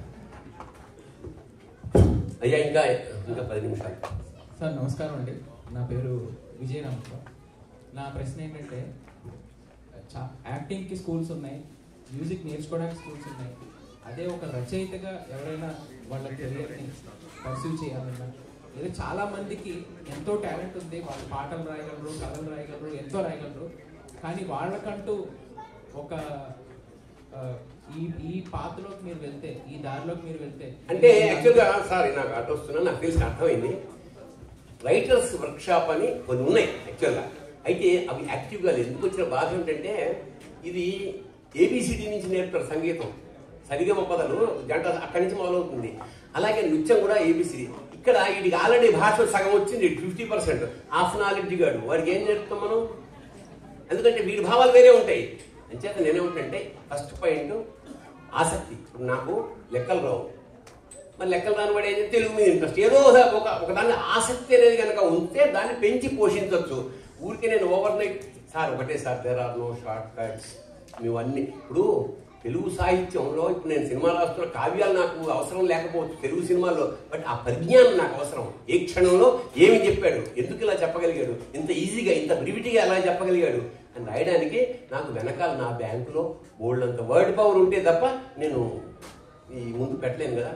అయ్యా ఇంకా ఇంకా పది నిమిషాలు సార్ నమస్కారం అండి నా పేరు విజయరామప్ప నా ప్రశ్న ఏంటంటే చా యాక్టింగ్కి స్కూల్స్ ఉన్నాయి మ్యూజిక్ నేర్చుకోవడానికి స్కూల్స్ ఉన్నాయి అదే ఒక రచయితగా ఎవరైనా వాళ్ళ కెరియర్ని పర్సీవ్ చేయాలన్నా లేదా చాలా మందికి ఎంతో టాలెంట్ ఉంది వాళ్ళు పాటలు రాయగలరు కథలు రాయగలరు ఎంతో రాయగలరు కానీ వాళ్ళకంటూ ఒక ఆ, ఈ ఈ పాత్రలోకి మీరు వెళ్తే ఈ దారిలోకి మీరు వెళ్తే అంటే యాక్చువల్గా సారీ నాకు అటు వస్తున్నా నాకు తెలిసి అర్థమైంది రైటర్స్ వర్క్షాప్ అని కొన్ని ఉన్నాయి యాక్చువల్గా అయితే అవి యాక్టివ్గా లేదు ఎందుకు వచ్చిన బాధ ఏంటంటే ఇది ఏబిసిడి నుంచి నేర్పుతారు సంగీతం సరిగమ పదాలు జంట అక్కడి నుంచి మొదలవుతుంది అలాగే నృత్యం కూడా ఏబిసిడి ఇక్కడ వీడికి ఆల్రెడీ భాష సగం వచ్చింది ఫిఫ్టీ పర్సెంట్ హాఫ్ నాలెడ్జ్ గాడు వాడికి ఏం నేర్పుతాం మనం ఎందుకంటే వీడి భావాలు వేరే ఉంటాయి అంచేత నేనేమిటంటే ఫస్ట్ పాయింట్ ఆసక్తి ఇప్పుడు నాకు లెక్కలు రావు మరి లెక్కలు రాని వాడు ఏం చేస్తే తెలుగు మీద ఇంట్రెస్ట్ ఏదో ఒక- ఒక ఒక దాన్ని ఆసక్తి అనేది కనుక ఉంటే దాన్ని పెంచి పోషించవచ్చు ఊరికే నేను ఓవర్ నైట్ సార్ ఒకటే sir there are no short cuts మేవన్నీ ఇప్పుడు తెలుగు సాహిత్యంలో ఇప్పుడు నేను సినిమా రాస్తున్న కావ్యాలు నాకు అవసరం లేకపోవచ్చు తెలుగు సినిమాల్లో బట్ ఆ పరిజ్ఞానం నాకు అవసరం ఏ క్షణంలో ఏమి చెప్పాడు ఎందుకు ఇలా చెప్పగలిగాడు ఇంత ఈజీగా ఇంత బ్రివిటీగా ఎలా చెప్పగలిగాడు అని రాయడానికి నాకు వెనకాల నా బ్యాంకులో బోల్డ్ అంత వర్డ్ పవర్ ఉంటే తప్ప నేను ఈ ముందు పెట్టలేను కదా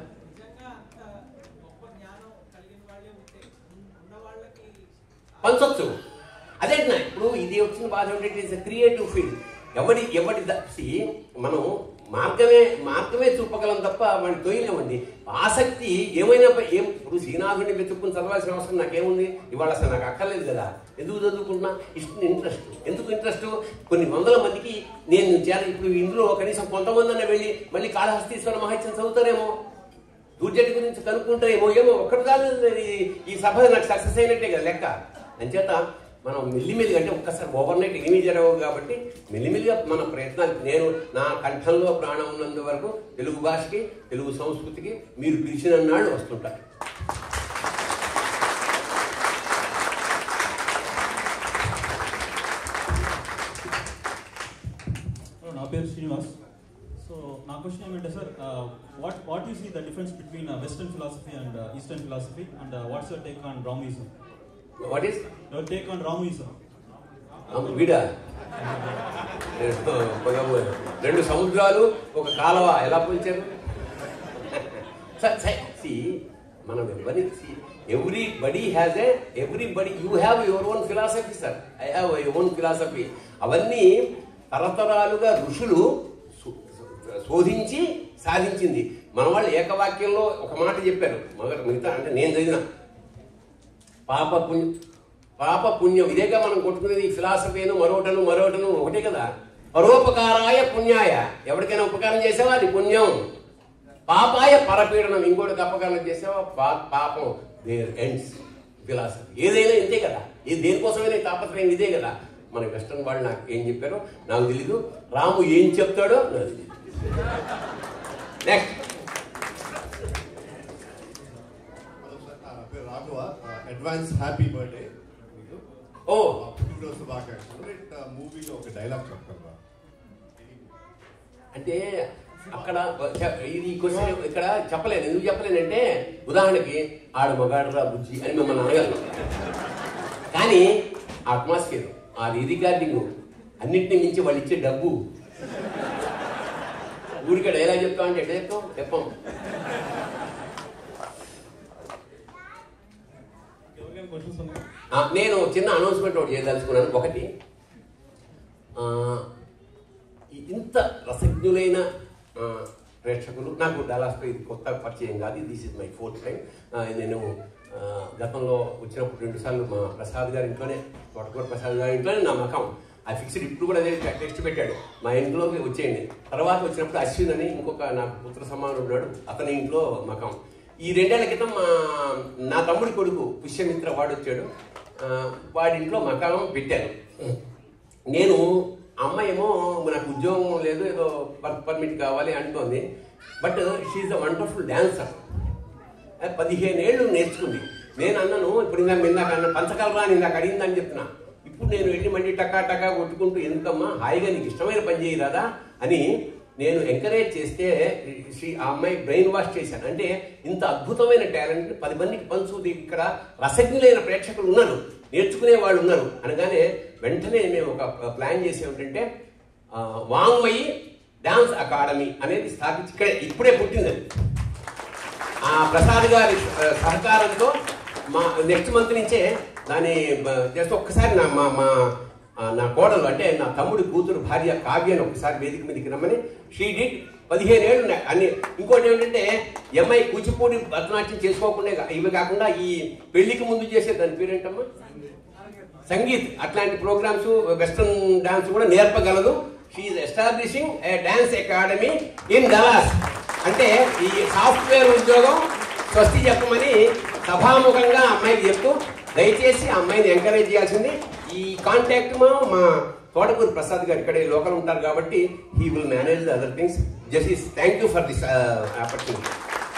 పంచొచ్చు అదే నా ఇప్పుడు ఇది వచ్చిన బాధ ఏంటంటే ఇట్స్ క్రియేటివ్ ఫీల్డ్ ఎవడి ఎవడి ద- see, మనం మార్గమే మార్గమే చూపగలం తప్ప వాడిని తొయ్యలేమండి ఆసక్తి ఏమైనా ప- ఏం ఇప్పుడు శ్రీనాథుడిని వెతుక్కుని చదవాల్సిన అవసరం నాకేముంది ఇవాళ అసలు నాకు అక్కర్లేదు కదా ఎందుకు చదువుకుంటున్నా ఇష్టం ఇంట్రెస్ట్ ఎందుకు ఇంట్రెస్ట్ కొన్ని వందల మందికి నేను చేర ఇప్పుడు ఇందులో కనీసం కొంతమంది అన్న వెళ్ళి మళ్ళీ కాళహస్తీశ్వర మహత్యం చదువుతారేమో దూర్జటి గురించి కనుక్కుంటారేమో ఏమో ఒక్కటి కాదు ఈ- ఈ సభ నాకు సక్సెస్ అయినట్టే కదా లెక్క అంచేత మనం మెల్లిమెల్లిగా అంటే ఒక్కసారి ఓవర్ నైట్ ఏమీ జరగవు కాబట్టి మెల్లిమెల్లిగా మన ప్రయత్నాలు నేను నా కంఠంలో ప్రాణం ఉన్నంత వరకు తెలుగు భాషకి తెలుగు సంస్కృతికి మీరు పిలిచిన నాళ్ళు వస్తుంటారు నా పేరు శ్రీనివాస్ సో నా క్వశ్చన్ ఏమంటే sir what what is the difference between western philosophy and eastern philosophy and what's your take on ramism what is your take on ramism వీడా రెండు సముద్రాలు ఒక కాలువ ఎలా పోల్చారు మనం ఎవరి everybody has a everybody you have your own philosophy sir I have your own philosophy అవన్నీ తరతరాలుగా ఋషులు శో- శోధించి సాధించింది మన వాళ్ళు ఏకవాక్యంలో ఒక మాట చెప్పారు మగ మిగతా అంటే నేను చదివిన పాప పుణ్యం పాప పుణ్యం ఇదేగా మనం కొట్టుకునేది ఫిలాసఫీను మరోటను మరోటను ఒకటే కదా పరోపకారాయ పుణ్యాయ ఎవరికైనా ఉపకారం చేసావా అది పుణ్యం పాపాయ పరపీడనం ఇంకోటికి అపకారం చేసావా పా- పాపం దేర్ ఎండ్స్ ఫిలాసఫీ ఏదైనా ఇంతే కదా ఏ దేనికోసమైనా ఈ తాపత్రయం ఇదే కదా మన వెస్టర్న్ వాళ్ళు నాకు ఏం చెప్పారో నాకు తెలీదు రాము ఏం చెప్తాడో నాకు తెలీదు నెక్స్ట్ నా పేరు రాఘవ అడ్వాన్స్ హ్యాపీ బర్త్డే మీకు ఓ పుట్టినరోజు శుభాకాంక్షలు మూవీలో ఒక డైలాగ్ చెప్పగలరా అంటే అక్కడ చె- ఇది క్వశ్చన్ ఇక్కడ చెప్పలేను ఎందుకు చెప్పలేనంటే ఉదాహరణకి ఆడ మగాడరా బుజ్జి అని మిమ్మల్ని అనగలను కానీ ఆ అట్మాస్ఫియర్ ఆ రికార్డింగ్ అన్నింటినీ మించి వాళ్ళు ఇచ్చే డబ్బు ఊరికే డైలాగ్ చెప్తాం అంటే ఎట్లా చెప్తాం చెప్పం ఎవరికైనా క్వశ్చన్స్ ఉన్నాయి ఆ, నేను చిన్న అనౌన్స్మెంట్ ఒకటి చేయదలుచుకున్నాను ఒకటి ఆ, ఈ ఇంత రసజ్ఞులైన ప్రేక్షకులు నాకు డలాస్తో ఇది కొత్త పరిచయం కాదు this is my fourth time నేను ఆ, గతంలో వచ్చినప్పుడు రెండుసార్లు మా ప్రసాద్ గారి ఇంట్లోనే తోటకూర ప్రసాద్ గారి ఇంట్లోనే నా మకం ఆ ఫిక్స్డ్ ఇప్పుడు కూడా అదే టెక్స్ట్ పెట్టాడు మా ఇంట్లోకి వచ్చేయండి తర్వాత వచ్చినప్పుడు అశ్విన్ అని ఇంకొక నా పుత్ర సమానుడు ఉన్నాడు అతని ఇంట్లో మకం ఈ రెండేళ్ల క్రితం మా నా తమ్ముడి కొడుకు పుష్యమిత్ర వాడు వచ్చాడు ఆ, వాడి ఇంట్లో మకాం పెట్టారు నేను అమ్మ ఏమో నాకు ఉద్యోగం లేదు ఏదో వర్క్ పర్మిట్ కావాలి అంటోంది but she's a wonderful dancer పదిహేను ఏళ్ళు నేర్చుకుంది నేను అన్నను ఇప్పుడు ఇందాక ఇందాక అన్న పంచకలరా అని ఇందాక అడిగిందని చెప్తున్నా ఇప్పుడు నేను వెళ్ళి మళ్ళీ టకా టకా కొట్టుకుంటూ ఎందుకమ్మా హాయిగా నీకు ఇష్టమైన పని చేయరాదా అని నేను ఎంకరేజ్ చేస్తే శ్రీ ఆ అమ్మాయి బ్రెయిన్ వాష్ చేశాను అంటే ఇంత అద్భుతమైన టాలెంట్ పది మందికి పంచు ఇక్కడ రసజ్ఞులైన ప్రేక్షకులు ఉన్నారు నేర్చుకునే వాళ్ళు ఉన్నారు అనగానే వెంటనే మేము ఒక ప్లాన్ చేసి ఏమిటంటే ఆ, వాంగ్మయి డాన్స్ అకాడమీ అనేది స్థాపించి ఇక్కడే ఇప్పుడే పుట్టింది అది ఆ ప్రసాద్ గారి ఆ, సహకారంతో మా నెక్స్ట్ మంత్ నుంచే దాన్ని జస్ట్ ఒక్కసారి నా మా మా ఆ, నా కోడలు అంటే నా తమ్ముడి కూతురు భార్య కావ్యని ఒకసారి వేదిక మీదకి రమ్మని షీ డిడ్ పదిహేను ఏళ్ళు ఉన్నాయి. అన్ని ఇంకోటి ఏంటంటే ఎంఐ కూచిపూడి భరతనాట్యం చేసుకోకుండా ఇవి కాకుండా ఈ పెళ్లికి ముందు చేసే దాని పేరేంటమ్మా సంగీత్ అట్లాంటి ప్రోగ్రామ్స్ వెస్ట్రన్ డాన్స్ కూడా నేర్పగలదు she's establishing a dance academy in Dallas అంటే ఈ సాఫ్ట్వేర్ ఉద్యోగం స్వస్తి చెప్పమని సభాముఖంగా అమ్మాయికి చెప్తూ దయచేసి ఆ అమ్మాయిని ఎంకరేజ్ చేయాల్సింది ఈ కాంటాక్ట్ మా మా తోటకూరు ప్రసాద్ గారు ఇక్కడే లోకల్ ఉంటారు కాబట్టి he will manage the other things justice thank you for this opportunity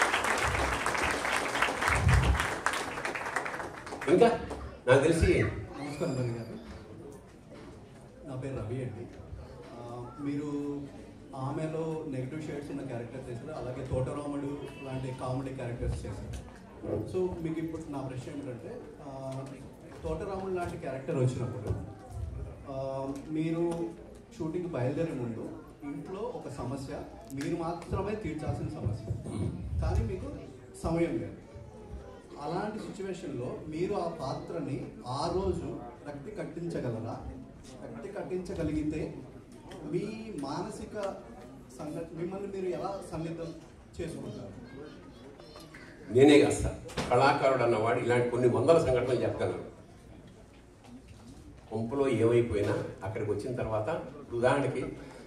ఇంకా నాకు తెలిసి నమస్కారం రవి గారు నా పేరు రవి అండి ఆ, మీరు ఆమెలో నెగిటివ్ షేడ్స్ ఉన్న క్యారెక్టర్ చేశారు అలాగే తోటరాముడు లాంటి కామెడీ క్యారెక్టర్స్ చేశారు సో మీకు ఇప్పుడు నా ప్రశ్న ఏమిటంటే ఆ, తోటరాముడు లాంటి క్యారెక్టర్ వచ్చినప్పుడు ఆ, మీరు షూటింగ్ బయలుదేరే ముందు ఇంట్లో ఒక సమస్య మీరు మాత్రమే తీర్చాల్సిన సమస్య కానీ మీకు సమయం లేదు అలాంటి సిచ్యువేషన్లో మీరు ఆ పాత్రని ఆ రోజు రక్తి కట్టించగలరా రక్తి కట్టించగలిగితే మీ మానసిక సంఘటన మిమ్మల్ని మీరు ఎలా సన్నిధం చేసుకుంటారు నేనే కాదు సార్ కళాకారుడు అన్నవాడు ఇలాంటి కొన్ని వందల సంఘటనలు చెప్పగలను కొంపులో ఏమైపోయినా అక్కడికి వచ్చిన తర్వాత ఉదాహరణకి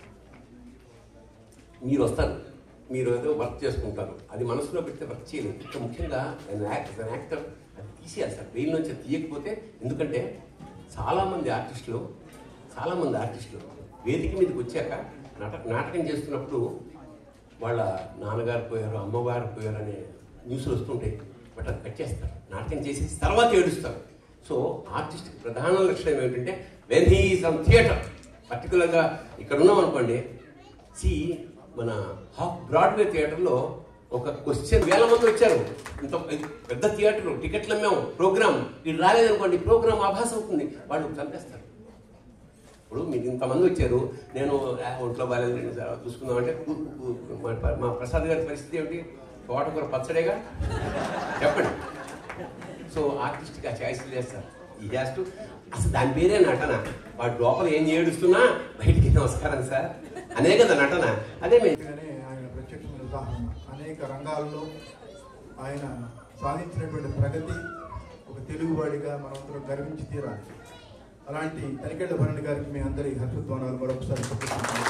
మీరు వస్తారు మీరు ఏదో వర్క్ చేసుకుంటారు అది మనసులో పెడితే వర్క్ చేయలేదు ఇక్కడ ముఖ్యంగా యాక్టర్ అది తీసేయాలి సార్ బ్రెయిన్ నుంచి తీయకపోతే ఎందుకంటే చాలామంది ఆర్టిస్టులు చాలామంది ఆర్టిస్టులు వేదిక మీదకి వచ్చాక నాటక నాటకం చేస్తున్నప్పుడు వాళ్ళ నాన్నగారు పోయారు అమ్మగారు పోయారు అనే న్యూస్లు వస్తుంటాయి బట్ అది కట్ చేస్తారు నాటకం చేసేసి తర్వాత ఏడుస్తారు సో ఆర్టిస్ట్ ప్రధాన లక్షణం ఏమిటంటే when he is on theatre పర్టికులర్గా ఇక్కడ ఉన్నాం అనుకోండి సి మన హాఫ్ బ్రాడ్వే థియేటర్లో ఒక క్వశ్చన్ వేల మంది వచ్చారు ఇంత పెద్ద థియేటర్ టికెట్లు అమ్మాము ప్రోగ్రామ్ ఇది రాలేదనుకోండి ప్రోగ్రామ్ ఆభాసం అవుతుంది వాళ్ళు చంపేస్తారు ఇప్పుడు మీకు ఇంతమంది వచ్చారు నేను "ఆ, ఒంట్లో బాగాలేదు నేను జర చూసుకుందాం అంటే కు- కు- కు- మా ప- మా ప్రసాద్ గారి పరిస్థితి ఏమిటి తోటకూర పచ్చడేగా చెప్పండి సో ఆర్టిస్ట్కి ఆ ఛాయిస్ చేస్తారు ఈ హ్యాస్ టు అసలు దాని పేరే నటన వాడు లోపల ఏం ఏడుస్తున్నా బయటికి నమస్కారం సార్ అనే కదా నటన అదే మేము అందుకనే ఆయన ప్రత్యక్షమైన ఉదాహరణ అనేక రంగాల్లో ఆయన సాధించినటువంటి ప్రగతి ఒక తెలుగువాడిగా మనందరం గర్వించి తీరాలి అలాంటి తనికెళ్ళ భరణి గారికి మీ అందరి హర్షధ్వానాలు మరొకసారి చెప్పుకుంటున్నాను.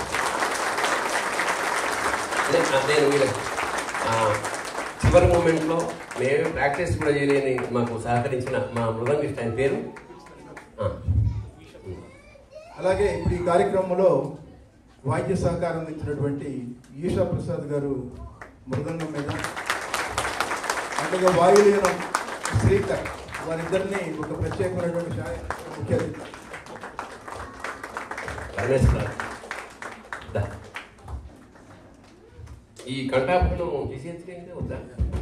అదే నేను వీళ్ళకి ఆ, చివరి మూమెంట్లో మేము ప్రాక్టీస్ కూడా చేయలేని మాకు సహకరించిన మా మృదంగిస్ట్ ఆయన పేరు ఆ, అలాగే ఇప్పుడు ఈ కార్యక్రమంలో వాద్య సహకారం అందించినటువంటి ఈషా ప్రసాద్ గారు మృదంగం మీద అలాగే వాయులీనం శ్రీకర్ వారిద్దరిని ఒక ప్రత్యేకమైనటువంటి షాయ ముఖ్య అతిథి. రమేష్ గారు దా. ఈ కంఠాపనం తీసేస్తే వద్దా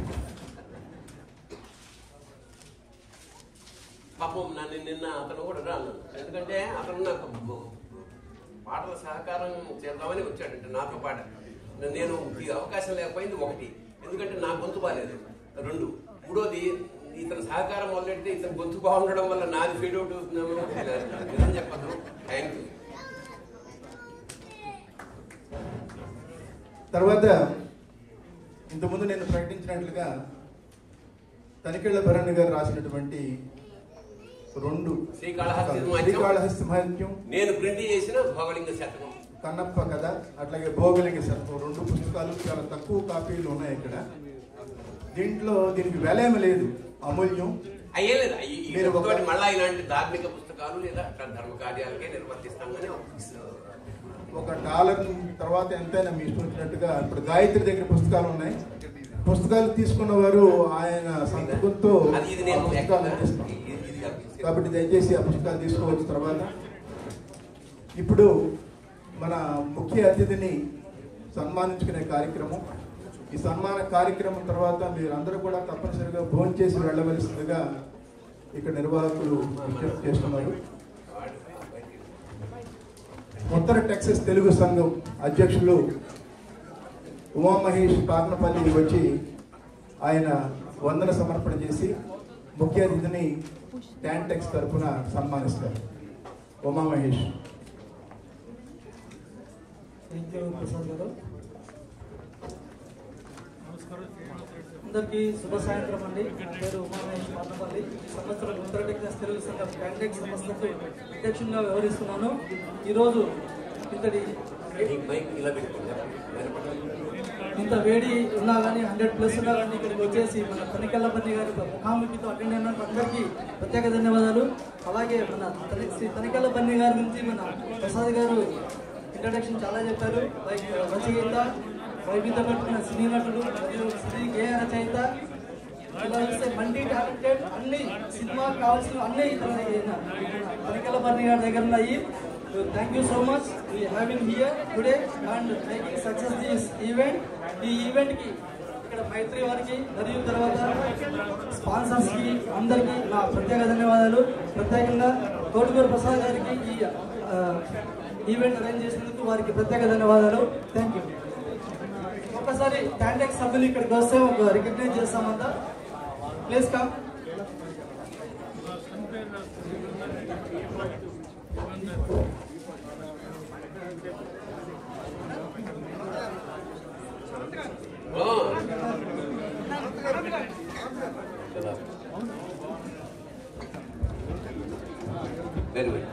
పాపం నన్ను నిన్న అతను కూడా రా అన్నాడు ఎందుకంటే అతను నాకు బ- పాటల సహకారం చేద్దామని వచ్చాడంటే నాతో పాట నేను ఈ అవకాశం లేకపోయింది ఒకటి ఎందుకంటే నా గొంతు బాగాలేదు రెండు మూడోది ఇతను సహకారం మొదలెడితే ఇతను గొంతు బాగుండడం వల్ల నాది ఫీడ్ అవుట్ అవుతుందేమో నిజం చెప్పదు థ్యాంక్ యూ తర్వాత ఇంతకుముందు నేను ప్రకటించినట్లుగా తనికెళ్ల భరణ్ గారు రాసినటువంటి రెండు శ్రీకాళహస్తి శ్రీకాళహస్తి మహత్యం నేను ప్రింట్ చేసిన భోగలింగ శతకం కన్నప్ప కథ అట్లాగే భోగలింగ శతకం రెండు పుస్తకాలు చాలా తక్కువ కాపీలు ఉన్నాయి ఇక్కడ దీంట్లో దీనికి వెలేమి లేదు అమూల్యం అయ్యే లేదు అయ్యి- ఈ మీరు ఒక- ఒకటి మళ్ళా ఇలాంటి ధార్మిక పుస్తకాలు లేదా అట్లా ధర్మ కార్యాలకే నిర్వర్తిస్తాం కానీ ఒక డాలర్ తర్వాత ఎంతైనా మీ ఇష్టం వచ్చినట్టుగా ఇప్పుడు గాయత్రి దగ్గర పుస్తకాలు ఉన్నాయి పుస్తకాలు తీసుకున్న వారు ఆయన సంతకంతో అది ఇది ఆ నేను పుస్తకాలు ఎక్కడ- అందిస్తాం ఇది- ఇది కాదు. కాబట్టి దయచేసి ఆ పుస్తకాలు తీసుకోవచ్చు తర్వాత ఇప్పుడు మన ముఖ్య అతిథిని సన్మానించుకునే కార్యక్రమం ఈ సన్మాన కార్యక్రమం తర్వాత మీరందరూ కూడా తప్పనిసరిగా భోజనం చేసి వెళ్ళవలసిందిగా ఇక్కడ నిర్వాహకులు విజ్ఞప్తి చేస్తున్నారు ఉత్తర టెక్సస్ తెలుగు సంఘం అధ్యక్షులు ఉమామహేష్ పార్నపల్లి వచ్చి ఆయన వందన సమర్పణ చేసి ముఖ్య అతిథిని ట్యాంటెక్స్ తరఫున సన్మానిస్తారు ఉమామహేష్ థ్యాంక్ యూ ప్రసాద్ గారు అందరికీ శుభ సాయంత్రం అండి నా పేరు ఉమామహేష్ పాతపల్లి ఈ సంవత్సరం ఉత్తర టెక్నస్ తెలుగు సంఘం క్యాండిడేట్ సంస్థకు అధ్యక్షునిగా వ్యవహరిస్తున్నాను ఈరోజు ఇంతటి ఇలా పెట్టుకుంటా ఇంత వేడి ఉన్నా కానీ హండ్రెడ్ ప్లస్ ఉన్నా కానీ ఇక్కడికి వచ్చేసి మన తనికెళ్ళపల్లి గారి ముఖాముఖితో అటెండ్ అయినందుకు అందరికీ ప్రత్యేక ధన్యవాదాలు అలాగే మన తని శ్రీ తనికెళ్ళపల్లి గారి గురించి మన ప్రసాద్ గారు ఇంట్రడక్షన్ చాలా చెప్పారు లైక్ రచయిత వైవిధ్య పట్టుకున్న సినీ నటుడు మరియు సినీ గేయ రచయిత ఇలా చూస్తే మల్టీ టాలెంటెడ్ అన్ని సినిమాకి కావాల్సిన అన్ని తనికెళ్ళపల్లి గారి దగ్గర ఉన్నాయి thank you so much we having here today and making success this event ఈ ఈవెంట్ కి ఇక్కడ మైత్రి వారికి మరియు తర్వాత స్పాన్సర్స్ కి అందరికీ నా ప్రత్యేక ధన్యవాదాలు ప్రత్యేకంగా కోటికూరు ప్రసాద్ గారికి ఈ ఆ, ఈవెంట్ అరేంజ్ చేసినందుకు వారికి ప్రత్యేక ధన్యవాదాలు థ్యాంక్ యూ ఒక్కసారి టాండెక్స్ సభ్యులు ఇక్కడికి వస్తే ఒక రికగ్నైజ్ చేస్తామంతా ప్లీజ్ కమ్ వెరీ గుడ్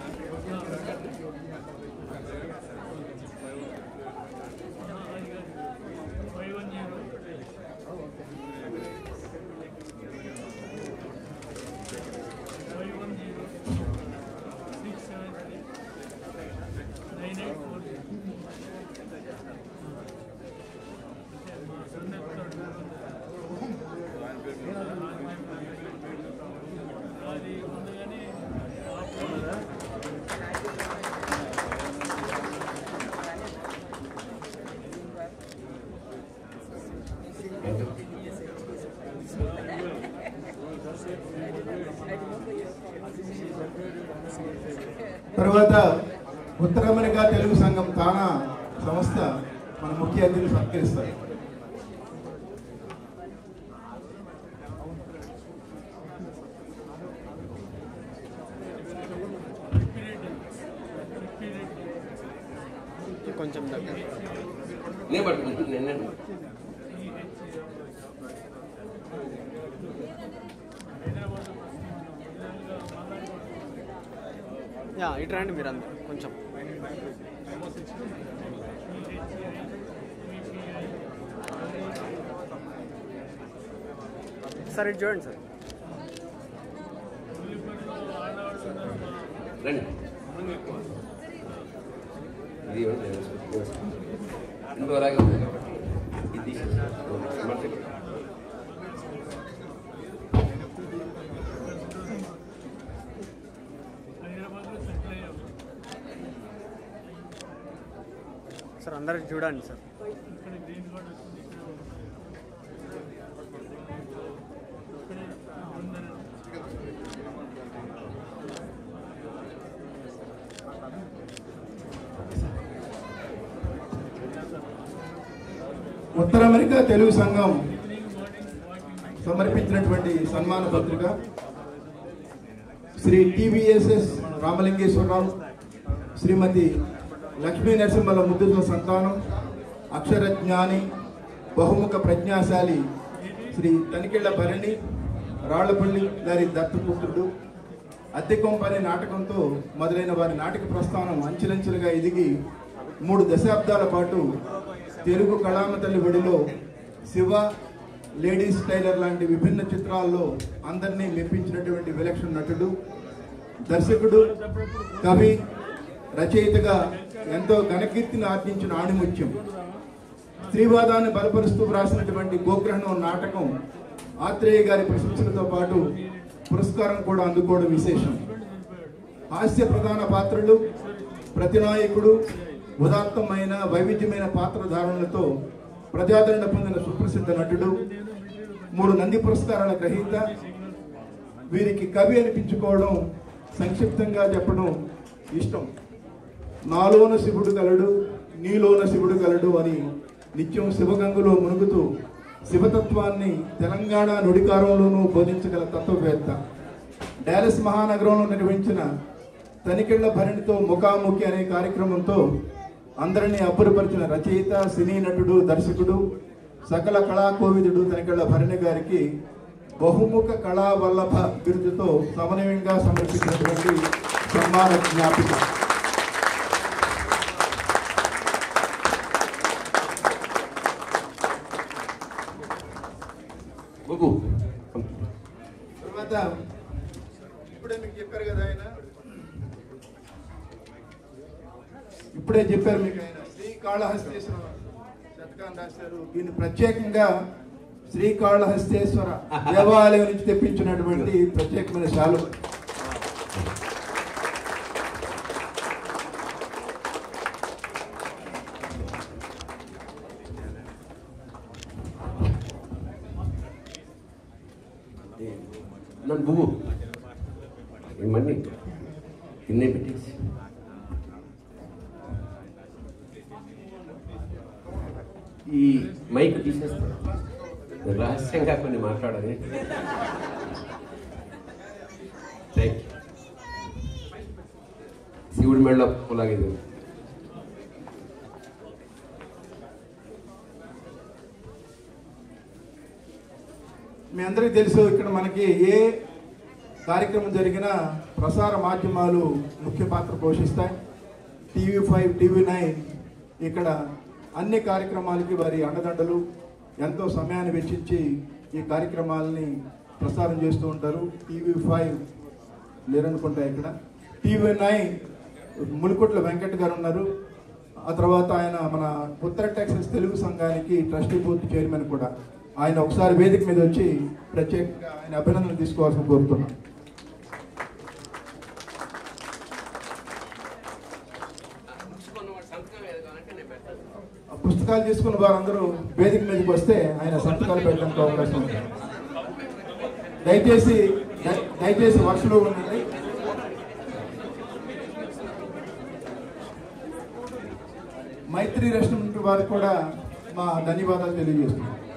తర్వాత ఉత్తర అమెరికా తెలుగు సంఘం తానా సంస్థ మన ముఖ్య అతిథులు సత్కరిస్తారు కొంచెం దగ్గర నేను పట్టుకుంటాను నేను యా ఇటు రండి మీరు అందరు కొంచెం సార్ ఇటు చూడండి సార్ రండి ఇది ఇంకో అలాగే ఉంది కాబట్టి ఇది తీసేసి మర్చిపోయి సార్ అందరు చూడండి సార్ ఉత్తర అమెరికా తెలుగు సంఘం సమర్పించినటువంటి సన్మాన పత్రిక శ్రీ టివిఎస్ఎస్ రామలింగేశ్వరరావు శ్రీమతి లక్ష్మీ నరసింహల ముద్దుల సంతానం అక్షర జ్ఞాని బహుముఖ ప్రజ్ఞాశాలి శ్రీ తనికెళ్ల భరణి రాళ్లపల్లి గారి దత్తపుత్రుడు అద్దెకొంప అనే నాటకంతో మొదలైన వారి నాటక ప్రస్థానం అంచెలంచెలుగా ఎదిగి మూడు దశాబ్దాల పాటు తెలుగు కళామ తల్లి బడిలో శివ లేడీస్ టైలర్ లాంటి విభిన్న చిత్రాల్లో అందరినీ మెప్పించినటువంటి విలక్షణ నటుడు దర్శకుడు కవి రచయితగా ఎంతో ఘనకీర్తిని ఆర్జించిన ఆణిముత్యం స్త్రీవాదాన్ని బలపరుస్తూ వ్రాసినటువంటి గోగ్రహణం నాటకం ఆత్రేయ గారి ప్రశంసలతో పాటు పురస్కారం కూడా అందుకోవడం విశేషం హాస్య ప్రధాన పాత్రలు ప్రతినాయకుడు ఉదాత్తమైన వైవిధ్యమైన పాత్రధారణలతో ప్రజాదరణ పొందిన సుప్రసిద్ధ నటుడు మూడు నంది పురస్కారాల గ్రహీత వీరికి కవి అనిపించుకోవడం సంక్షిప్తంగా చెప్పడం ఇష్టం నాలోన శివుడు కలడు నీలోన శివుడు కలడు అని నిత్యం శివగంగులో మునుగుతూ శివతత్వాన్ని తెలంగాణ నుడికారంలోనూ బోధించగల తత్వవేత్త డాలస్ మహానగరంలో నిర్వహించిన తనికెళ్ల భరణితో ముఖాముఖి అనే కార్యక్రమంతో అందరినీ అబ్బురపరిచిన రచయిత సినీ నటుడు దర్శకుడు సకల కళాకోవిదుడు తనికెళ్ల భరణి గారికి బహుముఖ కళా వల్లభ బిరుదుతో సమన్వయంగా సమర్పించినటువంటి సన్మాన జ్ఞాపిక బాబు తర్వాత ఇప్పుడే మీకు చెప్పారు కదా ఆయన ఇప్పుడే చెప్పారు మీకు ఆయన శ్రీకాళహస్తేశ్వర శతకాన్ని రాశారు దీన్ని ప్రత్యేకంగా శ్రీకాళహస్తేశ్వర దేవాలయం నుంచి తెప్పించినటువంటి ప్రత్యేకమైన శాలు నన్ను పువ్వు ఇవన్నీ కిందే పెట్టేసి ఈ మైక్ తీసేస్తాను రహస్యంగా కొన్ని మాట్లాడాలి థ్యాంక్ యూ శివుడి మెళ్ళ పులాగింది మీ అందరికీ తెలుసు ఇక్కడ మనకి ఏ కార్యక్రమం జరిగినా ప్రసార మాధ్యమాలు ముఖ్య పాత్ర పోషిస్తాయి టీవీ ఫైవ్ టీవీ నైన్ ఇక్కడ అన్ని కార్యక్రమాలకి వారి అండదండలు ఎంతో సమయాన్ని వెచ్చించి ఈ కార్యక్రమాలని ప్రసారం చేస్తూ ఉంటారు టీవీ ఫైవ్ లేరనుకుంటా ఇక్కడ టీవీ నైన్ ములికొట్ల వెంకట్ గారు ఉన్నారు ఆ తర్వాత ఆయన మన ఉత్తర టెక్సస్ తెలుగు సంఘానికి ట్రస్టీ బోర్డు చైర్మన్ కూడా ఆయన ఒకసారి వేదిక మీద వచ్చి ప్రత్యేకంగా ఆయన అభినందనలు తీసుకోవాల్సిన కోరుతున్నాను ఆ పుస్తకాలు తీసుకున్న వారందరూ వేదిక మీదకి వస్తే ఆయన సంతకాలు పెట్టడానికి అవకాశం ఉంది దయచేసి దయ- దయచేసి వర్షలో ఉండండి మైత్రి రెస్టారెంట్ వారికి కూడా మా ధన్యవాదాలు తెలియజేస్తున్నాం